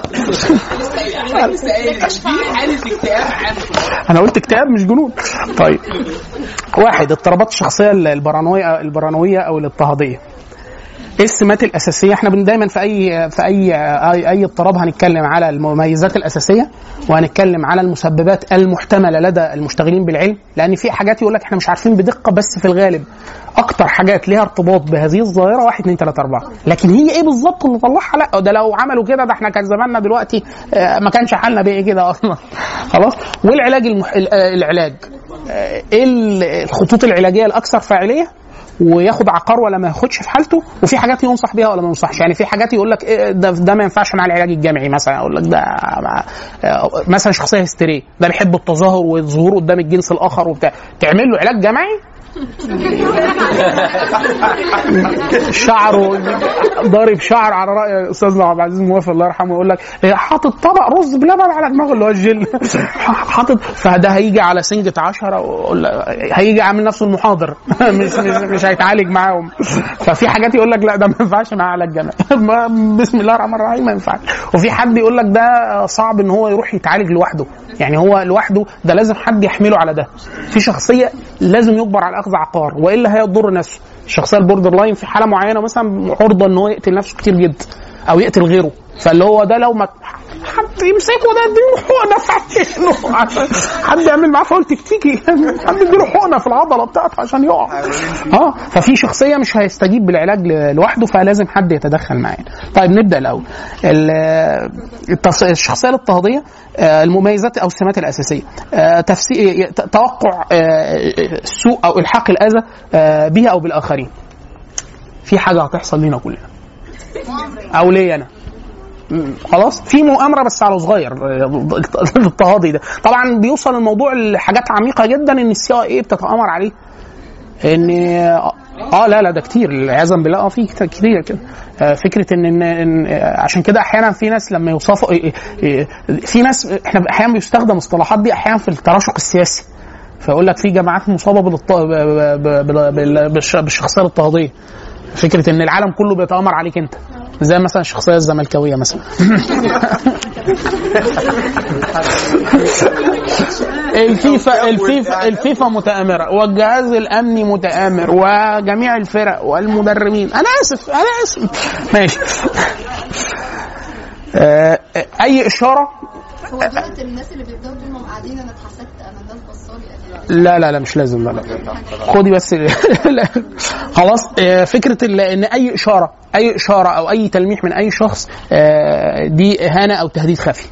انا قلت اكتئاب مش جنون طيب واحد اضطرابات الشخصيه البارانويه البارانويه او الاضطهاديه ايه السمات الاساسيه احنا بن- دايما في اي في اي اي, أي اضطراب هنتكلم على المميزات الاساسيه وهنتكلم على المسببات المحتمله لدى المشتغلين بالعلم لان في حاجات يقول لك احنا مش عارفين بدقه بس في الغالب اكتر حاجات ليها ارتباط بهذه الظاهره 1 2 3 4 لكن هي ايه بالظبط اللي طلعها لا ده لو عملوا كده ده احنا كان زماننا دلوقتي آه، ما كانش حالنا بيه كده اصلا خلاص والعلاج المح... ال- آه، العلاج آه، ايه ال- الخطوط العلاجيه الاكثر فاعليه وياخد عقار ولا ما ياخدش في حالته وفي حاجات ينصح بيها ولا ما ينصحش يعني في حاجات يقول لك إيه ده, ده ما ينفعش مع العلاج الجامعي مثلا اقول لك ده مع- آه، مثلا شخصيه هستيريه ده بيحب التظاهر والظهور قدام الجنس الاخر وبتاع تعمل له علاج جماعي شعره ضارب شعر على راي استاذنا عبد العزيز موافق الله يرحمه يقول لك إيه، حاطط طبق رز بلبن على دماغه اللي هو الجل حاطط فده هيجي على سنجة عشرة ولا هيجي عامل نفسه المحاضر مش مش مش هيتعالج معاهم ففي حاجات يقول لك لا ده ما ينفعش معاه علاج جماعي ما- بسم الله الرحمن الرحيم ما ينفعش وفي حد يقول لك ده صعب ان هو يروح يتعالج لوحده يعني هو لوحده ده لازم حد يحمله على ده في شخصيه لازم يجبر على اخذ عقار والا هيضر نفسه الشخصيه البوردر لاين في حاله معينه مثلا عرضه ان هو يقتل نفسه كتير جدا او يقتل غيره فاللي هو ده لو ما حد يمسكه ده يديله حقنه في عينه عشان حد يعمل معاه فاول تكتيكي حد يديله حقنه في العضله بتاعته عشان يقع اه ففي شخصيه مش هيستجيب بالعلاج ل- لوحده فلازم حد يتدخل معاه طيب نبدا الاول ال- التص- الشخصيه الاضطهاديه آه، المميزات او السمات الاساسيه آه، تفسير ت- توقع آه، السوء او الحاق الاذى آه، بها او بالاخرين في حاجه هتحصل لينا كلنا او ليا انا مم، خلاص في مؤامره بس على صغير آه، الاضطهادي ده طبعا بيوصل الموضوع لحاجات عميقه جدا ان السي اي بتتامر عليه ان اه لا لا ده كتير عياذا بالله اه في كت- كتير كده آه، فكره ان ان, إن آه، عشان كده احيانا في ناس لما يوصفوا إيه- إيه- إيه، في ناس احنا احيانا بيستخدم اصطلاحات دي احيانا في التراشق السياسي فيقول لك في جماعات مصابه بالاضط- ب- ب- ب- بال- بالش- بالشخصيه الاضطهاديه فكره ان العالم كله بيتامر عليك انت زي مثلا الشخصيه الزملكاويه مثلا الفيفا الفيفا الفيفا متآمرة والجهاز الأمني متآمر وجميع الفرق والمدربين أنا آسف أنا آسف ماشي آه، أي إشارة هو دلوقتي الناس اللي بيبداوا دول هم قاعدين انا اتحسدت انا الناس بصالي لا لا لا مش لازم لا لا خدي بس لا. خلاص آه، فكره ال- ان اي اشاره اي اشاره او اي تلميح من اي شخص آه، دي اهانه او تهديد خفي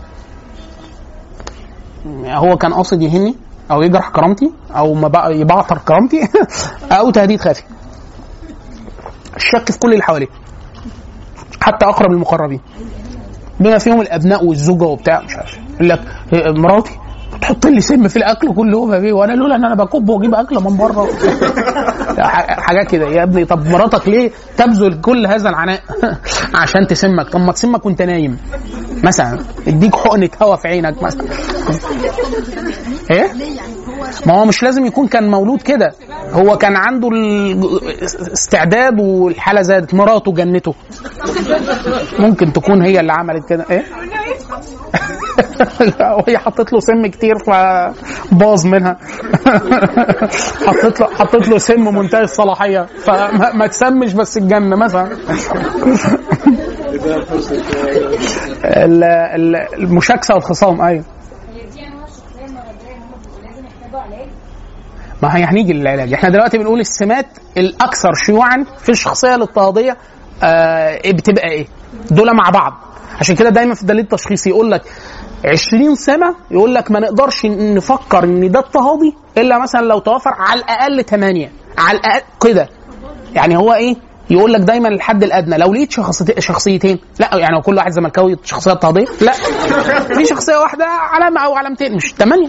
هو كان قاصد يهني او يجرح كرامتي او ما بقى يبعثر كرامتي او تهديد خفي الشك في كل اللي حواليه حتى اقرب المقربين بما فيهم الابناء والزوجه وبتاع مش عارف يقول لك إيه، مراتي تحط لي سم في الاكل كل يوم يا بيه وانا لولا ان انا بكب واجيب اكل من بره ح- حاجات كده يا ابني طب مراتك ليه تبذل كل هذا العناء عشان تسمك طب ما تسمك وانت نايم مثلا اديك حقنه هوا في عينك مثلا ايه ما هو مش لازم يكون كان مولود كده هو كان عنده الاستعداد والحاله زادت مراته جنته ممكن تكون هي اللي عملت كده ايه وهي حطت له سم كتير فباظ منها حطت له حطت له سم منتهي الصلاحيه فما ما تسمش بس الجنه مثلا ال- ال- المشاكسه والخصام ايوه هي دي انواع الشخصيه المرضيه ان هم بيبقوا لازم يحتاجوا علاج ما هي هنيجي للعلاج احنا دلوقتي بنقول السمات الاكثر شيوعا في الشخصيه الاضطهاديه آه إيه بتبقى ايه دول مع بعض عشان كده دايما في الدليل التشخيصي يقول لك 20 سنه يقول لك ما نقدرش نفكر ان ده اضطهادي الا مثلا لو توافر على الاقل 8 على الاقل كده يعني هو ايه يقول لك دايما الحد الادنى لو لقيت شخصيت- شخصيتين لا يعني هو كل واحد زملكاوي شخصيه اضطهاديه لا في شخصيه واحده علامه او علامتين مش ثمانيه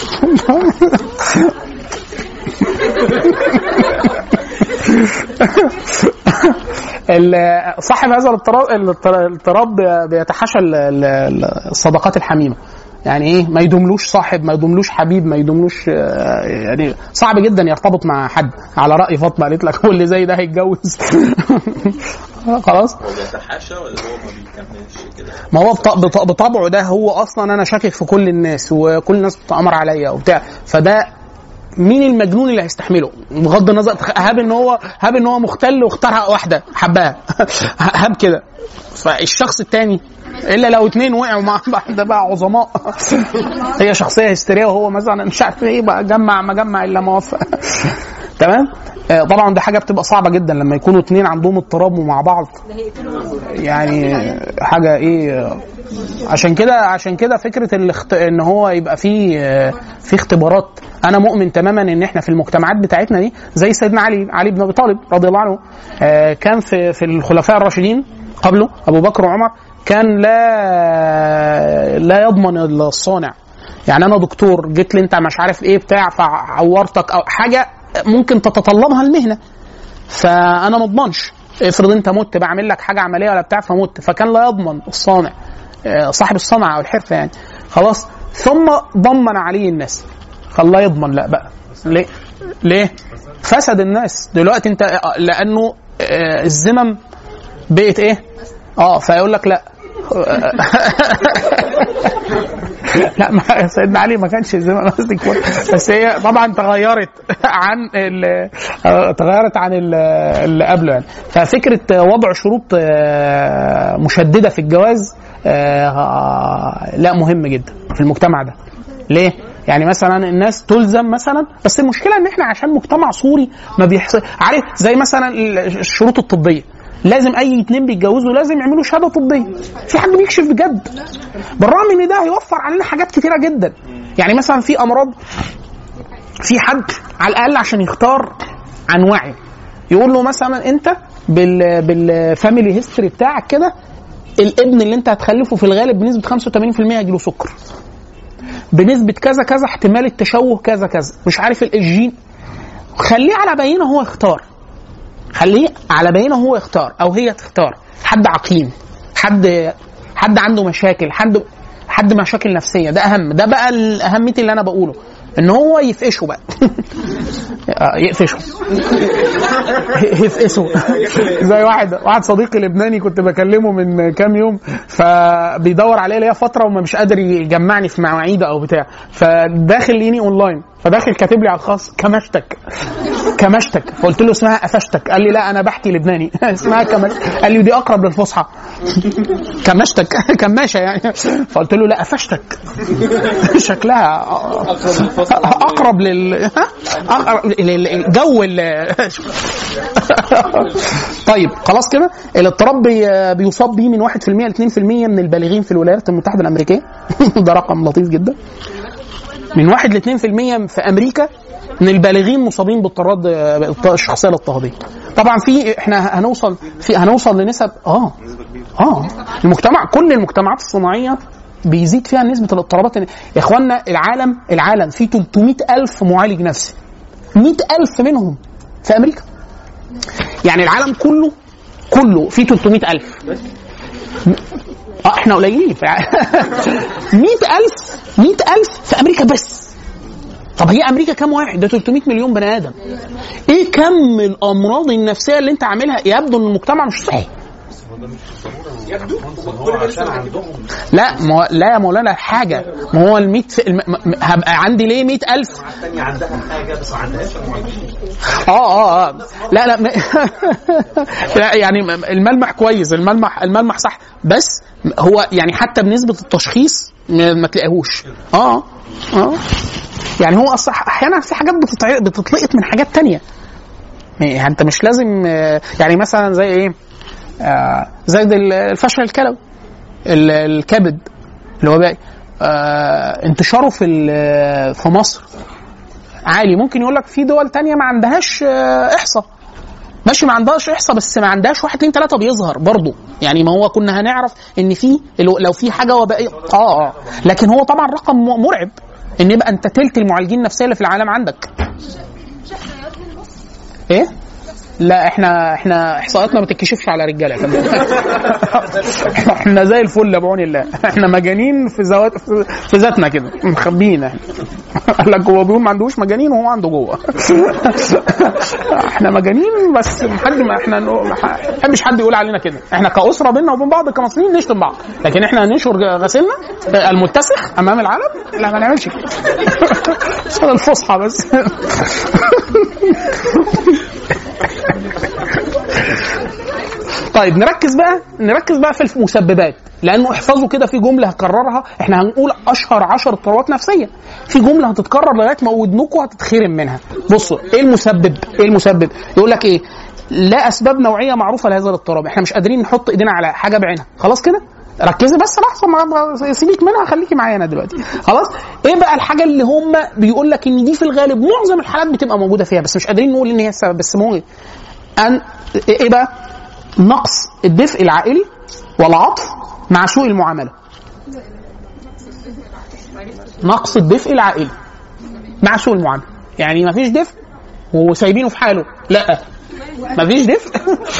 ال- صاحب هذا الاضطراب الاضطراب بيتحاشى ال- ال- الصداقات الحميمه يعني ايه ما يدوملوش صاحب ما يدوملوش حبيب ما يدوملوش آه، يعني صعب جدا يرتبط مع حد على راي فاطمه قالت لك هو اللي زي ده هيتجوز خلاص هو بيتحاشى ولا هو ما بيكملش كده؟ ما هو بط- بط- بطبعه ده هو اصلا انا شاكك في كل الناس وكل الناس بتتامر عليا وبتاع فده مين المجنون اللي هيستحمله بغض النظر هاب ان هو هاب ان هو مختل واختار واحده حباها هاب كده فالشخص التاني الا لو اتنين وقعوا مع بعض ده بقى عظماء هي شخصيه هستيريه وهو مثلا مش عارف ايه بقى جمع ما جمع الا ما وفق تمام آه، طبعا ده حاجه بتبقى صعبه جدا لما يكونوا اتنين عندهم اضطراب ومع بعض يعني حاجه ايه عشان كده عشان كده فكره الاخت... ان هو يبقى في في اختبارات انا مؤمن تماما ان احنا في المجتمعات بتاعتنا دي زي سيدنا علي علي بن ابي طالب رضي الله عنه آه، كان في في الخلفاء الراشدين قبله ابو بكر وعمر كان لا لا يضمن الصانع يعني انا دكتور جيت لي انت مش عارف ايه بتاع فعورتك او حاجه ممكن تتطلبها المهنه فانا ما اضمنش افرض انت مت بعمل لك حاجه عمليه ولا بتاع فمت فكان لا يضمن الصانع آه، صاحب الصنعه او الحرفه يعني خلاص ثم ضمن عليه الناس خلاه يضمن لا بقى ليه ليه فسد الناس دلوقتي انت آه، لانه آه، الذمم بقت ايه اه فيقول لك لا لا ما سيدنا علي ما كانش زي ما قصدي كويس. بس هي طبعا تغيرت عن ال- آه، تغيرت عن ال- اللي قبله يعني ففكره وضع شروط آه، مشدده في الجواز آه، لا مهم جدا في المجتمع ده ليه؟ يعني مثلا الناس تلزم مثلا بس المشكله ان احنا عشان مجتمع سوري ما بيحصل عارف زي مثلا الشروط الطبيه لازم اي اتنين بيتجوزوا لازم يعملوا شهاده طبيه في حد بيكشف بجد بالرغم ان ده هيوفر علينا حاجات كتيره جدا يعني مثلا في امراض في حد على الاقل عشان يختار عن وعي يقول له مثلا انت بال بالفاميلي هيستوري بتاعك كده الابن اللي انت هتخلفه في الغالب بنسبه 85% هيجيله سكر بنسبه كذا كذا احتمال التشوه كذا كذا مش عارف الجين خليه على بينه هو يختار خليه على بينه هو يختار او هي تختار حد عقيم حد حد عنده مشاكل حد حد مشاكل نفسيه ده اهم ده بقى الاهميه اللي انا بقوله ان هو يفقشه بقى آه، يقفشه يفقسه زي واحد واحد صديقي لبناني كنت بكلمه من كام يوم فبيدور عليا ليا فتره وما مش قادر يجمعني في مواعيد او بتاع فداخل ليني اونلاين فداخل كاتب لي على الخاص كمشتك كمشتك فقلت له اسمها قفشتك قال لي لا انا بحكي لبناني اسمها كمش قال لي دي اقرب للفصحى كمشتك كماشه يعني فقلت له لا قفشتك شكلها اقرب لل ها؟ اقرب للجو ال- طيب خلاص كده الاضطراب بي- بيصاب به من 1% ل 2% من البالغين في الولايات المتحده الامريكيه ده رقم لطيف جدا من 1 ل 2% في امريكا من البالغين مصابين باضطراب الشخصيه الاضطهاديه طبعا في احنا هنوصل في هنوصل لنسب اه اه المجتمع كل المجتمعات الصناعيه بيزيد فيها نسبه الاضطرابات يا اخوانا العالم العالم فيه 300 الف معالج نفسي 100 الف منهم في امريكا يعني العالم كله كله فيه 300 الف اه احنا قليلين 100000 100000 في امريكا بس طب هي امريكا كام واحد ده 300 مليون بني ادم ايه كم الامراض النفسيه اللي انت عاملها يبدو ان المجتمع مش صحي يبدو كل ده لسه ما عندهم لا ما هو- لا يا مولانا حاجه ما هو ال 100 في الم... م- هبقى عندي ليه 100000 الثانية عندها حاجة بس ما عندهاش المعالجين اه اه اه لا لا م- لا يعني م- الملمح كويس الملمح الملمح صح بس هو يعني حتى بنسبه التشخيص ما ما تلاقيهوش اه اه يعني هو اصلا احيانا في حاجات بتتع- بتتلقط من حاجات تانية يعني انت مش لازم آه، يعني مثلا زي ايه آه، زي ال- الفشل الكلوي ال- الكبد اللي هو بقى آه، انتشاره في ال- في مصر عالي ممكن يقول لك في دول تانية ما عندهاش آه، احصاء ماشي ما عندهاش احصاء بس ما عندهاش واحد اتنين تلاته بيظهر برضه يعني ما هو كنا هنعرف ان في لو لو في حاجه وبائيه اه اه لكن هو طبعا رقم م- مرعب ان يبقى انت تلت المعالجين النفسيه اللي في العالم عندك ايه لا احنا احنا احصائياتنا ما بتتكشفش على رجاله يا فندم احنا زي الفل يا بعون الله احنا مجانين في ذوات في ذاتنا كده مخبيين احنا قال لك هو بيقول ما عندوش مجانين وهو عنده جوه احنا مجانين بس حد ما احنا نقول- ما بحبش حد يقول علينا كده احنا كاسره بينا وبين بعض كمصريين نشتم بعض لكن احنا ننشر غسيلنا المتسخ امام العالم لا ما نعملش كده عشان الفصحى بس طيب نركز بقى نركز بقى في المسببات لانه احفظوا كده في جمله هكررها احنا هنقول اشهر عشر اضطرابات نفسيه في جمله هتتكرر لغايه ما ودنكم هتتخرم منها بصوا ايه المسبب ايه المسبب يقول لك ايه لا اسباب نوعيه معروفه لهذا الاضطراب احنا مش قادرين نحط ايدينا على حاجه بعينها خلاص كده ركزي بس لحظه ما ما- سيبيك منها خليكي معايا انا دلوقتي خلاص ايه بقى الحاجه اللي هم بيقول لك ان دي في الغالب معظم الحالات بتبقى موجوده فيها بس مش قادرين نقول ان هي السبب بس ممكن ان ايه بقى نقص الدفء العائلي والعطف مع سوء المعامله نقص الدفء العائلي مع سوء المعامله يعني ما فيش دفء وسايبينه في حاله لا ما فيش دفء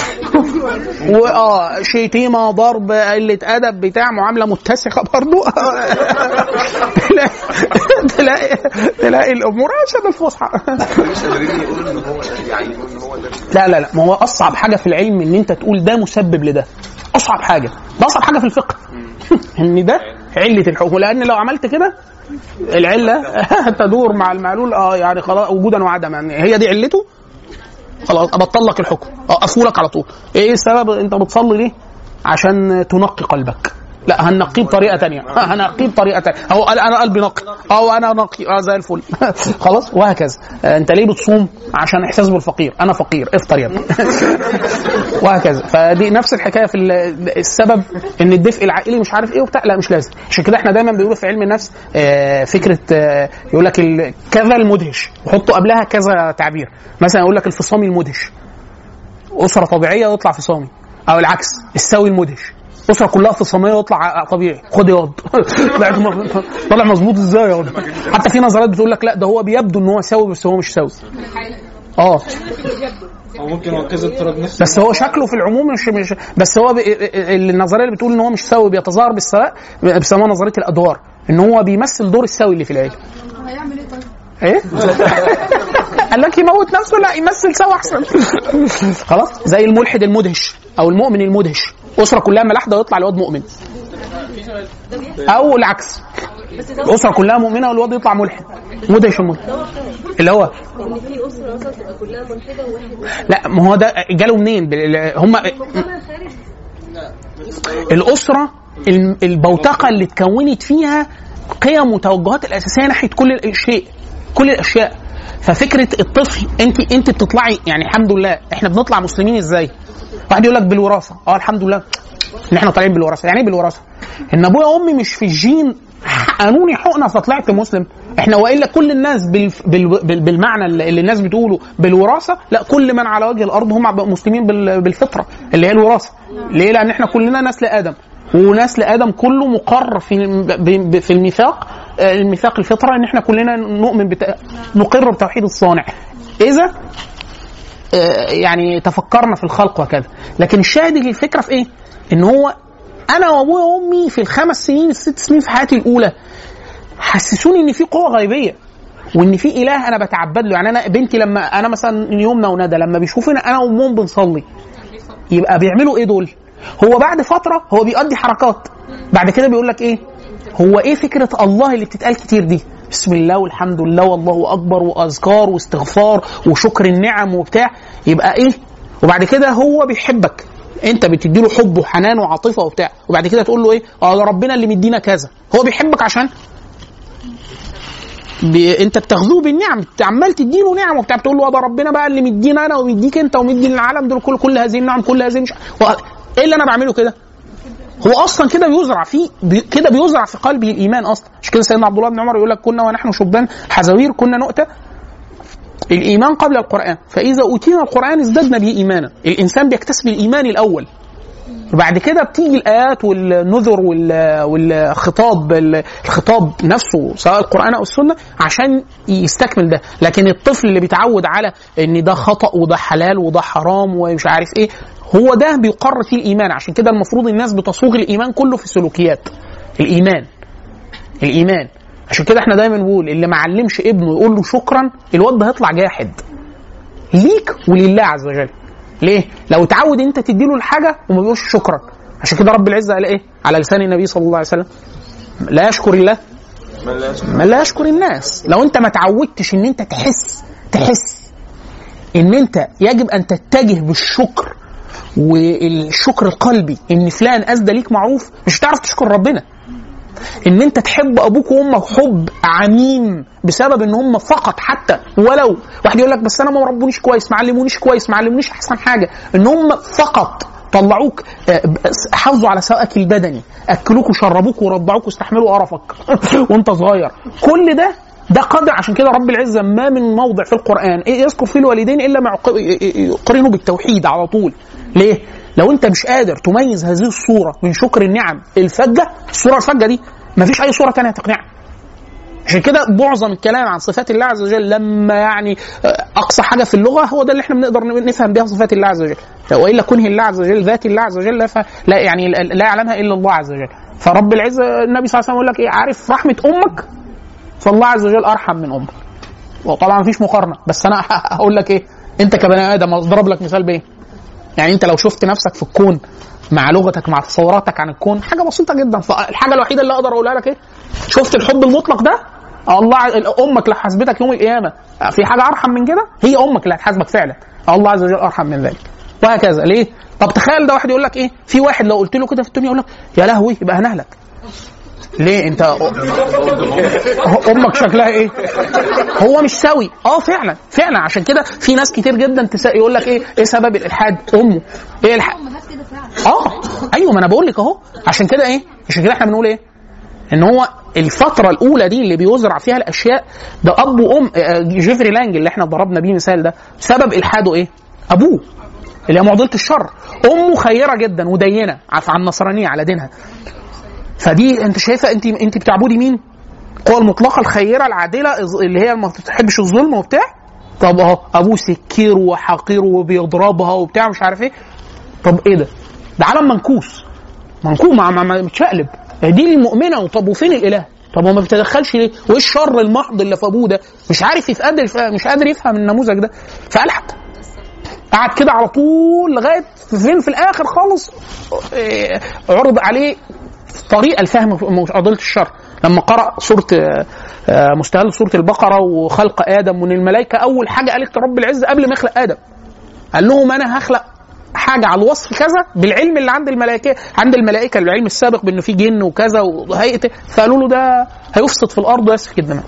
واه شتيمه ضرب قله ادب بتاع معامله متسخه برضو تلاقي تلاقي تلاقي الامور عشان الفصحى مش قادرين يقولوا ان هو يعني ان هو ده لا لا لا ما هو اصعب حاجه في العلم ان انت تقول ده مسبب لده اصعب حاجه ده اصعب حاجه في الفقه ان ده عله الحكم لان لو عملت كده العله تدور مع المعلول اه يعني خلاص وجودا وعدما يعني هي دي علته خلاص ابطل لك الحكم اوقفه لك على طول ايه السبب انت بتصلي ليه عشان تنقي قلبك لا هنقيه بطريقه تانية هنقيه بطريقه تانية هو قال انا قلبي نقي او انا نقي اه زي الفل خلاص وهكذا آه، انت ليه بتصوم عشان احساس بالفقير انا فقير افطر يا ابني وهكذا فدي نفس الحكايه في ال- السبب ان الدفء العائلي مش عارف ايه وبتاع لا مش لازم عشان كده احنا دايما بيقولوا في علم النفس آه، فكره آه، يقول لك ال- كذا المدهش وحطوا قبلها كذا تعبير مثلا يقول لك الفصامي المدهش اسره طبيعيه ويطلع فصامي او العكس السوي المدهش اسره كلها فصاميه ويطلع طبيعي خد ياض طلعت م- طلع مظبوط ازاي ياض حتى في نظريات بتقول لك لا ده هو بيبدو ان هو سوي بس هو مش سوي اه او ممكن هو كذا اضطراب نفسي بس هو شكله في العموم مش مش بس هو ب... النظريه اللي بتقول ان هو مش سوي بيتظاهر بالسواء بيسموها نظريه الادوار ان هو بيمثل دور السوي اللي في العيله هيعمل ايه طيب؟ ايه؟ قال لك يموت نفسه لا يمثل سوا احسن خلاص زي الملحد المدهش او المؤمن المدهش اسره كلها ملاحده ويطلع الواد مؤمن او العكس الاسره كلها مؤمنه والواد يطلع ملحد مدهش الملحد اللي هو ان في اسره مثلا تبقى كلها ملحده وواحد لا ما هو ده جاله منين بال- هم مجتمع خارج الاسره الم- البوتقه اللي اتكونت فيها قيم وتوجهات الاساسيه ناحيه كل الشيء كل الاشياء ففكره الطفل انت انت بتطلعي يعني الحمد لله احنا بنطلع مسلمين ازاي؟ واحد يقول لك بالوراثه اه الحمد لله ان احنا طالعين بالوراثه يعني ايه بالوراثه؟ ان ابويا وامي مش في الجين حقنوني حقنه فطلعت مسلم احنا والا كل الناس بال... بال... بال... بالمعنى اللي اللي الناس بتقوله بالوراثه لا كل من على وجه الارض هم مسلمين بال... بالفطره اللي هي الوراثه ليه؟ لان احنا كلنا نسل ادم ونسل ادم كله مقر في ب- ب- في الميثاق آه، الميثاق الفطره ان احنا كلنا نؤمن بت... نقر بتوحيد الصانع اذا آه، يعني تفكرنا في الخلق وكذا لكن الشاهد الفكره في ايه ان هو انا وابويا وامي في الخمس سنين الست سنين في حياتي الاولى حسسوني ان في قوه غيبيه وان في اله انا بتعبد له يعني انا بنتي لما انا مثلا يومنا وندى لما بيشوفنا انا وامهم بنصلي يبقى بيعملوا ايه دول هو بعد فتره هو بيقضي حركات بعد كده بيقول لك ايه هو ايه فكره الله اللي بتتقال كتير دي بسم الله والحمد لله والله اكبر واذكار واستغفار وشكر النعم وبتاع يبقى ايه وبعد كده هو بيحبك انت بتدي له حب وحنان وعاطفه وبتاع وبعد كده تقول له ايه اه ده ربنا اللي مدينا كذا هو بيحبك عشان بي... انت بتغذوه بالنعم انت عمال تديله نعم وبتاع بتقول له ده ربنا بقى اللي مدينا انا ومديك انت ومدي للعالم دول كل كل هذه النعم كل هذه مش و... ايه اللي انا بعمله كده؟ هو اصلا كده بيزرع فيه بي... كده بيزرع في قلبه الايمان اصلا مش كده سيدنا عبد الله بن عمر يقول لك كنا ونحن شبان حزاوير كنا نؤتى الايمان قبل القران فاذا اوتينا القران ازددنا به ايمانا الانسان بيكتسب الايمان الاول وبعد كده بتيجي الايات والنذر وال- والخطاب الخطاب نفسه سواء القران او السنه عشان يستكمل ده لكن الطفل اللي بيتعود على ان ده خطا وده حلال وده حرام ومش عارف ايه هو ده بيقر فيه الايمان عشان كده المفروض الناس بتصوغ الايمان كله في السلوكيات الايمان الايمان عشان كده احنا دايما بنقول اللي ما علمش ابنه يقول له شكرا الواد ده هيطلع جاحد ليك ولله عز وجل ليه؟ لو اتعود انت تديله الحاجه وما بيقولش شكرا عشان كده رب العزه قال ايه؟ على لسان النبي صلى الله عليه وسلم لا يشكر الله من لا يشكر الناس لو انت ما تعودتش ان انت تحس تحس ان انت يجب ان تتجه بالشكر والشكر القلبي ان فلان اسدى ليك معروف مش هتعرف تشكر ربنا ان انت تحب ابوك وامك حب عميم بسبب ان هم فقط حتى ولو واحد يقول لك بس انا ما ربونيش كويس ما علمونيش كويس ما علمونيش احسن حاجه ان هم فقط طلعوك آه، حافظوا على سواءك البدني اكلوك وشربوك ورضعوك واستحملوا قرفك وانت صغير كل ده ده قدر عشان كده رب العزه ما من موضع في القران إيه يذكر فيه الوالدين الا ما يق- يقرنه بالتوحيد على طول ليه؟ لو انت مش قادر تميز هذه الصوره من شكر النعم الفجه الصوره الفجه دي ما فيش اي صوره تانية تقنعك عشان كده معظم الكلام عن صفات الله عز وجل لما يعني آه، اقصى حاجه في اللغه هو ده اللي احنا بنقدر نفهم بها صفات الله عز وجل والا كنه الله عز وجل ذات الله عز وجل لا ف- لا يعني لا يعلمها الا الله عز وجل فرب العزه النبي صلى الله عليه وسلم يقول لك ايه عارف رحمه امك فالله عز وجل ارحم من امك وطبعا مفيش مقارنه بس انا هقول لك ايه انت كبني ادم اضرب لك مثال بايه يعني انت لو شفت نفسك في الكون مع لغتك مع تصوراتك عن الكون حاجه بسيطه جدا فالحاجه الوحيده اللي اقدر اقولها لك ايه شفت الحب المطلق ده الله ع- امك لو حاسبتك يوم القيامه في حاجه ارحم من كده هي امك اللي هتحاسبك فعلا الله عز وجل ارحم من ذلك وهكذا ليه طب تخيل ده واحد يقول لك ايه في واحد لو قلت له كده في الدنيا يقول لك يا لهوي يبقى هنهلك ليه انت امك شكلها ايه هو مش سوي اه فعلا فعلا عشان كده في ناس كتير جدا تسا... يقول لك ايه ايه سبب الالحاد امه ايه الحاد اه ايوه ما انا بقول لك اهو عشان كده ايه عشان كده احنا بنقول ايه ان هو الفتره الاولى دي اللي بيزرع فيها الاشياء ده اب وام آه، جيفري لانج اللي احنا ضربنا بيه مثال ده سبب الحاده ايه ابوه اللي هي معضله الشر امه خيره جدا ودينه عف- عن النصرانيه على دينها فدي انت شايفه انت انت بتعبدي مين؟ القوى المطلقه الخيره العادله اللي هي ما بتحبش الظلم وبتاع طب اهو ابوه سكير وحقير وبيضربها وبتاع مش عارف ايه طب ايه ده؟ ده عالم منكوس منكوس مع مع- مع- متشقلب دي المؤمنه طب وفين الاله؟ طب هو ما بيتدخلش ليه؟ وايه الشر المحض اللي في ابوه ده؟ مش عارف يتقدر مش قادر يفهم النموذج ده فالحد قعد كده على طول لغايه فين في الاخر خالص إيه، عرض عليه طريقه لفهم معضله الشر لما قرأ سورة آه، آه، مستهل سورة البقرة وخلق آدم من الملائكة أول حاجة قالت رب العزة قبل ما يخلق آدم قال لهم أنا هخلق حاجة على الوصف كذا بالعلم اللي عند الملائكة عند الملائكة العلم السابق بأنه في جن وكذا وهيئة فقالوا له ده هيفسد في الأرض ويسفك الدماء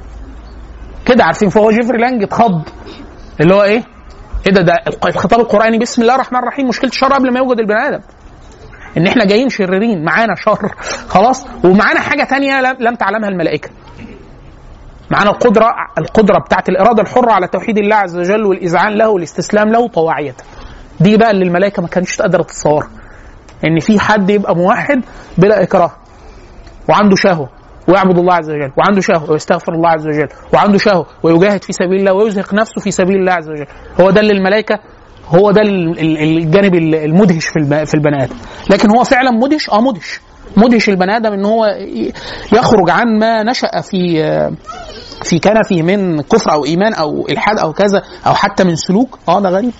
كده عارفين فهو جيفري لانج اتخض اللي هو ايه؟ ايه ده ده الخطاب القرآني بسم الله الرحمن الرحيم مشكلة الشر قبل ما يوجد البني آدم ان احنا جايين شريرين معانا شر خلاص ومعانا حاجه تانية لم لم تعلمها الملائكه معانا القدره القدره بتاعت الاراده الحره على توحيد الله عز وجل والاذعان له والاستسلام له طواعيه دي بقى اللي الملائكه ما كانتش قادره تتصورها ان في حد يبقى موحد بلا اكراه وعنده شهوه ويعبد الله عز وجل وعنده شهوه ويستغفر الله عز وجل وعنده شهوه ويجاهد في سبيل الله ويزهق نفسه في سبيل الله عز وجل هو ده اللي الملائكه هو ده ال- ال- الجانب ال- المدهش في الب- في البني ادم لكن هو فعلا مدهش اه مدهش مدهش البني ادم ان هو ي- يخرج عن ما نشا في في كنفه من كفر او ايمان او الحاد او كذا او حتى من سلوك اه ده غريب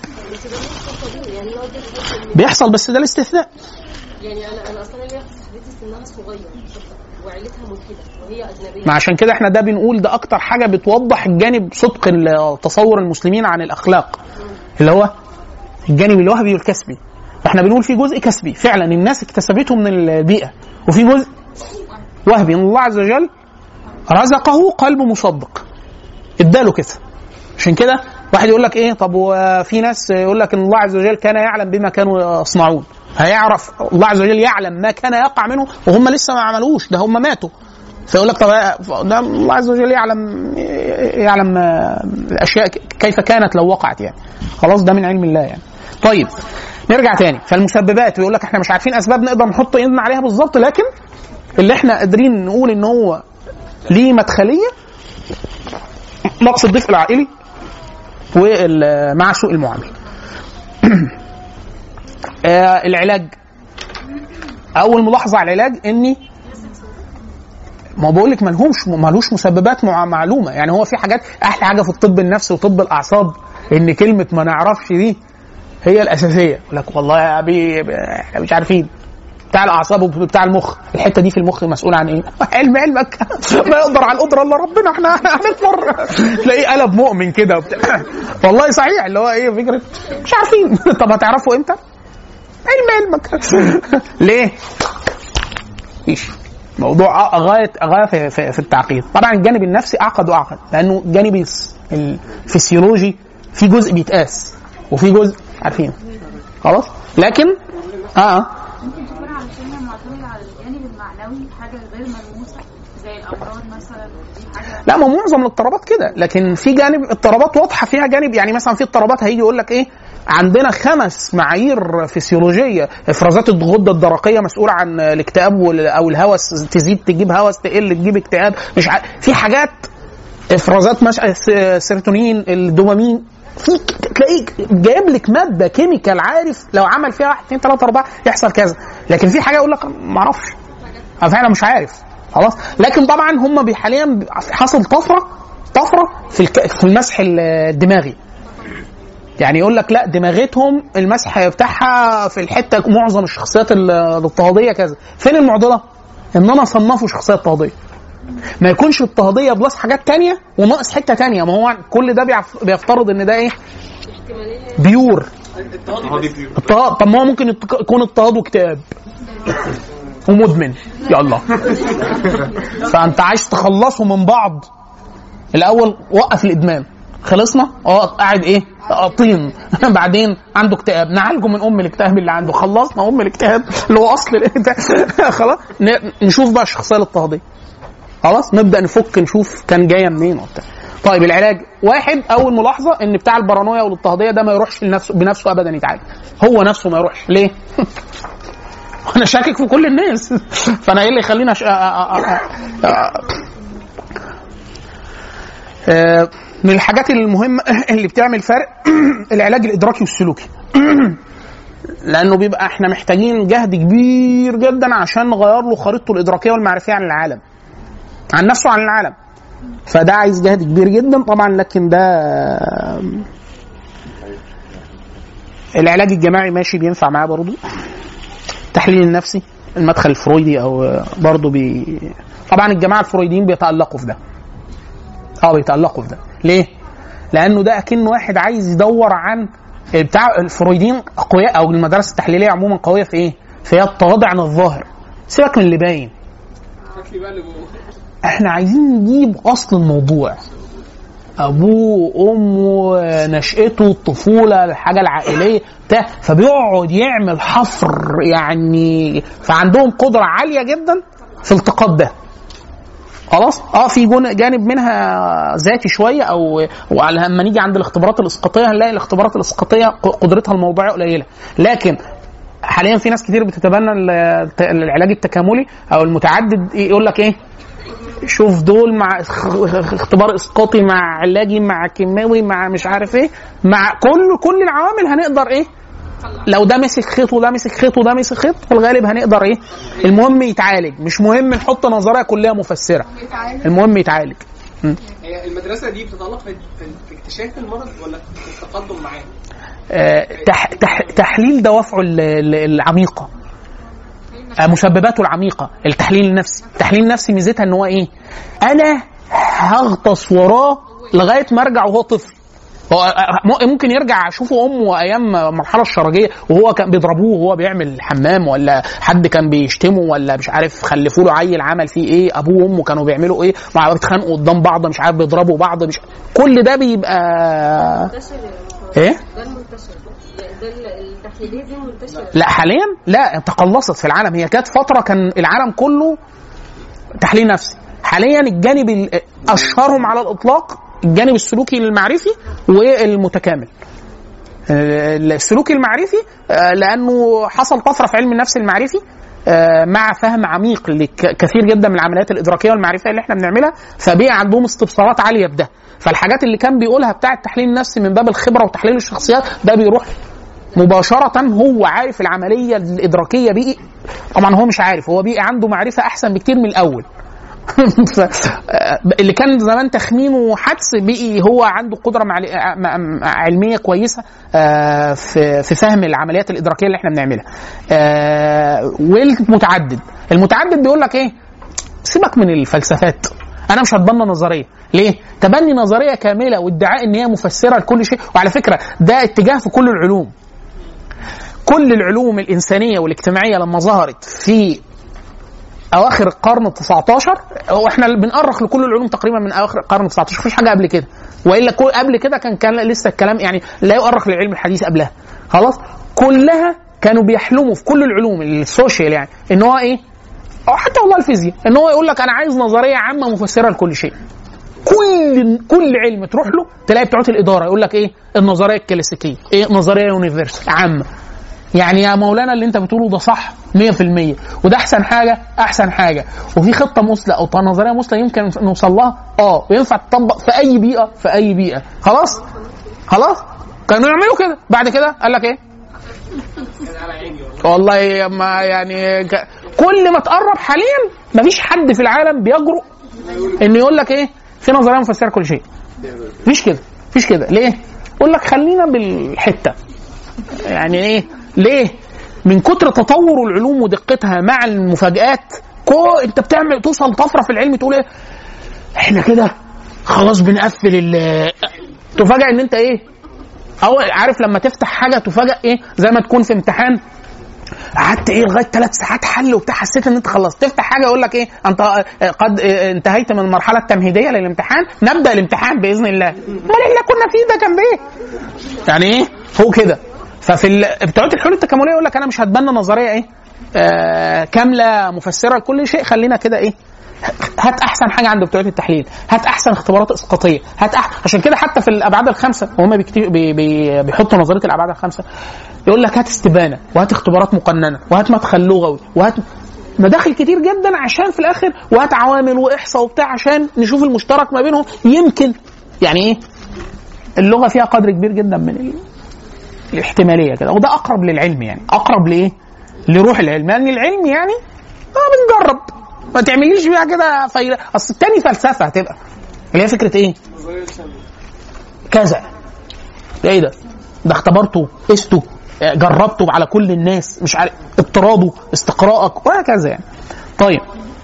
بيحصل بس ده الاستثناء يعني انا انا اصلا ليا صاحبتي سنها صغير وعيلتها ملحده وهي اجنبيه ما عشان كده احنا ده بنقول ده اكتر حاجه بتوضح الجانب صدق ال- تصور المسلمين عن الاخلاق اللي هو الجانب الوهبي والكسبي احنا بنقول في جزء كسبي فعلا الناس اكتسبته من البيئه وفي جزء وهبي ان الله عز وجل رزقه قلب مصدق اداله كده عشان كده واحد يقول لك ايه طب وفي ناس يقول لك ان الله عز وجل كان يعلم بما كانوا يصنعون هيعرف الله عز وجل يعلم ما كان يقع منه وهم لسه ما عملوش ده هم ماتوا فيقول لك طب ده الله عز وجل يعلم يعلم الاشياء كيف كانت لو وقعت يعني خلاص ده من علم الله يعني طيب نرجع تاني فالمسببات ويقول لك احنا مش عارفين اسباب نقدر نحط ايدنا عليها بالظبط لكن اللي احنا قادرين نقول ان هو ليه مدخليه نقص الدفء العائلي ومع سوء المعامله. آه، العلاج اول ملاحظه على العلاج اني ما بقول لك ملهوش ملوش مسببات مع- معلومه يعني هو في حاجات احلى حاجه في الطب النفسي وطب الاعصاب ان كلمه ما نعرفش دي هي الاساسيه يقول لك والله يا ابي احنا مش عارفين بتاع الاعصاب وبتاع المخ الحته دي في المخ مسؤول عن ايه علم علمك ما يقدر على القدره الا ربنا احنا هنكبر تلاقيه قلب مؤمن كده وبتاع والله صحيح اللي هو ايه فكره مش عارفين طب هتعرفوا امتى علم علمك ليه مفيش موضوع غايه غايه في, في, في التعقيد طبعا الجانب النفسي اعقد واعقد لانه الجانب الس- الفسيولوجي في جزء بيتقاس وفي جزء عارفين خلاص لكن اه ممكن تكون علشان هي معتمدة على الجانب المعنوي حاجة غير ملموسة زي الأمراض مثلا دي حاجة لا ما معظم الاضطرابات كده لكن في جانب اضطرابات واضحه فيها جانب يعني مثلا في اضطرابات هيجي يقول لك ايه عندنا خمس معايير فسيولوجيه افرازات الغده الدرقيه مسؤوله عن الاكتئاب وال- او الهوس تزيد تجيب هوس تقل تجيب اكتئاب مش عارف في حاجات افرازات مش السيروتونين الدوبامين في تلاقيك جايب لك ماده كيميكال عارف لو عمل فيها واحد اثنين ثلاثه اربعه يحصل كذا لكن في حاجه يقول لك ما اعرفش انا فعلا مش عارف خلاص لكن طبعا هم بي- حاليا حصل طفره طفره في الك... في المسح الدماغي يعني يقول لك لا دماغتهم المسح بتاعها في الحته معظم الشخصيات ال- الاضطهاديه كذا فين المعضله ان انا اصنفه شخصيه اضطهاديه ما يكونش اضطهاديه بلس حاجات تانية وناقص حته تانية ما هو كل ده بيعف- بيفترض ان ده ايه بيور اضطهاد طب ما هو ممكن يت- يكون اضطهاد واكتئاب ومدمن يلا فانت عايز تخلصه من بعض الاول وقف الادمان خلصنا اه قاعد ايه آه، طين بعدين عنده اكتئاب نعالجه من ام الاكتئاب اللي عنده خلصنا ام الاكتئاب اللي هو اصل الاكتئاب خلاص ن- نشوف بقى الشخصيه الاضطهاديه خلاص نبدا نفك نشوف كان جايه منين وبتاع طيب العلاج واحد اول ملاحظه ان بتاع البارانويا والاضطهاديه ده ما يروحش لنفسه بنفسه ابدا يتعالج هو نفسه ما يروحش ليه انا شاكك في كل الناس فانا ايه اللي يخليني أش... أ... أ... أ... أ... آه، من الحاجات المهمه اللي بتعمل فرق العلاج الادراكي والسلوكي لانه بيبقى احنا محتاجين جهد كبير جدا عشان نغير له خريطته الادراكيه والمعرفيه عن العالم عن نفسه وعن العالم فده عايز جهد كبير جدا طبعا لكن ده العلاج الجماعي ماشي بينفع معاه برضه التحليل النفسي المدخل الفرويدي او برضه بي طبعا الجماعه الفرويديين بيتالقوا في ده اه بيتالقوا في ده ليه؟ لانه ده اكن واحد عايز يدور عن بتاع الفرويديين اقوياء او المدرسه التحليليه عموما قويه في ايه؟ في هي التغاضي عن الظاهر سيبك من اللي باين هات بقى اللي جوه احنا عايزين نجيب اصل الموضوع ابوه امه نشأته الطفوله الحاجه العائليه بتاع فبيقعد يعمل حفر يعني فعندهم قدره عاليه جدا في التقاط ده خلاص اه في جون- جانب منها ذاتي شويه او وعلى لما نيجي عند الاختبارات الاسقاطيه هنلاقي الاختبارات الاسقاطيه ق- قدرتها الموضوعيه قليله لكن حاليا في ناس كتير بتتبنى ال- الت- العلاج التكاملي او المتعدد يقول لك ايه شوف دول مع اخ- اختبار اسقاطي مع علاجي مع كيماوي مع مش عارف ايه مع كل كل العوامل هنقدر ايه لو ده مسك خيط وده مسك خيط وده مسك خيط في الغالب هنقدر ايه المهم يتعالج مش مهم نحط نظريه كليه مفسره المهم يتعالج م. هي المدرسه دي بتتعلق في, في, في اكتشاف المرض ولا في التقدم معاه؟ آه، تح تح تحليل دوافعه ال- ال- العميقه آه، مسبباته العميقه التحليل النفسي التحليل النفسي ميزتها ان هو ايه انا هغطس وراه لغايه ما ارجع وهو طفل هو آه، م- ممكن يرجع اشوفه امه ايام المرحله الشرجيه وهو كان بيضربوه وهو بيعمل حمام ولا حد كان بيشتمه ولا مش عارف خلفوا له عيل عمل فيه ايه ابوه وامه كانوا بيعملوا ايه مع بيتخانقوا قدام بعض مش عارف بيضربوا بعض مش كل ده بيبقى منتشر يا ايه ده المنتشر يعني ده ال- التحليليه دي منتشره لا حاليا لا تقلصت في العالم هي كانت فتره كان العالم كله تحليل نفسي حاليا الجانب ال- اشهرهم على الاطلاق الجانب السلوكي المعرفي والمتكامل آه، السلوك المعرفي آه، لانه حصل طفره في علم النفس المعرفي آه، مع فهم عميق لكثير جدا من العمليات الادراكيه والمعرفيه اللي احنا بنعملها فبقى عندهم استبصارات عاليه بده فالحاجات اللي كان بيقولها بتاع التحليل النفسي من باب الخبره وتحليل الشخصيات ده بيروح مباشرة هو عارف العملية الإدراكية بقي طبعا هو مش عارف هو بقي عنده معرفة أحسن بكتير من الأول ف- آه، اللي كان زمان تخمينه حدس بقي هو عنده قدرة معل- آه، م- علمية كويسة آه، في في فهم العمليات الإدراكية اللي احنا بنعملها آه، والمتعدد المتعدد بيقول لك ايه سيبك من الفلسفات انا مش هتبنى نظريه ليه تبني نظريه كامله وادعاء ان هي مفسره لكل شيء وعلى فكره ده اتجاه في كل العلوم كل العلوم الانسانيه والاجتماعيه لما ظهرت في اواخر القرن ال 19 واحنا بنأرخ لكل العلوم تقريبا من اواخر القرن ال 19 مفيش حاجه قبل كده والا كل- قبل كده كان كان لسه الكلام يعني لا يؤرخ للعلم الحديث قبلها خلاص كلها كانوا بيحلموا في كل العلوم السوشيال يعني ان هو ايه او حتى والله الفيزياء ان هو يقول لك انا عايز نظريه عامه مفسره لكل شيء كل كل علم تروح له تلاقي بتوع الاداره يقول لك ايه النظريه الكلاسيكيه ايه نظريه يونيفرسال عامه يعني يا مولانا اللي انت بتقوله ده صح 100% وده احسن حاجه احسن حاجه وفي خطه مثلى او نظريه مثلى يمكن نوصل لها اه وينفع تطبق في اي بيئه في اي بيئه خلاص خلاص كانوا يعملوا كده بعد كده قال لك ايه والله ما يعني ك... كل ما تقرب حاليا مفيش حد في العالم بيجرؤ انه يقول لك ايه في نظريه مفسره كل شيء مفيش كده مفيش كده ليه يقول لك خلينا بالحته يعني ايه ليه من كتر تطور العلوم ودقتها مع المفاجآت كو انت بتعمل توصل طفره في العلم تقول ايه احنا كده خلاص بنقفل ال تفاجئ ان انت ايه او عارف لما تفتح حاجه تفاجئ ايه زي ما تكون في امتحان قعدت ايه لغايه ثلاث ساعات حل وبتاع حسيت ان انت خلصت تفتح حاجه يقول لك ايه انت آه، قد آه، انتهيت من المرحله التمهيديه للامتحان نبدا الامتحان باذن الله امال اللي كنا فيه ده كان بايه يعني ايه هو كده ففي ال- بتوع الحلول التكامليه يقول لك انا مش هتبنى نظريه ايه آه كامله مفسره لكل شيء خلينا كده ايه هات احسن حاجه عند بتوع التحليل هات احسن اختبارات اسقاطيه هات أح... عشان كده حتى في الابعاد الخمسه وهم بيكتب... بي... بي... بيحطوا نظريه الابعاد الخمسه يقول لك هات استبانه وهات اختبارات مقننه وهات مدخل لغوي وهات مداخل كتير جدا عشان في الاخر وهات عوامل واحصاء وبتاع عشان نشوف المشترك ما بينهم يمكن يعني ايه اللغه فيها قدر كبير جدا من ال... الاحتماليه كده وده اقرب للعلم يعني اقرب لايه؟ لروح العلم لان العلم يعني اه بنجرب ما تعمليش بيها كده فايدة اصل التاني فلسفه هتبقى اللي هي فكره ايه؟ كذا ايه ده؟ ده اختبرته قسته آه، جربته على كل الناس مش عارف اضطراده استقراءك وهكذا يعني طيب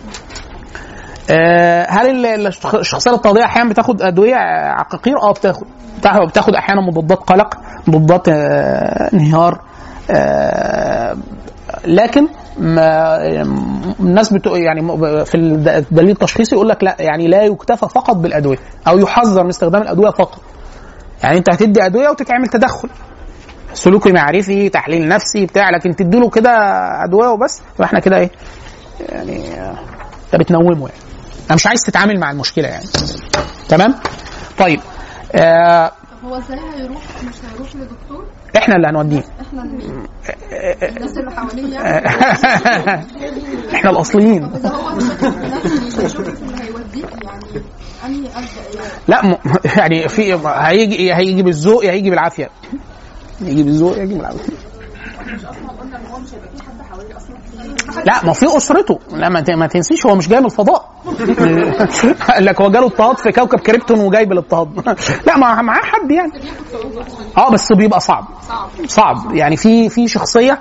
آه، هل ال- الشخ- الشخصيه الاضطرابيه احيانا بتاخد ادويه آه، عقاقير؟ اه بتاخد بتاخد- بتاخد احيانا مضادات قلق مضادات آه، انهيار آه، لكن ما الناس بتو يعني م- في الد- الدليل التشخيصي يقول لك لا يعني لا يكتفى فقط بالادويه او يحذر من استخدام الادويه فقط يعني انت هتدي ادويه وتتعمل تدخل سلوكي معرفي تحليل نفسي بتاع لكن تديله كده ادويه وبس يبقى احنا كده ايه يعني آه، انت بتنومه يعني انا مش عايز تتعامل مع المشكله يعني تمام طيب آه طب هو ازاي هيروح مش هيروح لدكتور احنا اللي هنوديه احنا اللي- الناس اللي حواليه يعني احنا الاصليين اذا هو بشكل نفسي هيشوف اللي هيوديه يعني انهي ابدا يعني لا م... يعني في هيجي هيجي بالذوق يا هيجي بالعافيه يجي بالذوق يا يجي بالعافيه لا ما في اسرته لا ما, ت... ما تنسيش هو مش جاي من الفضاء قال لك هو جاله اضطهاد في كوكب كريبتون وجاي بالاضطهاد لا ما معاه حد يعني اه بس بيبقى صعب صعب يعني في في شخصيه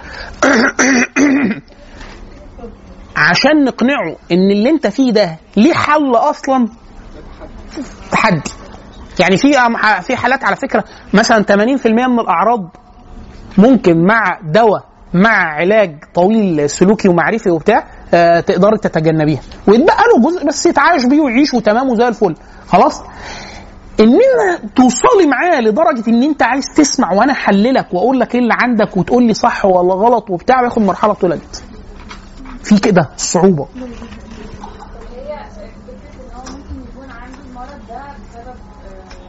عشان نقنعه ان اللي انت فيه ده ليه حل اصلا تحدي يعني في في حالات على فكره مثلا 80% من الاعراض ممكن مع دواء مع علاج طويل سلوكي ومعرفي وبتاع آه تقدري تتجنبيها ويتبقى له جزء بس يتعايش بيه ويعيش وتمام وزي الفل خلاص ان انت توصلي معاه لدرجه ان انت عايز تسمع وانا احللك واقول لك ايه اللي عندك وتقول لي صح ولا غلط وبتاع بياخد مرحله طويله جدا في كده صعوبه هي فكره ان هو ممكن يكون عنده المرض ده بسبب آه،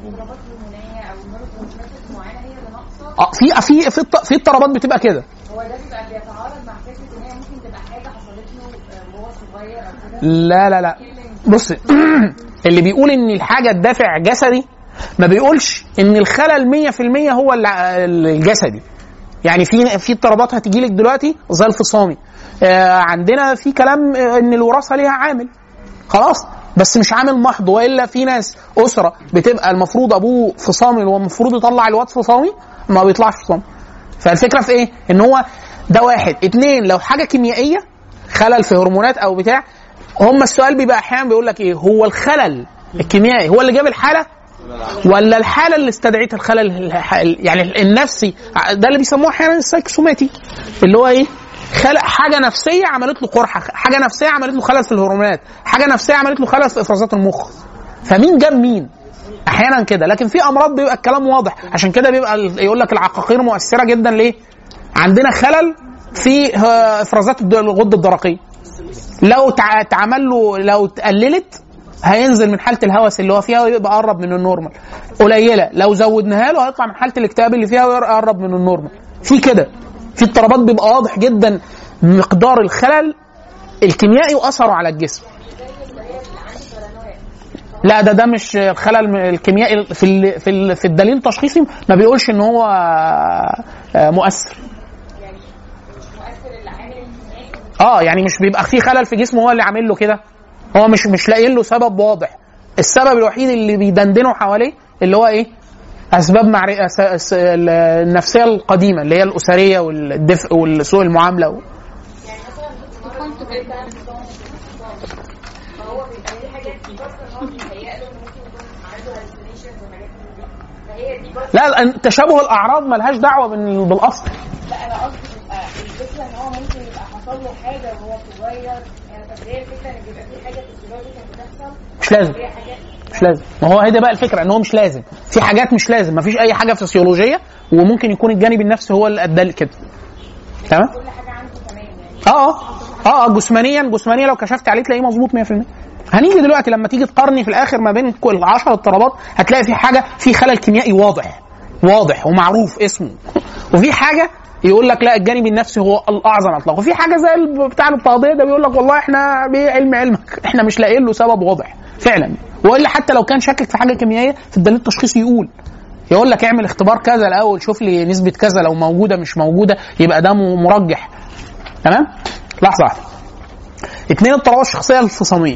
اضطرابات هرمونيه او نيورو معينه هي اللي ناقصه اه في في في الط- في اضطرابات بتبقى كده هو ده بيبقى بيتعارض مع فكره ان هي ممكن تبقى حاجه حصلت له آه، وهو صغير او كده لا لا لا بص اللي بيقول ان الحاجه الدافع جسدي ما بيقولش ان الخلل 100% هو الع- الجسدي يعني في في اضطرابات هتجي لك دلوقتي زي الفصامي آه عندنا في كلام آه، ان الوراثه ليها عامل خلاص بس مش عامل محض والا في ناس اسره بتبقى المفروض ابوه فصامي هو المفروض يطلع الواد فصامي ما بيطلعش فصامي فالفكره في ايه؟ ان هو ده واحد اتنين لو حاجه كيميائيه خلل في هرمونات او بتاع هم السؤال بيبقى احيانا بيقول لك ايه هو الخلل الكيميائي هو اللي جاب الحاله ولا الحاله اللي استدعت الخلل الح- يعني النفسي ده اللي بيسموه احيانا السايكوسوماتي اللي هو ايه خلق حاجه نفسيه عملت له قرحه حاجه نفسيه عملت له خلل في الهرمونات حاجه نفسيه عملت له خلل في افرازات المخ فمين جاب مين احيانا كده لكن في امراض بيبقى الكلام واضح عشان كده بيبقى ال- يقول لك العقاقير مؤثره جدا ليه عندنا خلل في آه، افرازات الد- الغده الدرقيه لو تع- اتعمل له لو اتقللت هينزل من حاله الهوس اللي هو فيها ويبقى قرب من النورمال قليله لو زودناها له هيطلع من حاله الاكتئاب اللي فيها ويقرب من النورمال في كده في اضطرابات بيبقى واضح جدا مقدار الخلل الكيميائي واثره على الجسم لا ده ده مش الخلل الكيميائي في ال في ال في الدليل التشخيصي ما بيقولش ان هو آه، مؤثر اه يعني مش بيبقى في خلل في جسمه هو اللي عامل له كده هو مش مش لاقيين له سبب واضح السبب الوحيد اللي بيدندنوا حواليه اللي هو ايه اسباب معرفة النفسيه القديمه اللي هي الاسريه والدفء وسوء المعامله و... فهو بيبقى ليه حاجات بس ان هو بيتهيأ له انه ممكن يكون عنده هالوسينيشنز وحاجات من دي فهي دي بس لا تشابه الاعراض ملهاش دعوه بال- بالاصل لا انا قصدي بيبقى الفكره ان هو ممكن يبقى حصل له حاجه وهو صغير يعني بس هي الفكره ان بيبقى في حاجه فيزيولوجيكال بتحصل مش لازم هي حاجات مش لازم ما هو هي ده بقى الفكره ان هو مش لازم في حاجات مش لازم ما فيش اي حاجه فسيولوجيه وممكن يكون الجانب النفسي هو اللي ادى كده تمام كل حاجه عنده تمام يعني اه اه اه جسمانيا جسمانيا لو كشفت عليه تلاقيه مظبوط 100% هنيجي دلوقتي لما تيجي تقارني في الاخر ما بين كل 10 اضطرابات هتلاقي في حاجه في خلل كيميائي واضح واضح ومعروف اسمه وفي حاجه يقول لك لا الجانب النفسي هو الاعظم اطلاقا وفي حاجه زي ال- بتاع التغذيه ده بيقول لك والله احنا بعلم علمك احنا مش لاقيين له سبب واضح فعلا والا حتى لو كان شاكك في حاجه كيميائيه في الدليل التشخيصي يقول يقول لك اعمل اختبار كذا الاول شوف لي نسبه كذا لو موجوده مش موجوده يبقى ده م- مرجح تمام لحظه واحده اثنين اضطرابات الشخصيه الفصاميه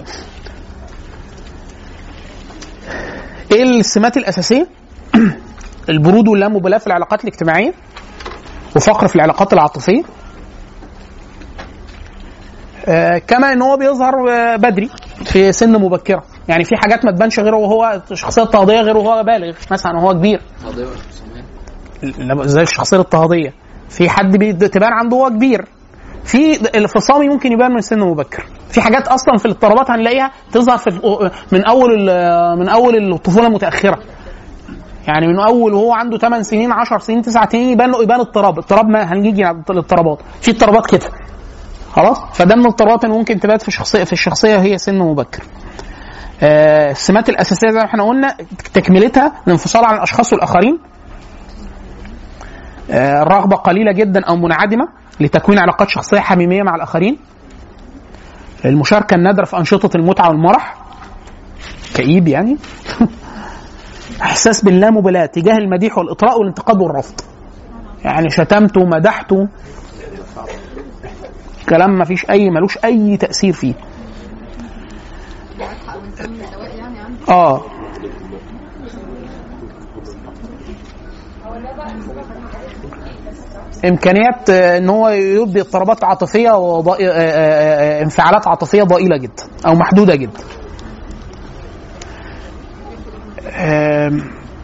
ايه السمات الاساسيه البرود واللامبالاه في العلاقات الاجتماعيه وفقر في العلاقات العاطفيه آه كما ان هو بيظهر آه بدري في سن مبكره يعني في حاجات ما تبانش غير وهو شخصيه اضطهاديه غير وهو بالغ مثلا وهو كبير لا، زي الشخصيه الاضطهاديه في حد بي- تبان عنده وهو كبير في الفصامي ممكن يبان من سن مبكر في حاجات اصلا في الاضطرابات هنلاقيها تظهر في الأ- من اول ال- من اول الطفوله المتاخره يعني من اول وهو عنده 8 سنين 10 سنين 9 سنين يبان له يبان اضطراب اضطراب ما هنيجي على الاضطرابات في اضطرابات كده خلاص فده من الاضطرابات اللي ممكن تبات في الشخصيه في الشخصيه هي سن مبكر آه، السمات الاساسيه زي ما احنا قلنا تكملتها الانفصال عن الاشخاص والاخرين آه، الرغبه قليله جدا او منعدمه لتكوين علاقات شخصيه حميميه مع الاخرين المشاركه النادره في انشطه المتعه والمرح كئيب يعني احساس باللامبالاه تجاه المديح والاطراء والانتقاد والرفض يعني شتمته مدحته كلام ما فيش اي ملوش اي تاثير فيه اه امكانيات آه، ان هو يبدي اضطرابات عاطفيه وضئ... آه، آه، آه، انفعالات عاطفيه ضئيله جدا او محدوده جدا آم،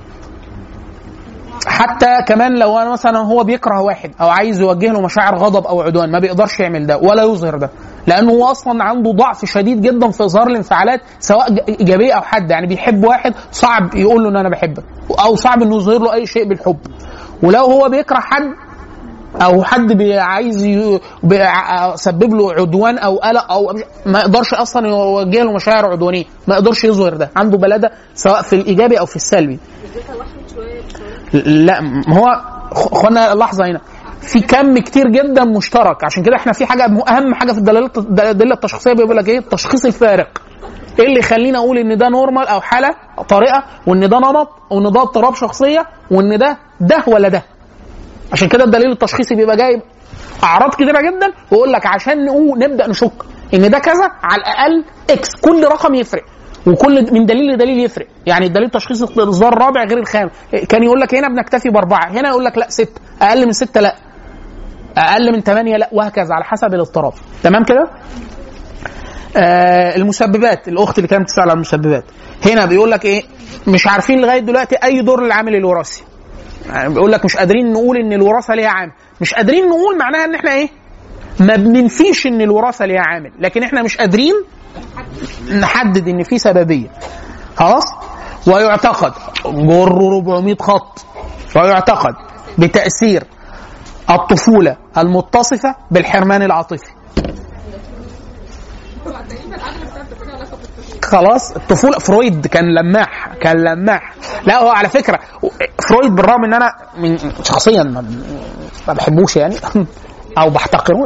حتى كمان لو انا مثلا هو بيكره واحد او عايز يوجه له مشاعر غضب او عدوان ما بيقدرش يعمل ده ولا يظهر ده لانه هو اصلا عنده ضعف شديد جدا في اظهار الانفعالات سواء ج- ايجابيه او حد يعني بيحب واحد صعب يقول له ان انا بحبك او صعب انه يظهر له اي شيء بالحب ولو هو بيكره حد او حد بي- عايز ي- بي- ع- سبب له عدوان او قلق او ما يقدرش اصلا يوجه له مشاعر عدوانيه ما يقدرش يظهر ده عنده بلاده سواء في الايجابي او في السلبي لا ما هو خ- اخوانا لحظه هنا في كم كتير جدا مشترك عشان كده احنا في حاجه مه- اهم حاجه في الدلالات الادله التشخيصيه بيقول لك ايه التشخيص الفارق ايه اللي يخليني اقول ان ده نورمال او حاله طارئه وان ده نمط وان ده اضطراب شخصيه وان ده ده ولا ده عشان كده الدليل التشخيصي بيبقى جايب اعراض كتيره جدا ويقول لك عشان نقول نبدا نشك ان ده كذا على الاقل اكس كل رقم يفرق وكل من دليل لدليل يفرق يعني الدليل التشخيصي الاصدار الرابع غير الخامس كان يقول لك هنا بنكتفي باربعه هنا يقول لك لا سته اقل من سته لا اقل من ثمانيه لا وهكذا على حسب الاضطراب تمام كده آه المسببات الاخت اللي كانت بتسال عن المسببات هنا بيقول لك ايه مش عارفين لغايه دلوقتي اي دور للعامل الوراثي يعني بيقول لك مش قادرين نقول ان الوراثه ليها عامل مش قادرين نقول معناها ان احنا ايه ما بننفيش ان الوراثه ليها عامل لكن احنا مش قادرين نحدد ان في سببيه خلاص ويعتقد جر 400 خط ويعتقد بتاثير الطفوله المتصفه بالحرمان العاطفي خلاص الطفوله فرويد كان لماح كان لماح لا هو على فكره فرويد بالرغم ان انا من شخصيا ما, ما بحبوش يعني او بحتقره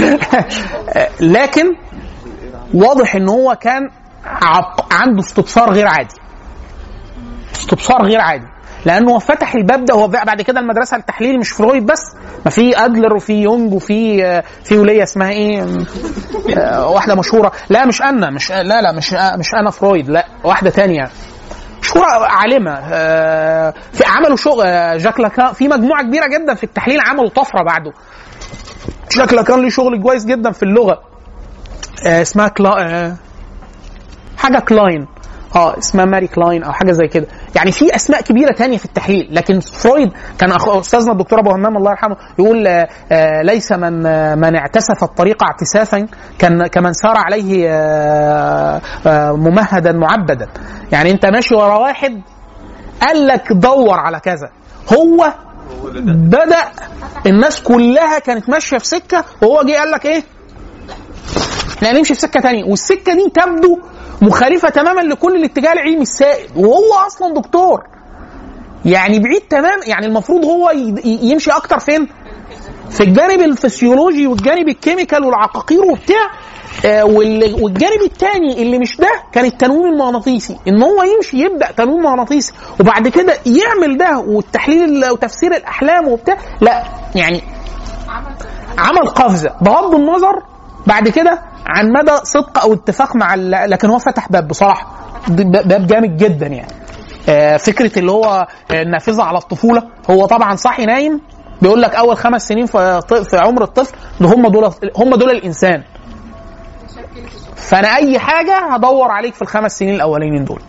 لكن واضح ان هو كان عق- عنده استبصار غير عادي استبصار غير عادي لانه هو فتح الباب ده هو بعد كده المدرسه التحليل مش فرويد بس ما في ادلر وفي يونج وفي آه، في وليه اسمها ايه آه، واحده مشهوره لا مش انا مش لا لا مش مش انا فرويد لا واحده تانية مشهوره عالمه آه، في عملوا شغل آه، جاك لاكان في مجموعه كبيره جدا في التحليل عملوا طفره بعده جاك لاكان ليه شغل كويس جدا في اللغه آه، اسمها كلا آه، حاجه كلاين اه اسمها ماري كلاين او حاجه زي كده يعني في اسماء كبيره تانية في التحليل لكن فرويد كان أخ... استاذنا الدكتور ابو همام الله يرحمه يقول آه آه ليس من آه من اعتسف الطريق اعتسافا كان كمن سار عليه آه آه ممهدا معبدا يعني انت ماشي ورا واحد قال لك دور على كذا هو بدا الناس كلها كانت ماشيه في سكه وهو جه قال لك ايه لا نمشي في سكه تانية والسكه دي تبدو مخالفه تماما لكل الاتجاه العلمي السائد وهو اصلا دكتور يعني بعيد تمام يعني المفروض هو ي- ي- يمشي اكتر فين في الجانب الفسيولوجي والجانب الكيميكال والعقاقير وبتاع آه، وال- والجانب الثاني اللي مش ده كان التنويم المغناطيسي ان هو يمشي يبدا تنويم مغناطيسي وبعد كده يعمل ده والتحليل وتفسير الاحلام وبتاع لا يعني عمل قفزه بغض النظر بعد كده عن مدى صدق او اتفاق مع ال- لكن هو فتح باب بصراحه ب- باب جامد جدا يعني آه، فكره اللي هو آه، النافذه على الطفوله هو طبعا صاحي نايم بيقول لك اول خمس سنين في ط- في عمر الطفل ده هم دول هم دول الانسان فانا اي حاجه هدور عليك في الخمس سنين الاولانيين دول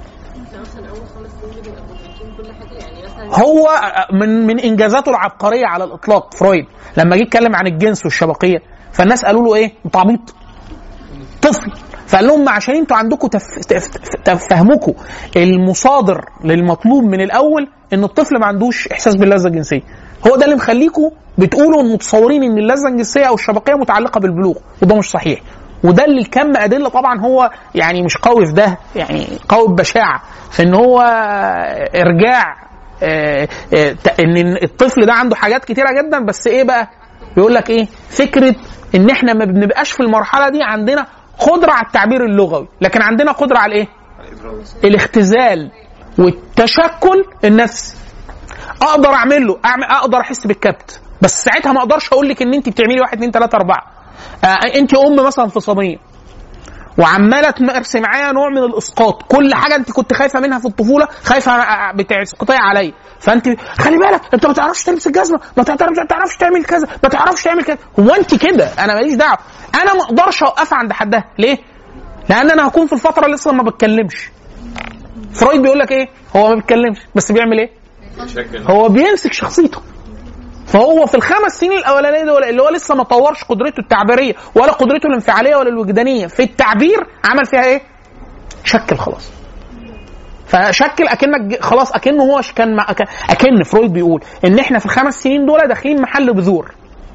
هو من من انجازاته العبقريه على الاطلاق فرويد لما جه يتكلم عن الجنس والشبكيه فالناس قالوا له ايه انت عبيط طفل فقال لهم عشان انتوا عندكم تف... تف... تفهمكم المصادر للمطلوب من الاول ان الطفل ما عندوش احساس باللذه الجنسيه هو ده اللي مخليكم بتقولوا ان متصورين ان اللذه الجنسيه او الشبكيه متعلقه بالبلوغ وده مش صحيح وده اللي كم ادله طبعا هو يعني مش قوي في ده يعني قوي ببشاعه في ان هو ارجاع آه، آه، ت- ان الطفل ده عنده حاجات كتيره جدا بس ايه بقى يقول لك ايه فكره ان احنا ما بنبقاش في المرحله دي عندنا قدره على التعبير اللغوي لكن عندنا قدره على الايه الاختزال والتشكل النفسي اقدر اعمل له أعمل اقدر احس بالكبت بس ساعتها ما اقدرش اقول لك ان انت بتعملي واحد اتنين تلاته اربعه آه انت ام مثلا في صينيه وعماله تمارسي معايا نوع من الاسقاط كل حاجه انت كنت خايفه منها في الطفوله خايفه بتسقطيها عليا فانت خلي بالك انت ما تعرفش تلبس الجزمه ما تعرفش ما تعرفش تعمل كذا ما تعرفش تعمل كذا هو انت كده انا ماليش دعوه انا ما اقدرش اوقفها عند حدها ليه لان انا هكون في الفتره اللي لسه ما بتكلمش فرويد بيقول لك ايه هو ما بيتكلمش بس بيعمل ايه هو بيمسك شخصيته فهو في الخمس سنين الاولانيه دول اللي هو لسه ما طورش قدرته التعبيريه ولا قدرته الانفعاليه ولا الوجدانيه في التعبير عمل فيها ايه؟ شكل خلاص فشكل اكنك ج- خلاص اكنه هو ش- كان مع- أك- اكن فرويد بيقول ان احنا في الخمس سنين دول داخلين محل بذور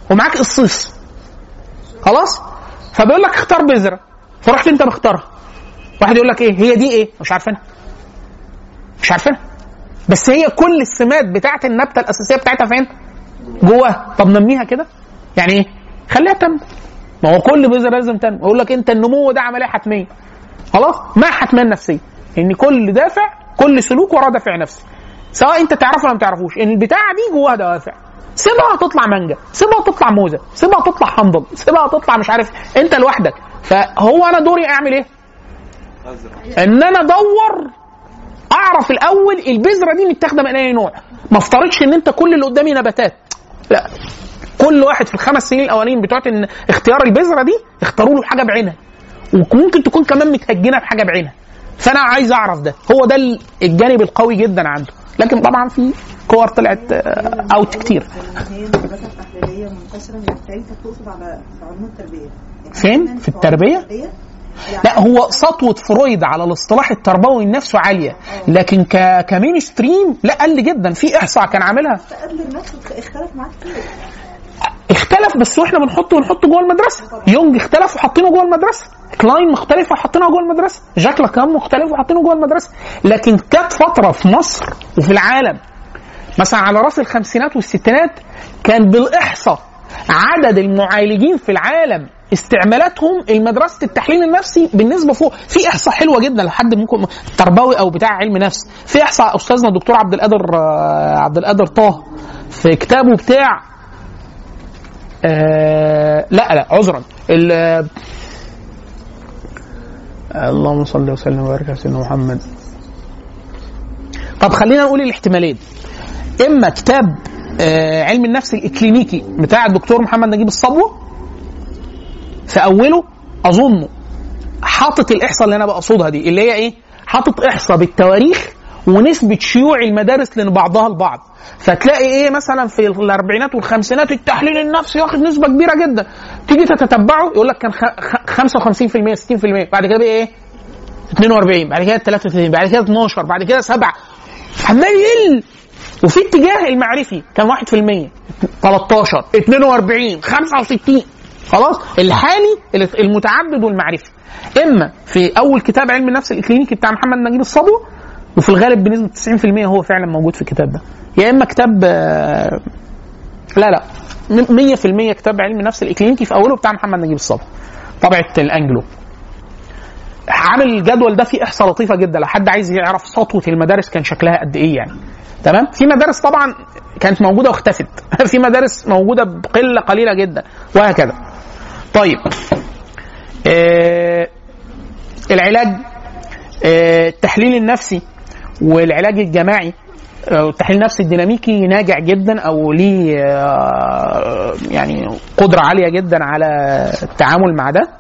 ومعاك قصيص خلاص فبيقول لك اختار بذره فرحت انت مختارها واحد يقول لك ايه هي دي ايه مش عارفينها مش عارفينها بس هي كل السمات بتاعت النبته الاساسيه بتاعتها فين جواها طب نميها كده يعني ايه خليها تم ما هو كل بذره لازم تنمو يقول لك انت النمو ده عمليه حتميه خلاص ما حتميه نفسيه ان كل دافع كل سلوك وراه دافع نفسي سواء انت تعرفه ولا ما تعرفوش ان البتاعه دي جواها دوافع سيبها تطلع مانجا سيبها تطلع موزه سيبها تطلع حنظل سيبها تطلع مش عارف انت لوحدك فهو انا دوري اعمل ايه ان انا ادور اعرف الاول البذره دي متاخده من اي نوع ما افترضش ان انت كل اللي قدامي نباتات لا كل واحد في الخمس سنين الاولانيين بتوعت ان اختيار البذره دي اختاروا له حاجه بعينها وممكن تكون كمان متهجنه بحاجه بعينها فانا عايز اعرف ده هو ده الجانب القوي جدا عنده لكن طبعا في كور طلعت آه، اوت كتير هي المدرسه التحليليه منتشره من التعليم تقصد على في علوم التربيه فين في التربيه لا هو سطوة فرويد على الاصطلاح التربوي نفسه عالية لكن ك... كمين ستريم لا قل جدا في احصاء كان عاملها ادلر نفسه اختلف معاه كتير اختلف بس واحنا بنحطه بنحطه جوه المدرسه يونج اختلف وحاطينه جوه المدرسه كلاين مختلف وحاطينها جوه المدرسه جاك لاكان مختلف وحاطينه جوه المدرسه لكن كانت فتره في مصر وفي العالم مثلا على راس الخمسينات والستينات كان بالاحصاء عدد المعالجين في العالم استعمالاتهم المدرسه التحليل النفسي بالنسبه فوق في احصاء حلوه جدا لحد ممكن تربوي او بتاع علم نفس في احصاء استاذنا الدكتور عبد القادر آه، عبد القادر طه في كتابه بتاع آه لا لا عذرا ال- آه، اللهم صل وسلم وبارك على سيدنا محمد طب خلينا نقول الاحتمالين اما كتاب آه علم النفس الاكلينيكي بتاع الدكتور محمد نجيب الصبوه في اوله اظنه حاطط الاحصاء اللي انا بقصدها دي اللي هي ايه؟ حاطط احصاء بالتواريخ ونسبة شيوع المدارس لبعضها البعض فتلاقي ايه مثلا في الاربعينات والخمسينات التحليل النفسي واخد نسبة كبيرة جدا تيجي تتتبعه يقول لك كان خ- خ- 55% 60% بعد كده بقى ايه 42 بعد كده 33 بعد كده 12 بعد كده 7 عمال يقل وفي اتجاه المعرفي كان 1% 13 42 65 خلاص الحالي المتعدد والمعرفي اما في اول كتاب علم النفس الاكلينيكي بتاع محمد نجيب الصبو وفي الغالب بنسبه 90% هو فعلا موجود في الكتاب ده يا اما كتاب آه، لا لا م- 100% كتاب علم النفس الاكلينيكي في اوله بتاع محمد نجيب الصبو طبعه الانجلو عامل الجدول ده فيه احصاء لطيفه جدا لو حد عايز يعرف سطوه المدارس كان شكلها قد ايه يعني تمام في مدارس طبعا كانت موجوده واختفت في مدارس موجوده بقله قليله جدا وهكذا طيب آه العلاج آه التحليل النفسي والعلاج الجماعي آه، التحليل النفسي الديناميكي ناجع جدا او ليه آه، يعني قدره عاليه جدا على التعامل مع ده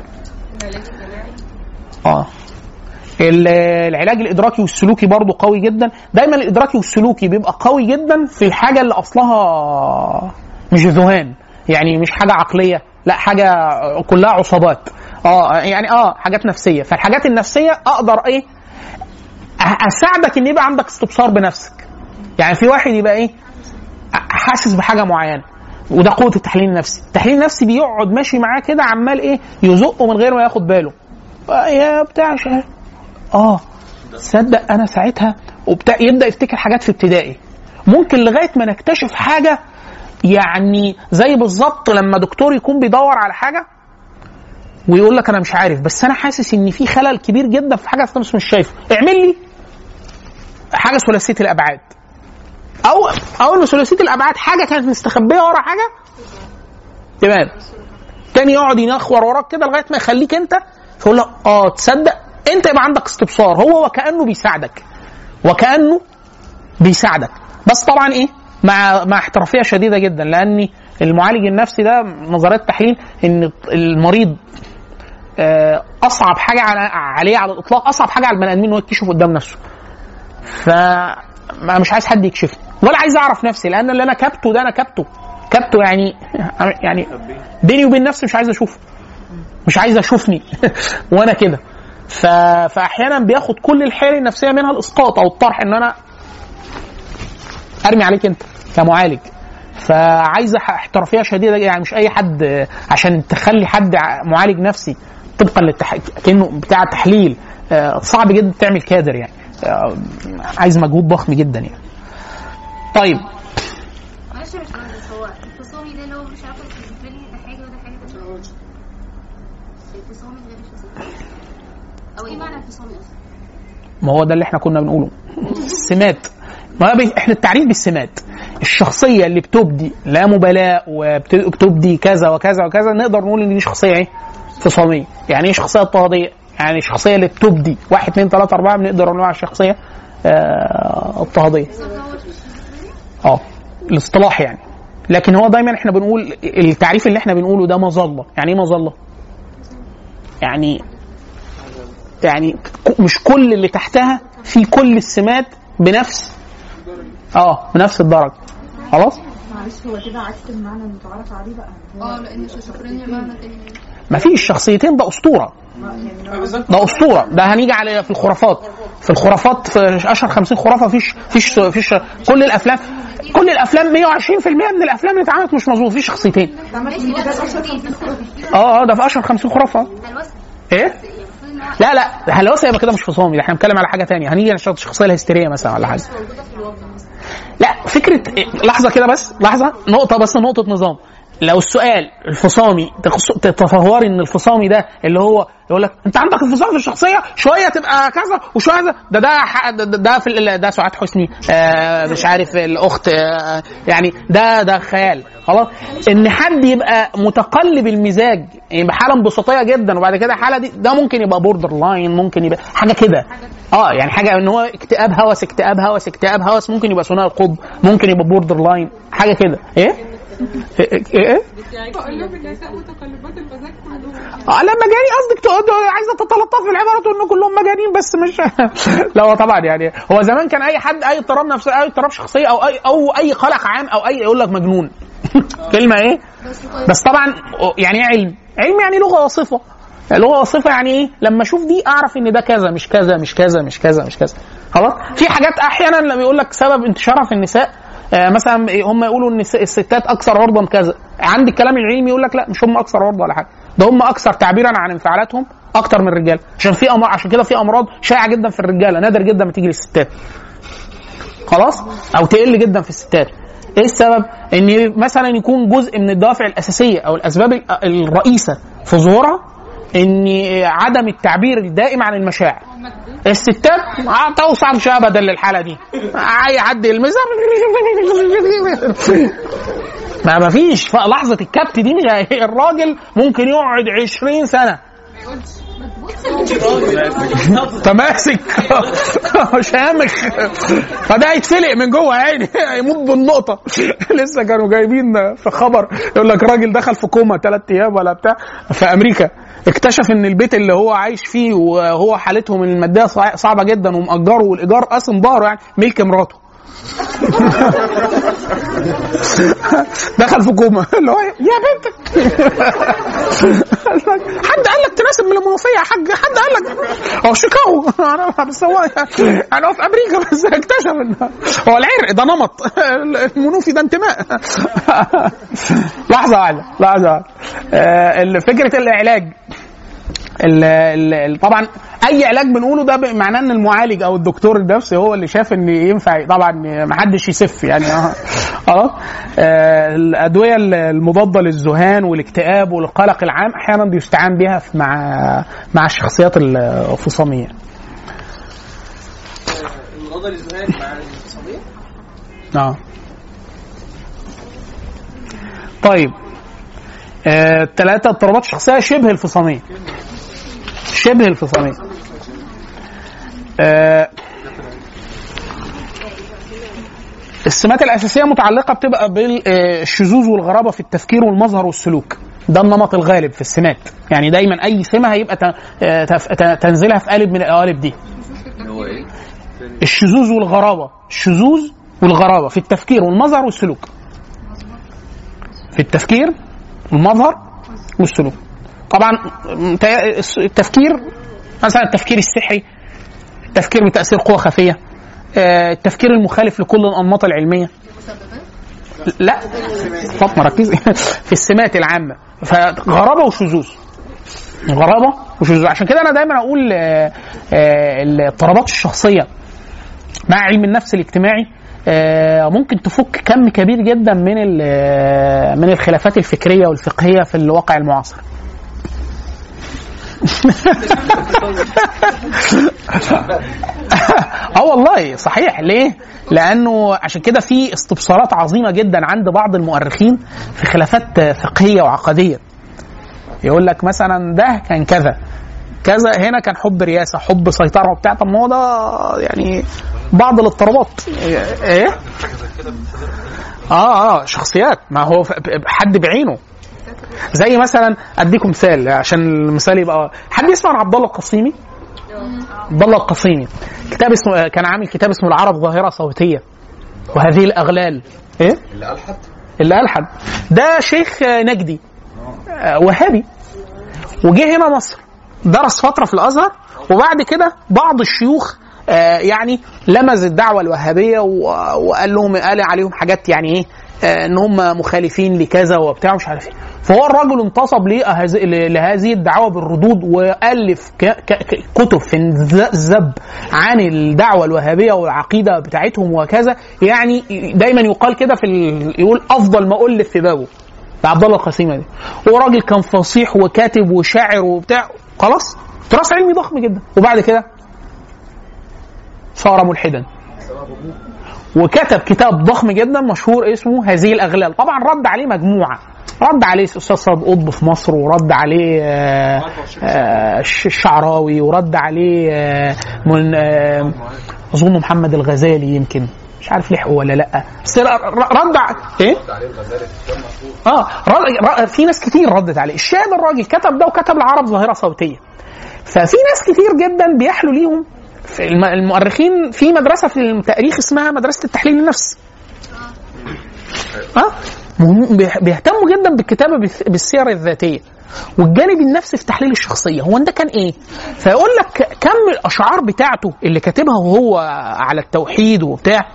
اه ال- العلاج الادراكي والسلوكي برضه قوي جدا دايما الادراكي والسلوكي بيبقى قوي جدا في الحاجه اللي اصلها مش ذهان يعني مش حاجه عقليه لا حاجه كلها عصابات اه يعني اه حاجات نفسيه فالحاجات النفسيه اقدر ايه أ- اساعدك ان يبقى عندك استبصار بنفسك يعني في واحد يبقى ايه حاسس بحاجه معينه وده قوه التحليل النفسي التحليل النفسي بيقعد ماشي معاه كده عمال ايه يزقه من غير ما ياخد باله آه، يا بتاع شهر. اه تصدق انا ساعتها وبتاع يبدا يفتكر حاجات في ابتدائي ممكن لغايه ما نكتشف حاجه يعني زي بالظبط لما دكتور يكون بيدور على حاجه ويقول لك انا مش عارف بس انا حاسس ان في خلل كبير جدا في حاجه أصلاً بس مش شايفه اعمل لي حاجه ثلاثيه الابعاد او او ان ثلاثيه الابعاد حاجه كانت مستخبيه ورا حاجه تمام تاني يقعد ينخور وراك كده لغايه ما يخليك انت تقول له اه تصدق انت يبقى عندك استبصار هو وكانه بيساعدك وكانه بيساعدك بس طبعا ايه مع مع احترافيه شديده جدا لان المعالج النفسي ده نظريه تحليل ان المريض آه، اصعب حاجه على عليه على الاطلاق اصعب حاجه على البني ادمين ان هو يكتشف قدام نفسه ف ما مش عايز حد يكشفني ولا عايز اعرف نفسي لان اللي انا كبته ده انا كبته كبته يعني يعني بيني وبين نفسي مش عايز اشوفه مش عايز اشوفني وانا كده ف... فاحيانا بياخد كل الحيل النفسيه منها الاسقاط او الطرح ان انا ارمي عليك انت كمعالج فعايزه ح- احترافيه شديده يعني مش اي حد آه، عشان تخلي حد ع- معالج نفسي طبقا للتح... كانه بتاع تحليل آه، صعب جدا تعمل كادر يعني آه، عايز مجهود ضخم جدا يعني طيب معلش يا باشمهندس هو الفصامي ده اللي هو مش عارفه الشيزوفرينيا ده حاجه وده حاجه ده الفصامي غير الشيزوفرينيا او ايه معنى الفصامي اصلا؟ ما هو ده اللي احنا كنا بنقوله السمات ما بي... احنا التعريف بالسمات الشخصيه اللي بتبدي لا مبالاه وبتبدي كذا وكذا وكذا نقدر نقول ان دي شخصيه ايه؟ فصاميه يعني ايه شخصيه اضطهاديه؟ يعني الشخصيه اللي بتبدي واحد اثنين ثلاثه اربعه بنقدر نقول على الشخصيه آه، اضطهاديه اه الاصطلاح يعني لكن هو دايما احنا بنقول التعريف اللي احنا بنقوله ده مظله يعني ايه مظله؟ يعني يعني ك- مش كل اللي تحتها في كل السمات بنفس اه بنفس الدرجه خلاص معلش هو كده عكس المعنى المتعارف عليه بقى اه لان الشيزوفرينيا معنى تاني ما فيش شخصيتين ده اسطوره ده اسطوره ده هنيجي على في الخرافات في الخرافات في اشهر 50 خرافه فيش فيش فيش كل الافلام كل الافلام 120% من الافلام اللي اتعملت مش مظبوط في شخصيتين اه اه ده في اشهر 50 خرافه ايه لا لا هلوسه يبقى كده مش فصامي ده احنا بنتكلم على حاجه تانية هنيجي على الشخصيه الهستيريه مثلا ولا حاجه لا فكره لحظه كده بس لحظه نقطه بس نقطه نظام لو السؤال الفصامي تخص- تتصوري ان الفصامي ده اللي هو يقول لك انت عندك انفصام في الشخصيه شويه تبقى كذا وشويه ده ده ده, ح- ده, ده في ال- ده سعاد حسني آه مش عارف الاخت آه يعني ده ده خيال خلاص ان حد يبقى متقلب المزاج يبقى حاله انبساطيه جدا وبعد كده حاله دي ده ممكن يبقى بوردر لاين ممكن يبقى حاجه كده اه يعني حاجه ان هو اكتئاب هوس اكتئاب هوس اكتئاب هوس ممكن يبقى ثنائي القطب ممكن يبقى بوردر لاين حاجه كده ايه ايه ايه بقول لك النساء متقلبات المزاج كلهم اه لا مجانين قصدك تقعد عايزه تتلطف في العباره تقول ان كلهم مجانين بس مش لا هو طبعا يعني هو زمان كان اي حد اي اضطراب نفسي اي اضطراب شخصيه او اي او اي قلق عام او اي يقول لك مجنون كلمه ايه بس طبعا يعني ايه علم علم يعني لغه وصفه لغه وصفه يعني ايه لما اشوف دي اعرف ان ده كذا مش كذا مش كذا مش كذا مش كذا خلاص في حاجات احيانا لما يقول لك سبب انتشارها في النساء آه، مثلا هم يقولوا ان الس- الستات اكثر عرضه كذا عندي الكلام العلمي يقول لك لا مش هم اكثر عرضه ولا حاجه ده هم اكثر تعبيرا عن انفعالاتهم اكتر من الرجال عشان في امراض عشان كده في امراض شائعه جدا في الرجاله نادر جدا ما تيجي للستات خلاص او تقل جدا في الستات ايه السبب ان مثلا يكون جزء من الدوافع الاساسيه او الاسباب ال- الرئيسه في ظهورها ان عدم التعبير الدائم عن المشاعر الستات ما توصلش ابدا للحاله دي اي حد يلمسها ما ما فيش لحظه الكبت دي مش الراجل ممكن يقعد 20 سنه تماسك شامخ فده هيتفلق من جوه عيني هيموت بالنقطه لسه كانوا جايبين في خبر يقول لك راجل دخل في كوما ثلاث ايام ولا بتاع في امريكا اكتشف ان البيت اللي هو عايش فيه وهو حالتهم الماديه صع- صعبه جدا ومأجره والايجار قاسم ظهره يعني ملك مراته دخل في كوما اللي هو يا بنتك حد قال لك تناسب من المنوفيه يا حاج حد قال لك هو شيكاغو انا بس هو انا في امريكا بس اكتشف ان هو العرق ده نمط المنوفي ده انتماء لحظه واحده لحظه واحده آه، فكره العلاج ال ال طبعا اي علاج بنقوله ده معناه ان المعالج او الدكتور النفسي هو اللي شاف ان ينفع طبعا ما حدش يسف يعني اه خلاص آه، الادويه المضاده للذهان والاكتئاب والقلق العام احيانا بيستعان بها في- مع مع الشخصيات الفصاميه المضاد للذهان مع الانفصاميه اه طيب آه، ثلاثة اضطرابات شخصية شبه الفصامية شبه الفصامية آه، السمات الأساسية متعلقة بتبقى بالشذوذ والغرابة في التفكير والمظهر والسلوك ده النمط الغالب في السمات يعني دايما أي سمة هيبقى ت- آه، تف- ت- تنزلها في قالب من القوالب دي هو ايه؟ الشذوذ والغرابة الشذوذ والغرابة في التفكير والمظهر والسلوك في التفكير والمظهر والسلوك طبعا م- تا- التفكير مثلا التفكير السحري التفكير بتأثير قوة خفية آه، التفكير المخالف لكل الأنماط العلمية لا فاطمه ركزي في السمات العامه فغرابه وشذوذ غرابه وشذوذ عشان كده انا دايما اقول آه، آه، الاضطرابات الشخصيه مع علم النفس الاجتماعي آه، ممكن تفك كم كبير جدا من ال- آه، من الخلافات الفكريه والفقهيه في الواقع المعاصر اه والله صحيح ليه؟ لانه عشان كده في استبصارات عظيمه جدا عند بعض المؤرخين في خلافات فقهيه وعقديه. يقول لك مثلا ده كان كذا كذا هنا كان حب رياسه حب سيطره وبتاع طب ما هو ده يعني بعض الاضطرابات ايه؟ اه اه شخصيات ما هو ف- حد بعينه زي مثلا اديكم مثال عشان المثال يبقى حد يسمع عن عبد الله القصيمي؟ عبد الله القصيمي كتاب اسمه كان عامل كتاب اسمه العرب ظاهره صوتيه وهذه الاغلال ايه؟ اللي ألحد اللي ألحد ده شيخ آه، نجدي آه، وهابي وجه هنا مصر درس فترة في الأزهر وبعد كده بعض الشيوخ آه، يعني لمز الدعوة الوهابية و- وقال لهم قال عليهم حاجات يعني ايه آه، ان هم مخالفين لكذا وبتاع مش عارف ايه فهو الراجل انتصب لهذه- لهذه الدعوه بالردود والف ك- ك- ك- كتب في الز- الذب عن الدعوه الوهابيه والعقيده بتاعتهم وكذا يعني دايما يقال كده في ال- يقول افضل ما الف في بابه ده عبد الله القسيمه دي هو راجل كان فصيح وكاتب وشاعر وبتاع خلاص تراث علمي ضخم جدا وبعد كده صار ملحدا وكتب كتاب ضخم جدا مشهور اسمه هذه الاغلال طبعا رد عليه مجموعه رد عليه الاستاذ صاد قطب في مصر ورد عليه آه، آه، الش- الشعراوي ورد عليه آه، من آه، اظن محمد الغزالي يمكن مش عارف لحقه ولا لا بس ر- ر- رد ع- ايه اه رد ر- في ناس كتير ردت عليه الشاهد الراجل كتب ده وكتب العرب ظاهره صوتيه ففي ناس كتير جدا بيحلو ليهم في الم- المؤرخين في مدرسه في التاريخ اسمها مدرسه التحليل النفسي اه مهم- بيح- بيهتموا جدا بالكتابه بالث- بالسير الذاتيه والجانب النفسي في تحليل الشخصيه هو ده كان ايه فيقول لك كم الاشعار بتاعته اللي كاتبها وهو على التوحيد وبتاع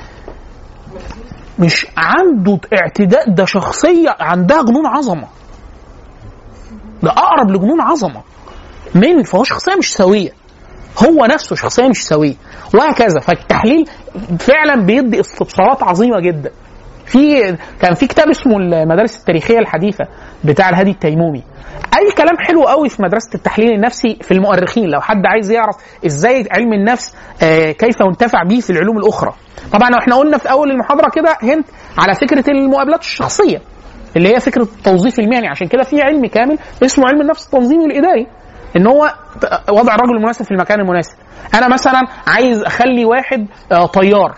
مش عنده اعتداء ده شخصيه عندها جنون عظمه ده اقرب لجنون عظمه من فهو شخصيه مش سويه هو نفسه شخصيه مش سويه وهكذا فالتحليل فعلا بيدي استبصارات عظيمه جدا في كان في كتاب اسمه المدارس التاريخيه الحديثه بتاع الهادي التيمومي اي كلام حلو قوي في مدرسه التحليل النفسي في المؤرخين لو حد عايز يعرف ازاي علم النفس آه، كيف ينتفع به في العلوم الاخرى طبعا احنا قلنا في اول المحاضره كده هنت على فكره المقابلات الشخصيه اللي هي فكره التوظيف المهني عشان كده في علم كامل اسمه علم النفس التنظيمي الاداري ان هو ت- وضع الرجل المناسب في المكان المناسب انا مثلا عايز اخلي واحد آه، طيار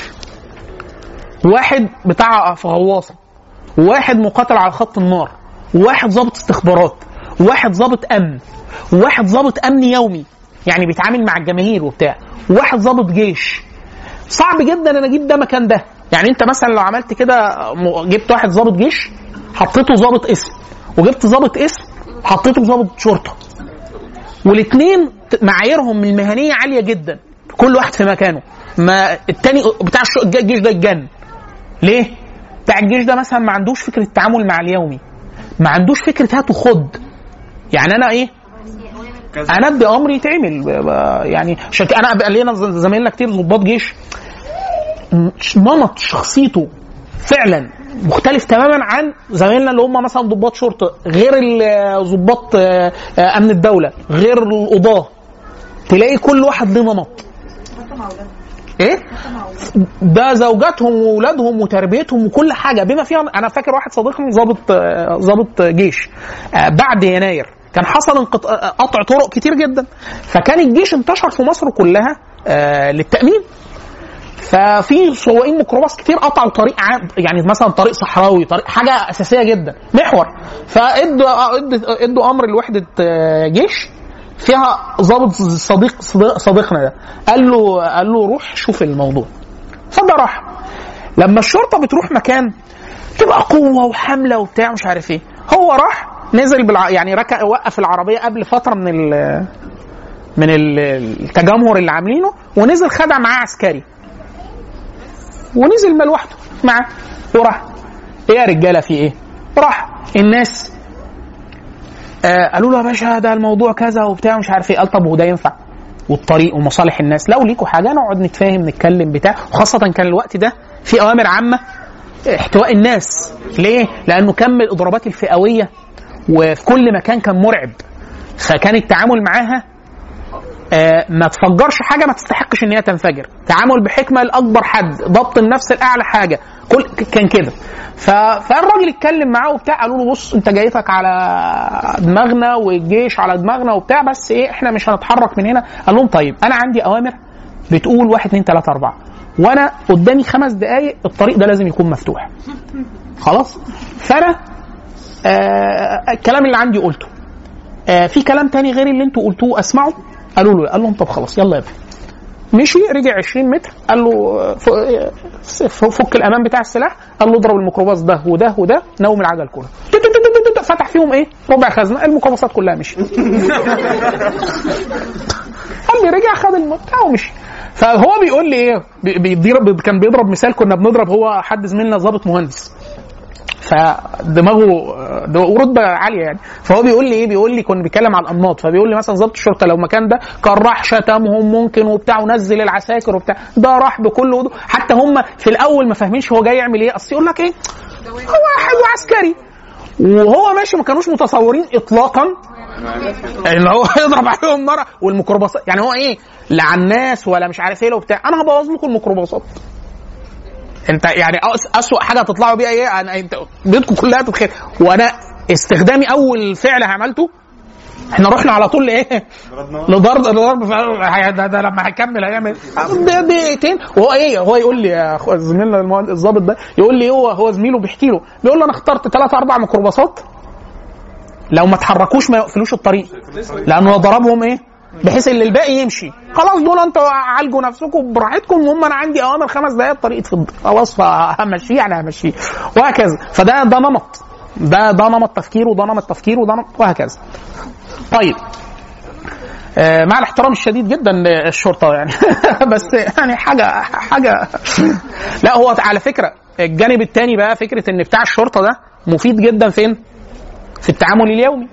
واحد بتاع في غواصه واحد مقاتل على خط النار واحد ضابط استخبارات واحد ضابط امن واحد ضابط امن يومي يعني بيتعامل مع الجماهير وبتاع واحد ضابط جيش صعب جدا ان اجيب ده مكان ده يعني انت مثلا لو عملت كده م- جبت واحد ضابط جيش حطيته ضابط اسم وجبت ضابط اسم حطيته ضابط شرطه والاثنين معاييرهم المهنيه عاليه جدا كل واحد في مكانه ما التاني بتاع الش- الجيش ده اتجن ليه؟ بتاع الجيش ده مثلا ما عندوش فكره التعامل مع اليومي ما عندوش فكره هات وخد يعني انا ايه انا ادي امر يتعمل ب- ب- يعني عشان كده انا بقى لنا ز- زمايلنا كتير ضباط جيش م- نمط شخصيته فعلا مختلف تماما عن زمايلنا اللي هم مثلا ضباط شرطه غير ال- ضباط آه، آه، امن الدوله غير القضاه تلاقي كل واحد له نمط ايه ده زوجاتهم واولادهم وتربيتهم وكل حاجه بما فيها انا فاكر واحد صديقنا ضابط آه، ضابط جيش آه، بعد يناير كان حصل انقط- آه، قطع طرق كتير جدا فكان الجيش انتشر في مصر كلها آه، للتامين ففي سواقين ميكروباص كتير قطعوا طريق عام يعني مثلا طريق صحراوي طريق حاجه اساسيه جدا محور فادوا آه، ادوا ادوا امر لوحده آه، جيش فيها ضابط صديق صديق- صديقنا ده قال له قال له روح شوف الموضوع فده راح لما الشرطه بتروح مكان تبقى قوه وحمله وبتاع مش عارف ايه هو راح نزل بالع... يعني ركع وقف العربيه قبل فتره من ال... من ال- التجمهر اللي عاملينه ونزل خدع معاه عسكري ونزل ما لوحده معاه وراح ايه يا رجاله في ايه؟ راح الناس آه قالوا له يا باشا ده الموضوع كذا وبتاع مش عارف ايه قال طب وده ينفع والطريق ومصالح الناس لو ليكوا حاجه نقعد نتفاهم نتكلم بتاع وخاصه كان الوقت ده في اوامر عامه احتواء الناس ليه؟ لانه كم الاضرابات الفئويه وفي كل مكان كان مرعب فكان التعامل معاها آه، ما تفجرش حاجه ما تستحقش ان هي تنفجر تعامل بحكمه لاكبر حد ضبط النفس لاعلى حاجه كل كان كده ف... فالراجل اتكلم معاه وبتاع قالوا له بص انت جايتك على دماغنا والجيش على دماغنا وبتاع بس ايه احنا مش هنتحرك من هنا قال لهم طيب انا عندي اوامر بتقول واحد اتنين تلاته اربعه وانا قدامي خمس دقائق الطريق ده لازم يكون مفتوح خلاص فانا آه الكلام اللي عندي قلته آه في كلام تاني غير اللي انتوا قلتوه اسمعه قالوا له قال لهم طب خلاص يلا يا ابني مشي رجع 20 متر قال له آه، ف- ف- فك الامان بتاع السلاح قال له اضرب الميكروباص ده وده وده نوم العجل كله تت- تت- تت- تت- فتح فيهم ايه ربع خزنه الميكروباصات كلها مشي قال لي رجع خد المتع ومشي فهو بيقول لي ايه بي- بيضرب كان بيضرب مثال كنا بنضرب هو حد زميلنا ضابط مهندس فدماغه ده ورتبه عاليه يعني فهو بيقول لي ايه بيقول لي كنا بيتكلم على الانماط فبيقول لي مثلا ضابط الشرطه لو المكان ده كان راح شتمهم ممكن وبتاع ونزل العساكر وبتاع ده راح بكل وضوح حتى هم في الاول ما فاهمينش هو جاي يعمل ايه اصل يقول لك ايه هو واحد وعسكري وهو ماشي ما كانوش متصورين اطلاقا ان هو يضرب عليهم نار والميكروباصات يعني هو ايه لا على الناس ولا مش عارف ايه وبتاع انا هبوظ لكم الميكروباصات انت يعني أس- اسوأ حاجه هتطلعوا بيها ايه انا انت بيوتكم كلها تتخيل وانا استخدامي اول فعل عملته احنا رحنا على طول لايه؟ لضرب لضرب فعل- ده, ده لما هيكمل هيعمل ده دقيقتين وهو ايه هو يقول لي يا اخو زميلنا المهندس- الضابط ده يقول لي هو هو زميله بيحكي له بيقول له انا اخترت ثلاث اربع ميكروباصات لو ما اتحركوش ما يقفلوش الطريق لانه ضربهم ايه؟ بحيث ان الباقي يمشي خلاص دول انتوا عالجوا نفسكم براحتكم المهم انا عندي اوامر خمس دقائق الطريق اتفضل خلاص فهمشيه يعني همشيه وهكذا فده ده نمط ده ده نمط تفكير وده نمط تفكير وده نمط وهكذا طيب آه، مع الاحترام الشديد جدا للشرطه يعني بس يعني حاجه حاجه لا هو على فكره الجانب الثاني بقى فكره ان بتاع الشرطه ده مفيد جدا فين؟ في التعامل اليومي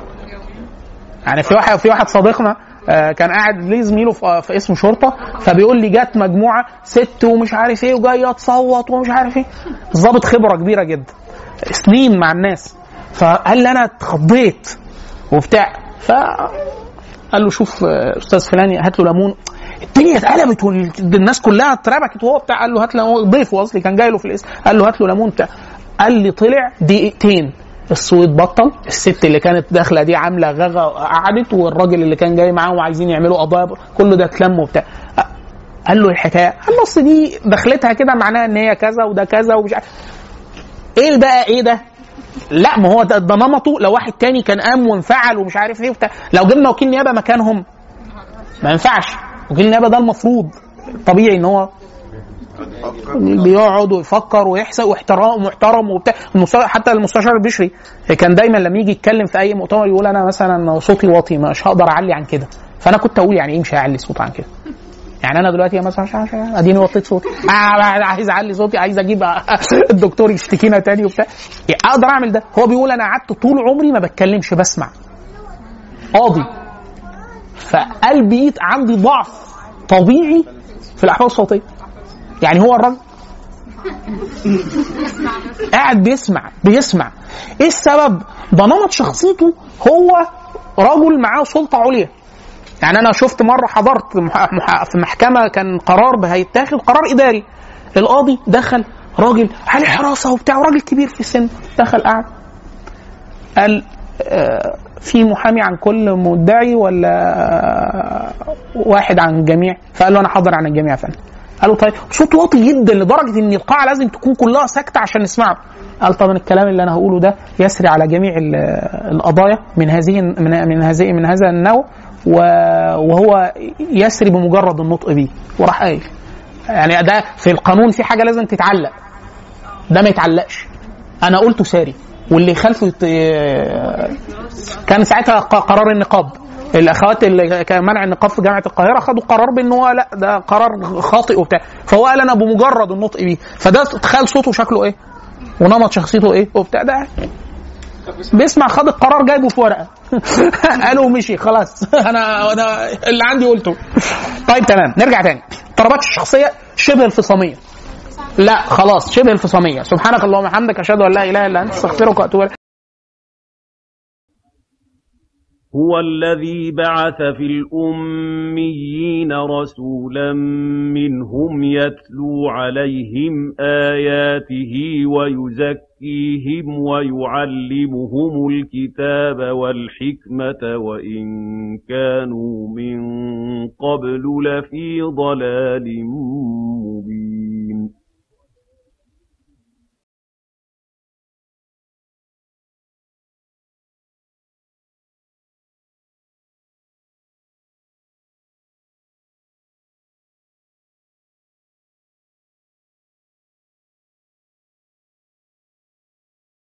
يعني في واحد في واحد صديقنا آه، كان قاعد ليه زميله في في اسم شرطه فبيقول لي جت مجموعه ست ومش عارف ايه وجايه تصوت ومش عارف ايه ضابط خبره كبيره جدا سنين مع الناس فقال لي انا اتخضيت وبتاع ف قال له شوف آه، استاذ فلاني هات له ليمون الدنيا اتقلبت والناس كلها اتربكت وهو بتاع قال له هات له ضيفه اصلي كان جاي له في الاسم قال له هات له ليمون بتاع قال لي طلع دقيقتين الصوت بطل الست اللي كانت داخله دي عامله غغا قعدت والراجل اللي كان جاي معاهم عايزين يعملوا قضايا كله ده اتلم وبتاع أ- قال له الحكايه قال له اصل دي دخلتها كده معناها ان هي كذا وده كذا ومش عارف ايه بقى ايه ده لا ما هو ده, ده نمطه لو واحد تاني كان قام وانفعل ومش عارف ايه وبتاع لو جبنا وكيل نيابه مكانهم ما ينفعش وكيل النيابه ده المفروض طبيعي ان هو بيقعد ويفكر ويحسب واحترام محترم وبتاع المستشار حتى المستشار البشري كان دايما لما يجي يتكلم في اي مؤتمر يقول انا مثلا صوتي واطي مش هقدر اعلي عن كده فانا كنت اقول يعني ايه مش هيعلي صوت عن كده يعني انا دلوقتي مثلا مش عارف اديني وطيت صوتي آه عايز اعلي صوتي عايز اجيب الدكتور يشتكينا تاني وبتاع يعني اقدر اعمل ده هو بيقول انا قعدت طول عمري ما بتكلمش بسمع قاضي فقلبي عندي ضعف طبيعي في الاحوال الصوتيه يعني هو الراجل قاعد بيسمع بيسمع ايه السبب ده نمط شخصيته هو رجل معاه سلطه عليا يعني انا شفت مره حضرت مح... مح... في محكمه كان قرار هيتاخد قرار اداري القاضي دخل راجل عليه حراسه وبتاع وراجل كبير في السن دخل قعد قال آه في محامي عن كل مدعي ولا واحد عن الجميع فقال له انا حاضر عن الجميع يا فندم قال له طيب صوت واطي جدا لدرجه ان القاعه لازم تكون كلها ساكته عشان نسمعه قال طبعا الكلام اللي انا هقوله ده يسري على جميع القضايا من هذه من من هذه من هذا النوع وهو يسري بمجرد النطق بيه وراح قايل يعني ده في القانون في حاجه لازم تتعلق ده ما يتعلقش انا قلته ساري واللي خلفه يت... كان ساعتها قرار النقاب الاخوات اللي كان منع النقاب في جامعه القاهره خدوا قرار بان هو لا ده قرار خاطئ وبتاع فهو قال انا بمجرد النطق بيه فده تخيل صوته شكله ايه ونمط شخصيته ايه وبتاع ده بيسمع خد القرار جايبه في ورقه قالوا ومشي خلاص انا انا اللي عندي قلته طيب تمام نرجع تاني اضطرابات الشخصيه شبه الفصاميه لا خلاص شبه الفصاميه سبحانك اللهم وبحمدك اشهد ان لا اله الا انت استغفرك واتوب اليك هو الذي بعث في الأميين رسولا منهم يتلو عليهم آياته ويزكيهم ويعلمهم الكتاب والحكمة وإن كانوا من قبل لفي ضلال مبين